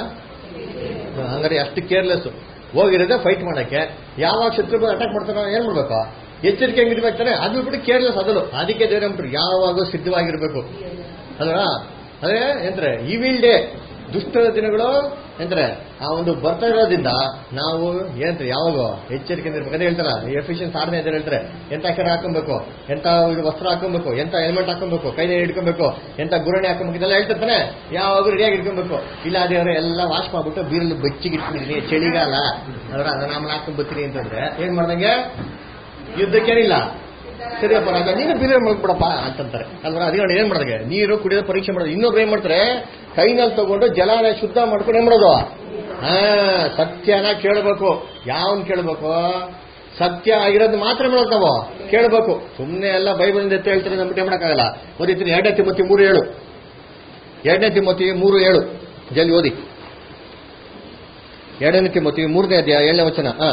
Speaker 1: ಹಂಗಾರೆ ಅಷ್ಟು ಕೇರ್ಲೆಸ್ ಹೋಗಿರೋದೇ ಫೈಟ್ ಮಾಡಕ್ಕೆ ಯಾವಾಗ ಶತ್ರುಗಳು ಅಟ್ಯಾಕ್ ಮಾಡ್ತಾರೋ ಏನ್ ಮಾಡ್ಬೇಕು ಎಚ್ಚರಿಕೆ ಹೆಂಗಿರ್ಬೇಕಾರೆ ಅದು ಬಿಟ್ಟು ಕೇರ್ಲೆಸ್ ಅದಲು ಅದಕ್ಕೆ ದೇವ್ರ ಅಂದ್ಬಿಟ್ರು ಯಾವಾಗೂ ಸಿದ್ಧವಾಗಿರ್ಬೇಕು ಅಲ್ವಾ ಅದೇ ಎಂದ್ರೆ ಇವಿಲ್ ಡೇ ದುಷ್ಟರ ದಿನಗಳು ಎಂದ್ರೆ ಆ ಒಂದು ಬರ್ತಾ ಇರೋದ್ರಿಂದ ನಾವು ಏನಂದ್ರೆ ಯಾವಾಗ ಎಚ್ಚರಿಕೆ ಇರ್ಬೇಕು ಅದೇ ಹೇಳ್ತಾರ ಎಫಿಷಿಯನ್ಸ್ ಆರ್ಮಿ ಅಂತ ಹೇಳ್ತಾರೆ ಎಂತ ಕೆರೆ ಹಾಕೊಬೇಕು ಎಂತ ಇದು ವಸ್ತ್ರ ಹಾಕೊಬೇಕು ಎಂತ ಹೆಲ್ಮೆಟ್ ಹಾಕೊಬೇಕು ಕೈನೇ ಹಿಡ್ಕೊಬೇಕು ಎಂತ ಗುರಣಿ ಹಾಕೊಬೇಕು ಇದೆಲ್ಲ ಹೇಳ್ತಿರ್ತಾನೆ ಯಾವಾಗ ರೆಡಿಯಾಗಿ ಇಟ್ಕೊಬೇಕು ಇಲ್ಲ ದೇವ್ರೆ ಎಲ್ಲ ವಾಶ್ ಮಾಡ್ಬಿಟ್ಟು ಬೀರಲ್ಲಿ ಬಚ್ಚಿಗೆ ಇಟ್ಬಿಟ್ಟಿದ್ದೀನಿ ಚಳಿಗಾಲ ಅದರ ಅದನ್ನ ಆಮೇಲೆ ಹಾಕೊಂಡ್ ಬರ್ತೀನಿ ಅಂತಂದ್ರೆ ಏನ್ ಮಾಡ್ದಂಗೆ ಯುದ್ಧಕ್ಕೇನಿಲ್ಲ ಸರಿಯಪ್ಪ ರಾಜ ನೀನು ಬೀರೆ ಮಾಡ್ಬಿಡಪ್ಪ ಅಂತಂತಾರೆ ಅಲ್ವಾ ಅದೇ ನೋಡಿ ಏನ್ ಮಾಡಿದ್ರೆ ನೀರು ಕುಡಿಯೋದು ಪರೀಕ್ಷೆ ಮಾಡೋದು ಇನ್ನೊಬ್ರು ಏನ್ ಮಾಡ್ತಾರೆ ಕೈನಲ್ಲಿ ತಗೊಂಡು ಜಲನ ಶುದ್ಧ ಮಾಡ್ಕೊಂಡು ಏನ್ ಮಾಡೋದು ಹಾ ಸತ್ಯನ ಕೇಳಬೇಕು ಯಾವನ್ ಕೇಳಬೇಕು ಸತ್ಯ ಆಗಿರೋದು ಮಾತ್ರ ಮಾಡೋದು ನಾವು ಕೇಳಬೇಕು ಸುಮ್ಮನೆ ಎಲ್ಲ ಬೈಬಲ್ ಎತ್ತ ಹೇಳ್ತಾರೆ ನಮ್ಗೆ ಮಾಡಕ್ಕಾಗಲ್ಲ ಓದಿತೀನಿ ಎರಡನೇ ತಿಮ್ಮತಿ ಮೂರು ಏಳು ಎರಡನೇ ತಿಮ್ಮತಿ ಮೂರು ಏಳು ಜಲ್ದಿ ಓದಿ ಎರಡನೇ ತಿಮ್ಮತಿ ಮೂರನೇ ಅಧ್ಯಾಯ ಏಳನೇ ವಚನ ಹಾ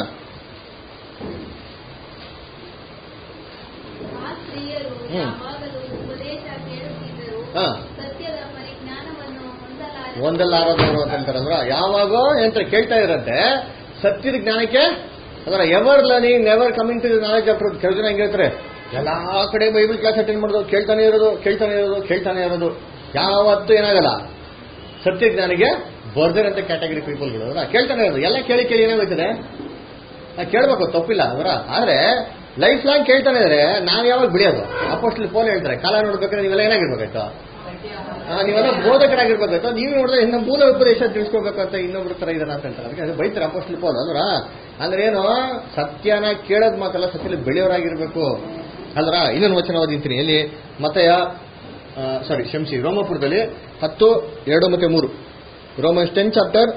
Speaker 2: ಆ ಸ್ತ್ರೀಯರು
Speaker 1: ಹ್ಮ್.
Speaker 2: ಯಾವಾಗಲೂ ಉಪದೇಶ ಕೇಳುತ್ತಿದ್ದರು
Speaker 1: ಹಾ
Speaker 2: ಸತ್ಯದ ಪರಿಜ್ಞಾನವನ್ನು ಹೊಂದಲಾರ
Speaker 1: ಒಂದಲ್ಲಾರದವರು ಅಂತ ಅಂತಾರಲ್ವ ಯಾವಾಗೋ ಎಂತ ಕೇಳ್ತಾ ಇರಂತೆ ಸತ್ಯದ ಜ್ಞಾನಕ್ಕೆ ಅದರ ever learning never coming to knowledge of truth ಕೆಲವು ಜನ ಹೆಂಗ್ ಹೇಳ್ತಾರೆ ಎಲ್ಲಾ ಕಡೆ ಬೈಬಲ್ ಕ್ಲಾಸ್ ಅಟೆಂಡ್ ಮಾಡೋದು ಕೇಳ್ತಾನೆ ಇರೋದು ಕೇಳ್ತಾನೆ ಇರೋದು ಕೇಳ್ತಾನೆ ಇರೋದು ಯಾವತ್ತೂ ಏನಾಗಲ್ಲ ಸತ್ಯಜ್ಞಾನಿಗೆ ಬರ್ದಿರಂತ ಕ್ಯಾಟಗರಿ ಪೀಪಲ್ಗಳು ಅವರ ಕೇಳ್ತಾನೆ ಇರೋದು ಎಲ್ಲ ಕೇಳಿ ಕೇಳಿ ಏನಾಗೋಯ್ತದೆ ಆ, ಕೇಳ್ಬೇಕು ತಪ್ಪಿಲ್ಲ ಅವರ ಆದ್ರೆ ಲೈಫ್ ಲಾಂಗ್ ಕೇಳ್ತಾನೆ ಇದ್ರೆ ನಾವ್ ಯಾವಾಗ ಬಿಡಿಯೋದು ಅಪೋಸ್ಟಲ್ ಫೋನ್ ಹೇಳ್ತಾರೆ ಕಾಲ ನೋಡ್ಬೇಕಾದ್ರೆ ನೀವೆಲ್ಲ ಏನಾಗಿರ್ಬೇಕಾಯ್ತು ಆ, ನೀವೆಲ್ಲ ಬೋಧಕರಾಗಿರ್ಬೇಕಾಯ್ತು ನೀವು ನೋಡಿದ್ರೆ ಇನ್ನು ಮೂಲ ಉಪದೇಶ ತಿಳಿಸ್ಕೋಬೇಕು ಅಂತ ಇನ್ನೊಬ್ರ ತರ ಇದನ್ನ ಅಂತ ಹೇಳ್ತಾರೆ ಅದಕ್ಕೆ ಅದು ಬೈತಾರೆ ಅಪೋಸ್ಟಲ್ ಪೋಲ್ ಅಲ್ರ ಅಂದ್ರೆ ಏನು ಸತ್ಯನ ಕೇಳೋದ್ ಮಾತಲ್ಲ ಸತ್ಯದಲ್ಲಿ ಬೆಳೆಯೋರಾಗಿರ್ಬೇಕು ಅಲ್ರ ಇನ್ನೊಂದು ವಚನ ಓದಿಂತೀನಿ ಎಲ್ಲಿ ಮತ್ತೆ ಸಾರಿ ಕ್ಷಮಿಸಿ ರೋಮಪುರದಲ್ಲಿ ಹತ್ತು ಎರಡು ಮತ್ತೆ ಮೂರು Romans ten chapter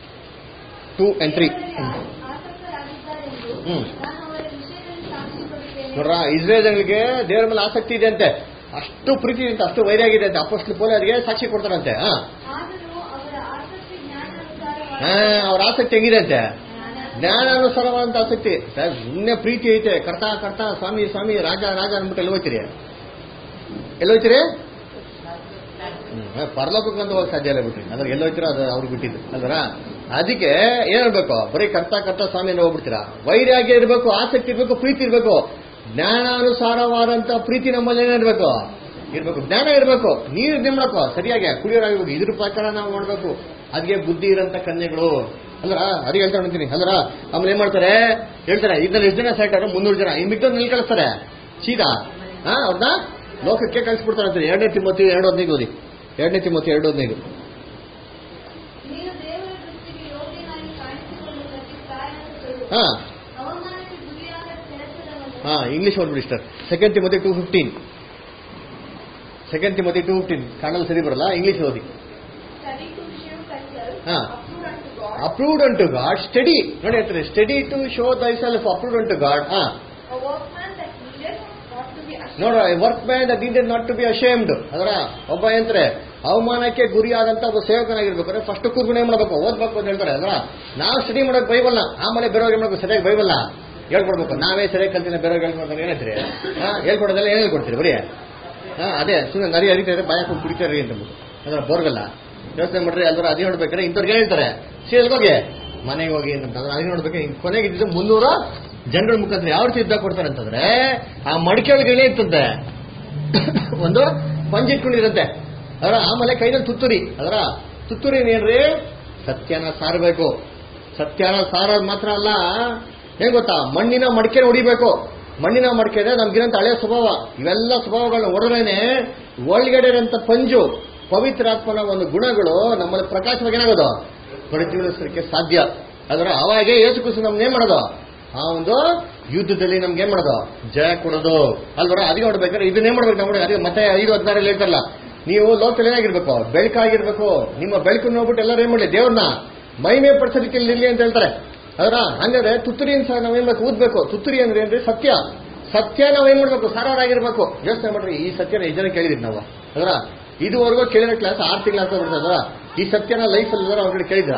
Speaker 1: two and three
Speaker 2: ಆಸಕ್ತರಾಗಿದ್ದಾರೆಂದು
Speaker 1: ಹ್ಮ್.
Speaker 2: ನಾನು ಅವರ ವಿಷಯದಲ್ಲಿ ಸಾಕ್ಷಿ ಕೊಡುತ್ತೇನೆ
Speaker 1: ನೋಡ್ರ ಇಸ್ರೇಲ್ಗಳಿಗೆ ದೇವರ ಮೇಲೆ ಆಸಕ್ತಿ ಇದೆ ಅಂತೆ ಅಷ್ಟು ಪ್ರೀತಿ ಇದೆ ಅಂತೆ ಅಷ್ಟು ವೈರಾಗಿದೆ ಅಂತೆ ಅಪೋಸ್ಟಲ್ ಪೋಲ್ ಅವರಿಗೆ ಸಾಕ್ಷಿ ಕೊಡ್ತಾರಂತೆ ಹಾ
Speaker 2: ಆದರೂ ಅವರ ಆಸಕ್ತಿ
Speaker 1: ಹಾ,
Speaker 2: ಜ್ಞಾನಾನುಸಾರವಾಗಿ
Speaker 1: ಅವ್ರ ಆಸಕ್ತಿ ಹೆಂಗಿದೆ ಅಂತೆ ಜ್ಞಾನಾನುಸಾರವಾದಂತ ಆಸಕ್ತಿ ಸರ್, ಸುಮ್ನೆ ಪ್ರೀತಿ ಐತೆ ಕರ್ತ ಕರ್ತ ಸ್ವಾಮಿ ಸ್ವಾಮಿ ರಾಜ ರಾಜ ಅಂದ್ಬಿಟ್ಟು ಎಲ್ಲಿ ಹೋಗ್ತೀರಿ ಎಲ್ಲಿ ಹೋಗ್ತೀರಿ ಹ್ಮ್, ಪರಲೋಕಕ್ಕೆ ಅಂತ ಹೋಗಕ್ ಸಾಧ್ಯ ಇಲ್ಲ ಬಿಟ್ರಿ ಅಂದ್ರೆ ಎಲ್ಲಿ ಹೋಗ್ತೀರಾ ಅದು ಅವ್ರಿಗೆ ಬಿಟ್ಟಿದ್ದು ಅಲ್ವರ ಅದಕ್ಕೆ ಏನಿರ್ಬೇಕು ಬರೀ ಕರ್ತ ಕರ್ತ ಸ್ವಾಮಿ ಅಂತ ಹೋಗ್ಬಿಡ್ತೀರಾ ವೈರಾಗ್ಯ ಇರಬೇಕು ಆಸಕ್ತಿ ಇರಬೇಕು ಪ್ರೀತಿ ಇರಬೇಕು ಜ್ಞಾನಾನುಸಾರವಾದಂತ ಪ್ರೀತಿ ನಮ್ಮಲ್ಲಿ ಏನಿರ್ಬೇಕು ಇರ್ಬೇಕು ಜ್ಞಾನ ಇರಬೇಕು ನೀರು ಇದು ಮಾಡಬೇಕು ಸರಿಯಾಗಿ ಕುಡಿಯೋರಾಗಿರ್ಬೇಕು ಇದ್ರ ಪ್ರಕಾರ ನಾವು ಮಾಡ್ಬೇಕು ಅದಕ್ಕೆ ಬುದ್ಧಿ ಇರೋಂಥ ಕನ್ಯೆಗಳು ಅಲ್ರ ಅದು ಹೇಳ್ತಾ ಅಂತೀನಿ ಅಲ್ರ ಆಮೇಲೆ ಏನ್ ಮಾಡ್ತಾರೆ ಹೇಳ್ತಾರೆ ಇದ್ರಲ್ಲಿ ಎಷ್ಟು ಜನ ಸೆಲೆಕ್ಟ್ ಆದ್ರೆ ಮುನ್ನೂರು ಜನ ಈ ಮಿಕ್ಕದ್ ನಲ್ಲಿ ಕಳಿಸ್ತಾರೆ ಸೀದಾ ಹಾ ಅವ್ರನ್ನ ಲೋಕಕ್ಕೆ ಕಳಿಸ್ಬಿಡ್ತಾರೆ ಅಂತಾರೆ ಎರಡನೇ ತಿಮ್ಮತಿ ಎರಡು ಹದಿನೈದು ಓದಿ ಎರಡನೇ ತಿಮ್ಮತಿ ಎರಡು ಹದಿನೈದು
Speaker 2: ನೀನು ದೇವರ ದೃಷ್ಟಿಗೆ ಯೋಗ್ಯನಾಗಿ ಕಾಣಿಸಿಕೊಂಡು ಪ್ರತಿ ಕಾರಣಗಳು
Speaker 1: ಹಾ
Speaker 2: ಅವಮಾನಕ್ಕೆ ಗುರಿಯಾದ ಕೆಲಸದವನು
Speaker 1: ಹಾ ಇಂಗ್ಲಿಷ್ ಓದ್ಬಿಡಿ sir second Timothy two fifteen second Timothy two fifteen Kannada ಸರಿ ಬರಲ್ಲ ಇಂಗ್ಲಿಷ್ ಓದಿ
Speaker 2: study to show thyself
Speaker 1: ಹಾ.
Speaker 2: approved
Speaker 1: approved
Speaker 2: unto God,
Speaker 1: unto God study ನೋಡಿ ಹೇಳ್ತಾರೆ study to show thyself approved unto God ಹಾ
Speaker 2: a workman that needeth not to be ashamed.
Speaker 1: ನೋಡ workman that needed not to be ashamed ಅದರ ಒಬ್ಬ ಎಂದ್ರೆ ಅವಮಾನಕ್ಕೆ ಗುರಿಯಾದಂತ ಒಬ್ಬ ಸೇವಕನಾಗಿರ್ಬೇಕಾದ್ರೆ first ಕೂತ್ಕೊಂಡು ಏನ್ ಮಾಡ್ಬೇಕು ಓದ್ಬೇಕು ಅಂತ ಹೇಳ್ತಾರೆ ಅಲ್ವಾ ನಾವು ಸ್ಟಡಿ ಮಾಡೋದು ಬೈಬಲ್ನ ಆಮೇಲೆ ಬೇರೆಯವ್ರಿಗೆ ಏನ್ ಮಾಡ್ಬೇಕು ಸರಿಯಾಗಿ ಬೈಬಲ್ನ ಹೇಳ್ಕೊಡ್ಬೇಕು ನಾವೇ ಸರಿಯಾಗಿ ಕಲ್ತಿನ ಬೇರೆಯವ್ರಿಗೆ ಹೇಳ್ಕೊಡ್ತಾರೆ ಏನೈತ್ರಿ ಹಾ ಹೇಳ್ಕೊಡೋದೆಲ್ಲ ಏನ್ ಹೇಳ್ಕೊಡ್ತೀರಿ ಬರೀ ಹಾ ಅದೇ ಸುಮ್ಮನೆ ನರಿ ಹರಿತಾ ಇದ್ರೆ ಬಾಯ ಕುಂತು ಕುಡಿತಾರೆ ಅಂತ ಅಂದ್ರೆ ಬೋರ್ಗಲ್ಲ ಯೋಚನೆ ಮಾಡ್ರಿ ಅಲ್ವರ ಅದೇ ನೋಡ್ಬೇಕಾದ್ರೆ ಇಂಥವ್ರಿಗೆ ಹೇಳ್ತಾರೆ ಸೀಲ್ಗೆ ಹೋಗಿ ಮನೆಗೆ ಹೋಗಿ ಅಂತ ಅದ್ರ ಅದೇ ನೋಡ್ಬೇಕು ಇನ್ ಕೊನೆಗೆ ಇದ್ದಿದ್ದು ಮುನ್ನೂರ ಜನಗಳ ಮುಖಾಂತರ ಯಾವ ರೀತಿ ಯುದ್ಧ ಕೊಡ್ತಾರೆ ಅಂತಂದ್ರೆ ಆ ಮಡಿಕೆ ಒಳಗೆ ಏನೇ ಇರ್ತಂತೆ ಒಂದು ಪಂಜ್ ಇಟ್ಕೊಂಡಿರಂತೆ ಅದರ ಆಮೇಲೆ ಕೈನಲ್ಲಿ ತುತ್ತೂರಿ ಅದರ ತುತ್ತೂರಿ ಏನ್ರಿ ಸತ್ಯನ ಸಾರಬೇಕು ಸತ್ಯನ ಸಾರೋದು ಮಾತ್ರ ಅಲ್ಲ ಏನ್ ಗೊತ್ತಾ ಮಣ್ಣಿನ ಮಡಿಕೆನ ಹೊಡಿಬೇಕು ಮಣ್ಣಿನ ಮಡಿಕೆ ಇದೆ ನಮ್ಗಿರಂತ ಹಳೆಯ ಸ್ವಭಾವ ಇವೆಲ್ಲ ಸ್ವಭಾವಗಳನ್ನ ಹೊಡೆದ್ರೇನೆ ಒಳಗಡೆ ಇರೋಂಥ ಪಂಜು ಪವಿತ್ರಾತ್ಮನ ಒಂದು ಗುಣಗಳು ನಮ್ಮಲ್ಲಿ ಪ್ರಕಾಶವಾಗಿ ಏನಾಗೋದು ಪ್ರಜ್ವಲಿಸಲಿಕ್ಕೆ ಸಾಧ್ಯ ಅದರ ಅವಾಗೆ ಯೇಸು ಕ್ರಿಸ್ತು ನಮ್ಗೆ ಏನ್ ಮಾಡೋದು ಆ ಒಂದು ಯುದ್ಧದಲ್ಲಿ ನಮ್ಗೆ ಏನ್ ಮಾಡೋದು ಜಯ ಕೊಡೋದು ಅಲ್ವರ ಅದಕ್ಕೆ ನೋಡ್ಬೇಕಾದ್ರೆ ಇದನ್ನೇ ಮಾಡ್ಬೇಕು ನಾವು ಅದಕ್ಕೆ ಮತ್ತೆ ಐದು ಹದಿನಾರಲ್ಲಿ ಹೇಳ್ತಾರಲ್ಲ ನೀವು ಲೋಕದಲ್ಲಿ ಏನಾಗಿರ್ಬೇಕು ಬೆಳಕಾಗಿರ್ಬೇಕು ನಿಮ್ಮ ಬೆಳಕು ನೋಡ್ಬಿಟ್ಟು ಎಲ್ಲರೂ ಏನ್ ಮಾಡಲಿ ದೇವ್ರನ್ನ ಮಹಿಮೆ ಪಡಿಸೋದಕ್ಕೆ ಇರ್ಲಿ ಅಂತ ಹೇಳ್ತಾರೆ ಅದರ ಹಂಗಾದ್ರೆ ತುತ್ತೂರಿನ ಸಹ ನಾವೇನ್ ಬೇಕು ಊದ್ಬೇಕು ತುತ್ತೂರಿ ಅಂದ್ರೆ ಏನ್ರಿ ಸತ್ಯ ಸತ್ಯ ನಾವ್ ಏನ್ ಮಾಡ್ಬೇಕು ಸಾರಾಗಿರ್ಬೇಕು ಯೋಚನೆ ಮಾಡ್ರಿ ಈ ಸತ್ಯನ ಎಷ್ಟು ಜನ ಕೇಳಿದ್ರಿ ನಾವು ಅದರ ಇದುವರೆಗೂ ಕೇಳಿರೋ ಕ್ಲಾಸ್ ಆರು ತಿಂಗಳ ಅಂತ ಬಿಡ್ತದ ಈ ಸತ್ಯನ ಲೈಫ್ ಅಲ್ಲಿ ಅವ್ರ ಕೇಳಿದ್ರ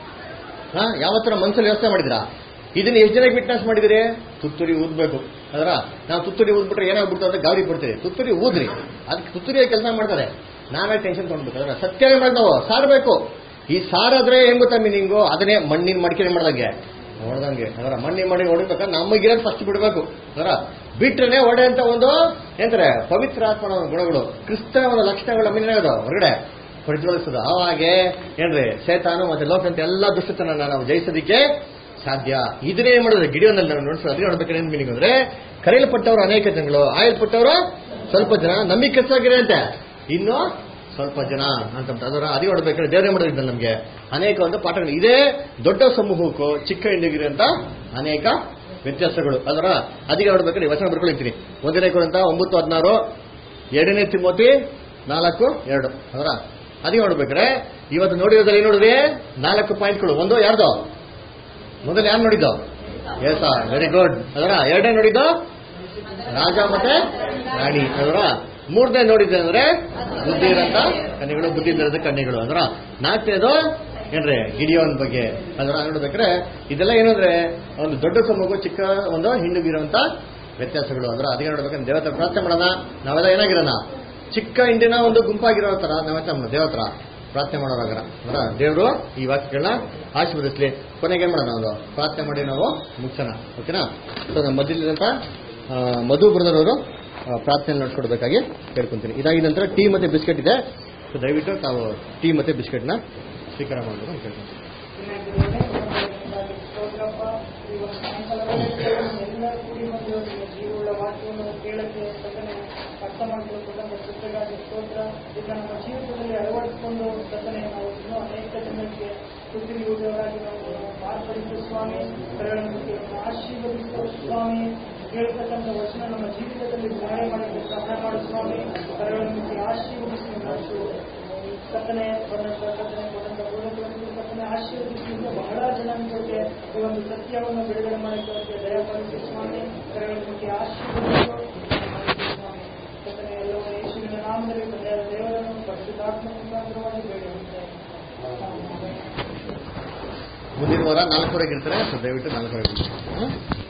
Speaker 1: ಹಾ ಯಾವತ್ತರ ಮನ್ಸಲ್ಲಿ ಯೋಚನೆ ಮಾಡಿದ್ರಾ ಇದನ್ನ ಎಷ್ಟು ಜನಕ್ಕೆ ವಿಟ್ನೆಸ್ ಮಾಡಿದಿರಿ ತುತ್ತೂರಿ ಊದ್ಬೇಕು ಅದರ ನಾವು ತುತ್ತೂರಿ ಊದ್ಬಿಟ್ರೆ ಏನಾಗ್ಬಿಡ್ತು ಅಂತ ಗಾಬರಿ ಪಡ್ತೀರಿ ತುತ್ತೂರಿ ಊದ್ರಿ ಅದಕ್ಕೆ ತುತ್ತೂರಿಯ ಕೆಲಸ ಮಾಡ್ತಾರೆ ನಾವೇ ಟೆನ್ಷನ್ ತೊಗೊಂಡ್ಬೇಕು ಅದರ ಸತ್ಯ ಏನ್ ಮಾಡ್ಬೇಕು ನಾವು ಸಾರಬೇಕು ಈ ಸಾರಾದ್ರೆ ಏನ್ ಗೊತ್ತಾ ಮೀನಿಂಗು ಅದನ್ನೇ ಮಣ್ಣಿನ ಮಡಿಕೆ ಮಾಡ್ದಂಗೆ ಹೊಡೆದಂಗೆ ಅದರ ಮಣ್ಣಿನ ಮಡಿ ಹೊಡಿಬೇಕಾದ್ರೆ ನಮಗಿರೋದು ಫಸ್ಟ್ ಬಿಡಬೇಕು ಅದರ ಬಿಟ್ರೆ ಒಡೆ ಅಂತ ಒಂದು ಏನಂತಾರೆ ಪವಿತ್ರಾತ್ಮನ ಒಂದು ಗುಣಗಳು ಕ್ರಿಸ್ತನ ಒಂದು ಲಕ್ಷಣಗಳ ಮೀನಾಗೋದು ಹೊರಗಡೆ ಪ್ರಜ್ವಲಿಸೋದು ಅವಾಗೆ ಏನ್ರಿ ಸೇತಾನು ಮತ್ತೆ ಲೋಕಂತ ಎಲ್ಲ ದುಷ್ಟತನ ನಾವು ಜಯಿಸೋದಿಕ್ಕೆ ಸಾಧ್ಯ ಇದನ್ನೇ ಏನ್ ಮಾಡಿದ್ರೆ ಗಿಡಿಯೋನಲ್ಲಿ ನಾವು ನೋಡಿಸೋದು ಅದಕ್ಕೆ ನೋಡ್ಬೇಕಾದ್ರೆ ಏನ್ ಮೀನಿಂಗ್ ಅಂದ್ರೆ ಕರೆಯಲ್ಪಟ್ಟವರು ಅನೇಕ ಜನಗಳು ಆಯಲ್ಪಟ್ಟವರು ಸ್ವಲ್ಪ ಜನ ನಂಬಿಕೆಸಾಗಿರಂತೆ ಇನ್ನು ಸ್ವಲ್ಪ ಜನ ಅಂತ ಅದರ ಅದೇ ನೋಡ್ಬೇಕಾದ್ರೆ ದೇವರೇ ಮಾಡೋದಿದ್ದ ನಮಗೆ ಅನೇಕ ಒಂದು ಪಾಠಗಳು ಇದೇ ದೊಡ್ಡ ಸಮೂಹಕ್ಕೂ ಚಿಕ್ಕ ಹಿಂಡಿಗಿರಂತ ಅನೇಕ ವ್ಯತ್ಯಾಸಗಳು ಅದರ ಅದಕ್ಕೆ ನೋಡ್ಬೇಕಾದ್ರೆ ಈ ವಚನ ಬರ್ಕೊಳ್ತೀನಿ ಒಂದನೇ ಕುರಿತ ಒಂಬತ್ತು ಹದಿನಾರು ಎರಡನೇ ತಿಮ್ಮತಿ ನಾಲ್ಕು ಎರಡು ಅದರ ಅದೇ ನೋಡ್ಬೇಕಾದ್ರೆ ಇವತ್ತು ನೋಡಿರೋದ್ರಲ್ಲಿ ಏನ್ ನೋಡಿದ್ರಿ ನಾಲ್ಕು ಪಾಯಿಂಟ್ಗಳು ಒಂದು ಯಾರ್ದು ಮೊದಲು ಯಾರು ನೋಡಿದ್ದು ಎಸ್ ವೆರಿ ಗುಡ್ ಅದರ ಎರಡನೇ ನೋಡಿದ್ದು ರಾಜ ಮತ್ತೆ ರಾಣಿ ಅದರ ಮೂರನೇ ನೋಡಿದ್ದೆ ಅಂದ್ರೆ ಬುದ್ಧಿ ಇರಂತ ಕನ್ಯೆಗಳು ಬುದ್ಧಿ ಇಲ್ಲದ ಕನ್ಯೆಗಳು ಅದರ ನಾಲ್ಕನೇದು ಏನ್ರಿ ಗಿಡಿಯೋನ್ ಬಗ್ಗೆ ಅದರ ನೋಡ್ಬೇಕಾದ್ರೆ ಇದೆಲ್ಲ ಏನಂದ್ರೆ ಒಂದು ದೊಡ್ಡ ಸಮೂಹ ಚಿಕ್ಕ ಒಂದು ಹಿಂಡುಗಿರುವಂತ ವ್ಯತ್ಯಾಸಗಳು ಅದರ ಅದಕ್ಕೆ ನೋಡ್ಬೇಕಂದ್ರೆ ದೇವತ್ರ ಪ್ರಾರ್ಥನೆ ಮಾಡೋಣ ನಾವೆಲ್ಲ ಏನಾಗಿರೋಣ ಚಿಕ್ಕ ಹಿಂಡಿನ ಒಂದು ಗುಂಪಾಗಿರೋ ತರ ನಾವೆಲ್ಲ ದೇವತ್ರ ಪ್ರಾರ್ಥನೆ ಮಾಡೋರಾಗರ ಅದರ ದೇವರು ಈ ವಾಕ್ಯಗಳನ್ನ ಆಶೀರ್ವದಿಸ್ಲಿ ಕೊನೆಗೆ ಏನ್ ಮಾಡೋಣ ನಾವು ಪ್ರಾರ್ಥನೆ ಮಾಡಿ ನಾವು ಮುಗಿಸೋಣ ಓಕೆನಾ ಸೊ ನಮ್ಮ ಮಧ್ಯದಂತ ಆ, ಮಧು ಬ್ರದರ್ ಅವರು ಪ್ರಾರ್ಥನೆ ನಡ್ಕೊಡ್ಬೇಕಾಗಿ ಕೇಳ್ಕೊಂತೀನಿ ಇದಾಗಿದ ನಂತರ ಟೀ ಮತ್ತೆ ಬಿಸ್ಕೆಟ್ ಇದೆ ಸೊ ದಯವಿಟ್ಟು ತಾವು ಟೀ ಮತ್ತೆ ಬಿಸ್ಕೆಟ್ನ ಸ್ವೀಕಾರ ಮಾಡಬೇಕು ಅಂತ ಕೇಳ್ಕೊಂತೀನಿ
Speaker 6: ಸ್ತೋತ್ರಪ್ಪ ಈ ಒಂದು ಸಾಯಂಕಾಲ ವೇಳೆ ಎಲ್ಲ ಕೂಡಿ ಬಂದು ನಿಮ್ಮ ಜೀವವುಳ್ಳ ವಾಕ್ಯವನ್ನು ಕೇಳಕ್ಕೆ ಕರ್ತನೆ ಅರ್ಥ ಮಾಡಿಕೊಳ್ಳುವುದನ್ನು ಕೃತಜ್ಞಾತಿ ಸ್ತೋತ್ರ ಇದನ್ನ ನಮ್ಮ ಜೀವಿತದಲ್ಲಿ ಅಳವಡಿಸಿಕೊಂಡು ಕರ್ತನೆ ನಾವು ಇನ್ನೂ ಅನೇಕ ಜನರಿಗೆ ಸುದ್ದಿರುವುದರಾಗಿ ನಾವು ಮಾರ್ಪಡಿಸು ಸ್ವಾಮಿ ಕರಳನ್ನು ಆಶೀರ್ವದಿಸು ಸ್ವಾಮಿ ಕೇಳ್ತಕ್ಕಂಥ ವಚನ ನಮ್ಮ ಜೀವಿತದಲ್ಲಿ ನ್ಯಾಯ ಮಾಡಲಿಕ್ಕೆ ಸಹಾಯ ಮಾಡು ಸ್ವಾಮಿ ಕರಳನ್ನು ಆಶೀರ್ವದಿಸಿ ನಡೆಸು ಕರ್ತನೆ ಬಂದಂತ ಕರ್ತನೆ ಕೊಟ್ಟಂತ ಬೋಧಕರನ್ನು ಕರ್ತನೆ ಆಶೀರ್ವದಿಸಿದ ಬಹಳ ಜನಾಂಗಕ್ಕೆ ಈ ಒಂದು ಸತ್ಯವನ್ನು ಬಿಡುಗಡೆ ಮಾಡಿಕೊಳ್ಳಕ್ಕೆ ದಯಪಾಲಿಸಿ ಸ್ವಾಮಿ ಕರೆಗಳಿಗೆ ಆಶೀರ್ವದಿಸು ಸ್ವಾಮಿ ಕರ್ತನೆ ಎಲ್ಲವೂ ಯೇಸುವಿನ ನಾಮದಲ್ಲಿ ತಂದೆಯ ದೇವರನ್ನು ಪರಿಶುದ್ಧಾತ್ಮ ಮುಖಾಂತರವಾಗಿ ಬೇಡುತ್ತೇವೆ
Speaker 1: ಮುಂದಿನ ವಾರ ನಾಲ್ಕೂವರೆಗೆ ಇರ್ತಾರೆ ಸೊ ದಯವಿಟ್ಟು ನಾಲ್ಕೂವರೆಗೆ ಬನ್ನಿ. ಹ್ಮ್?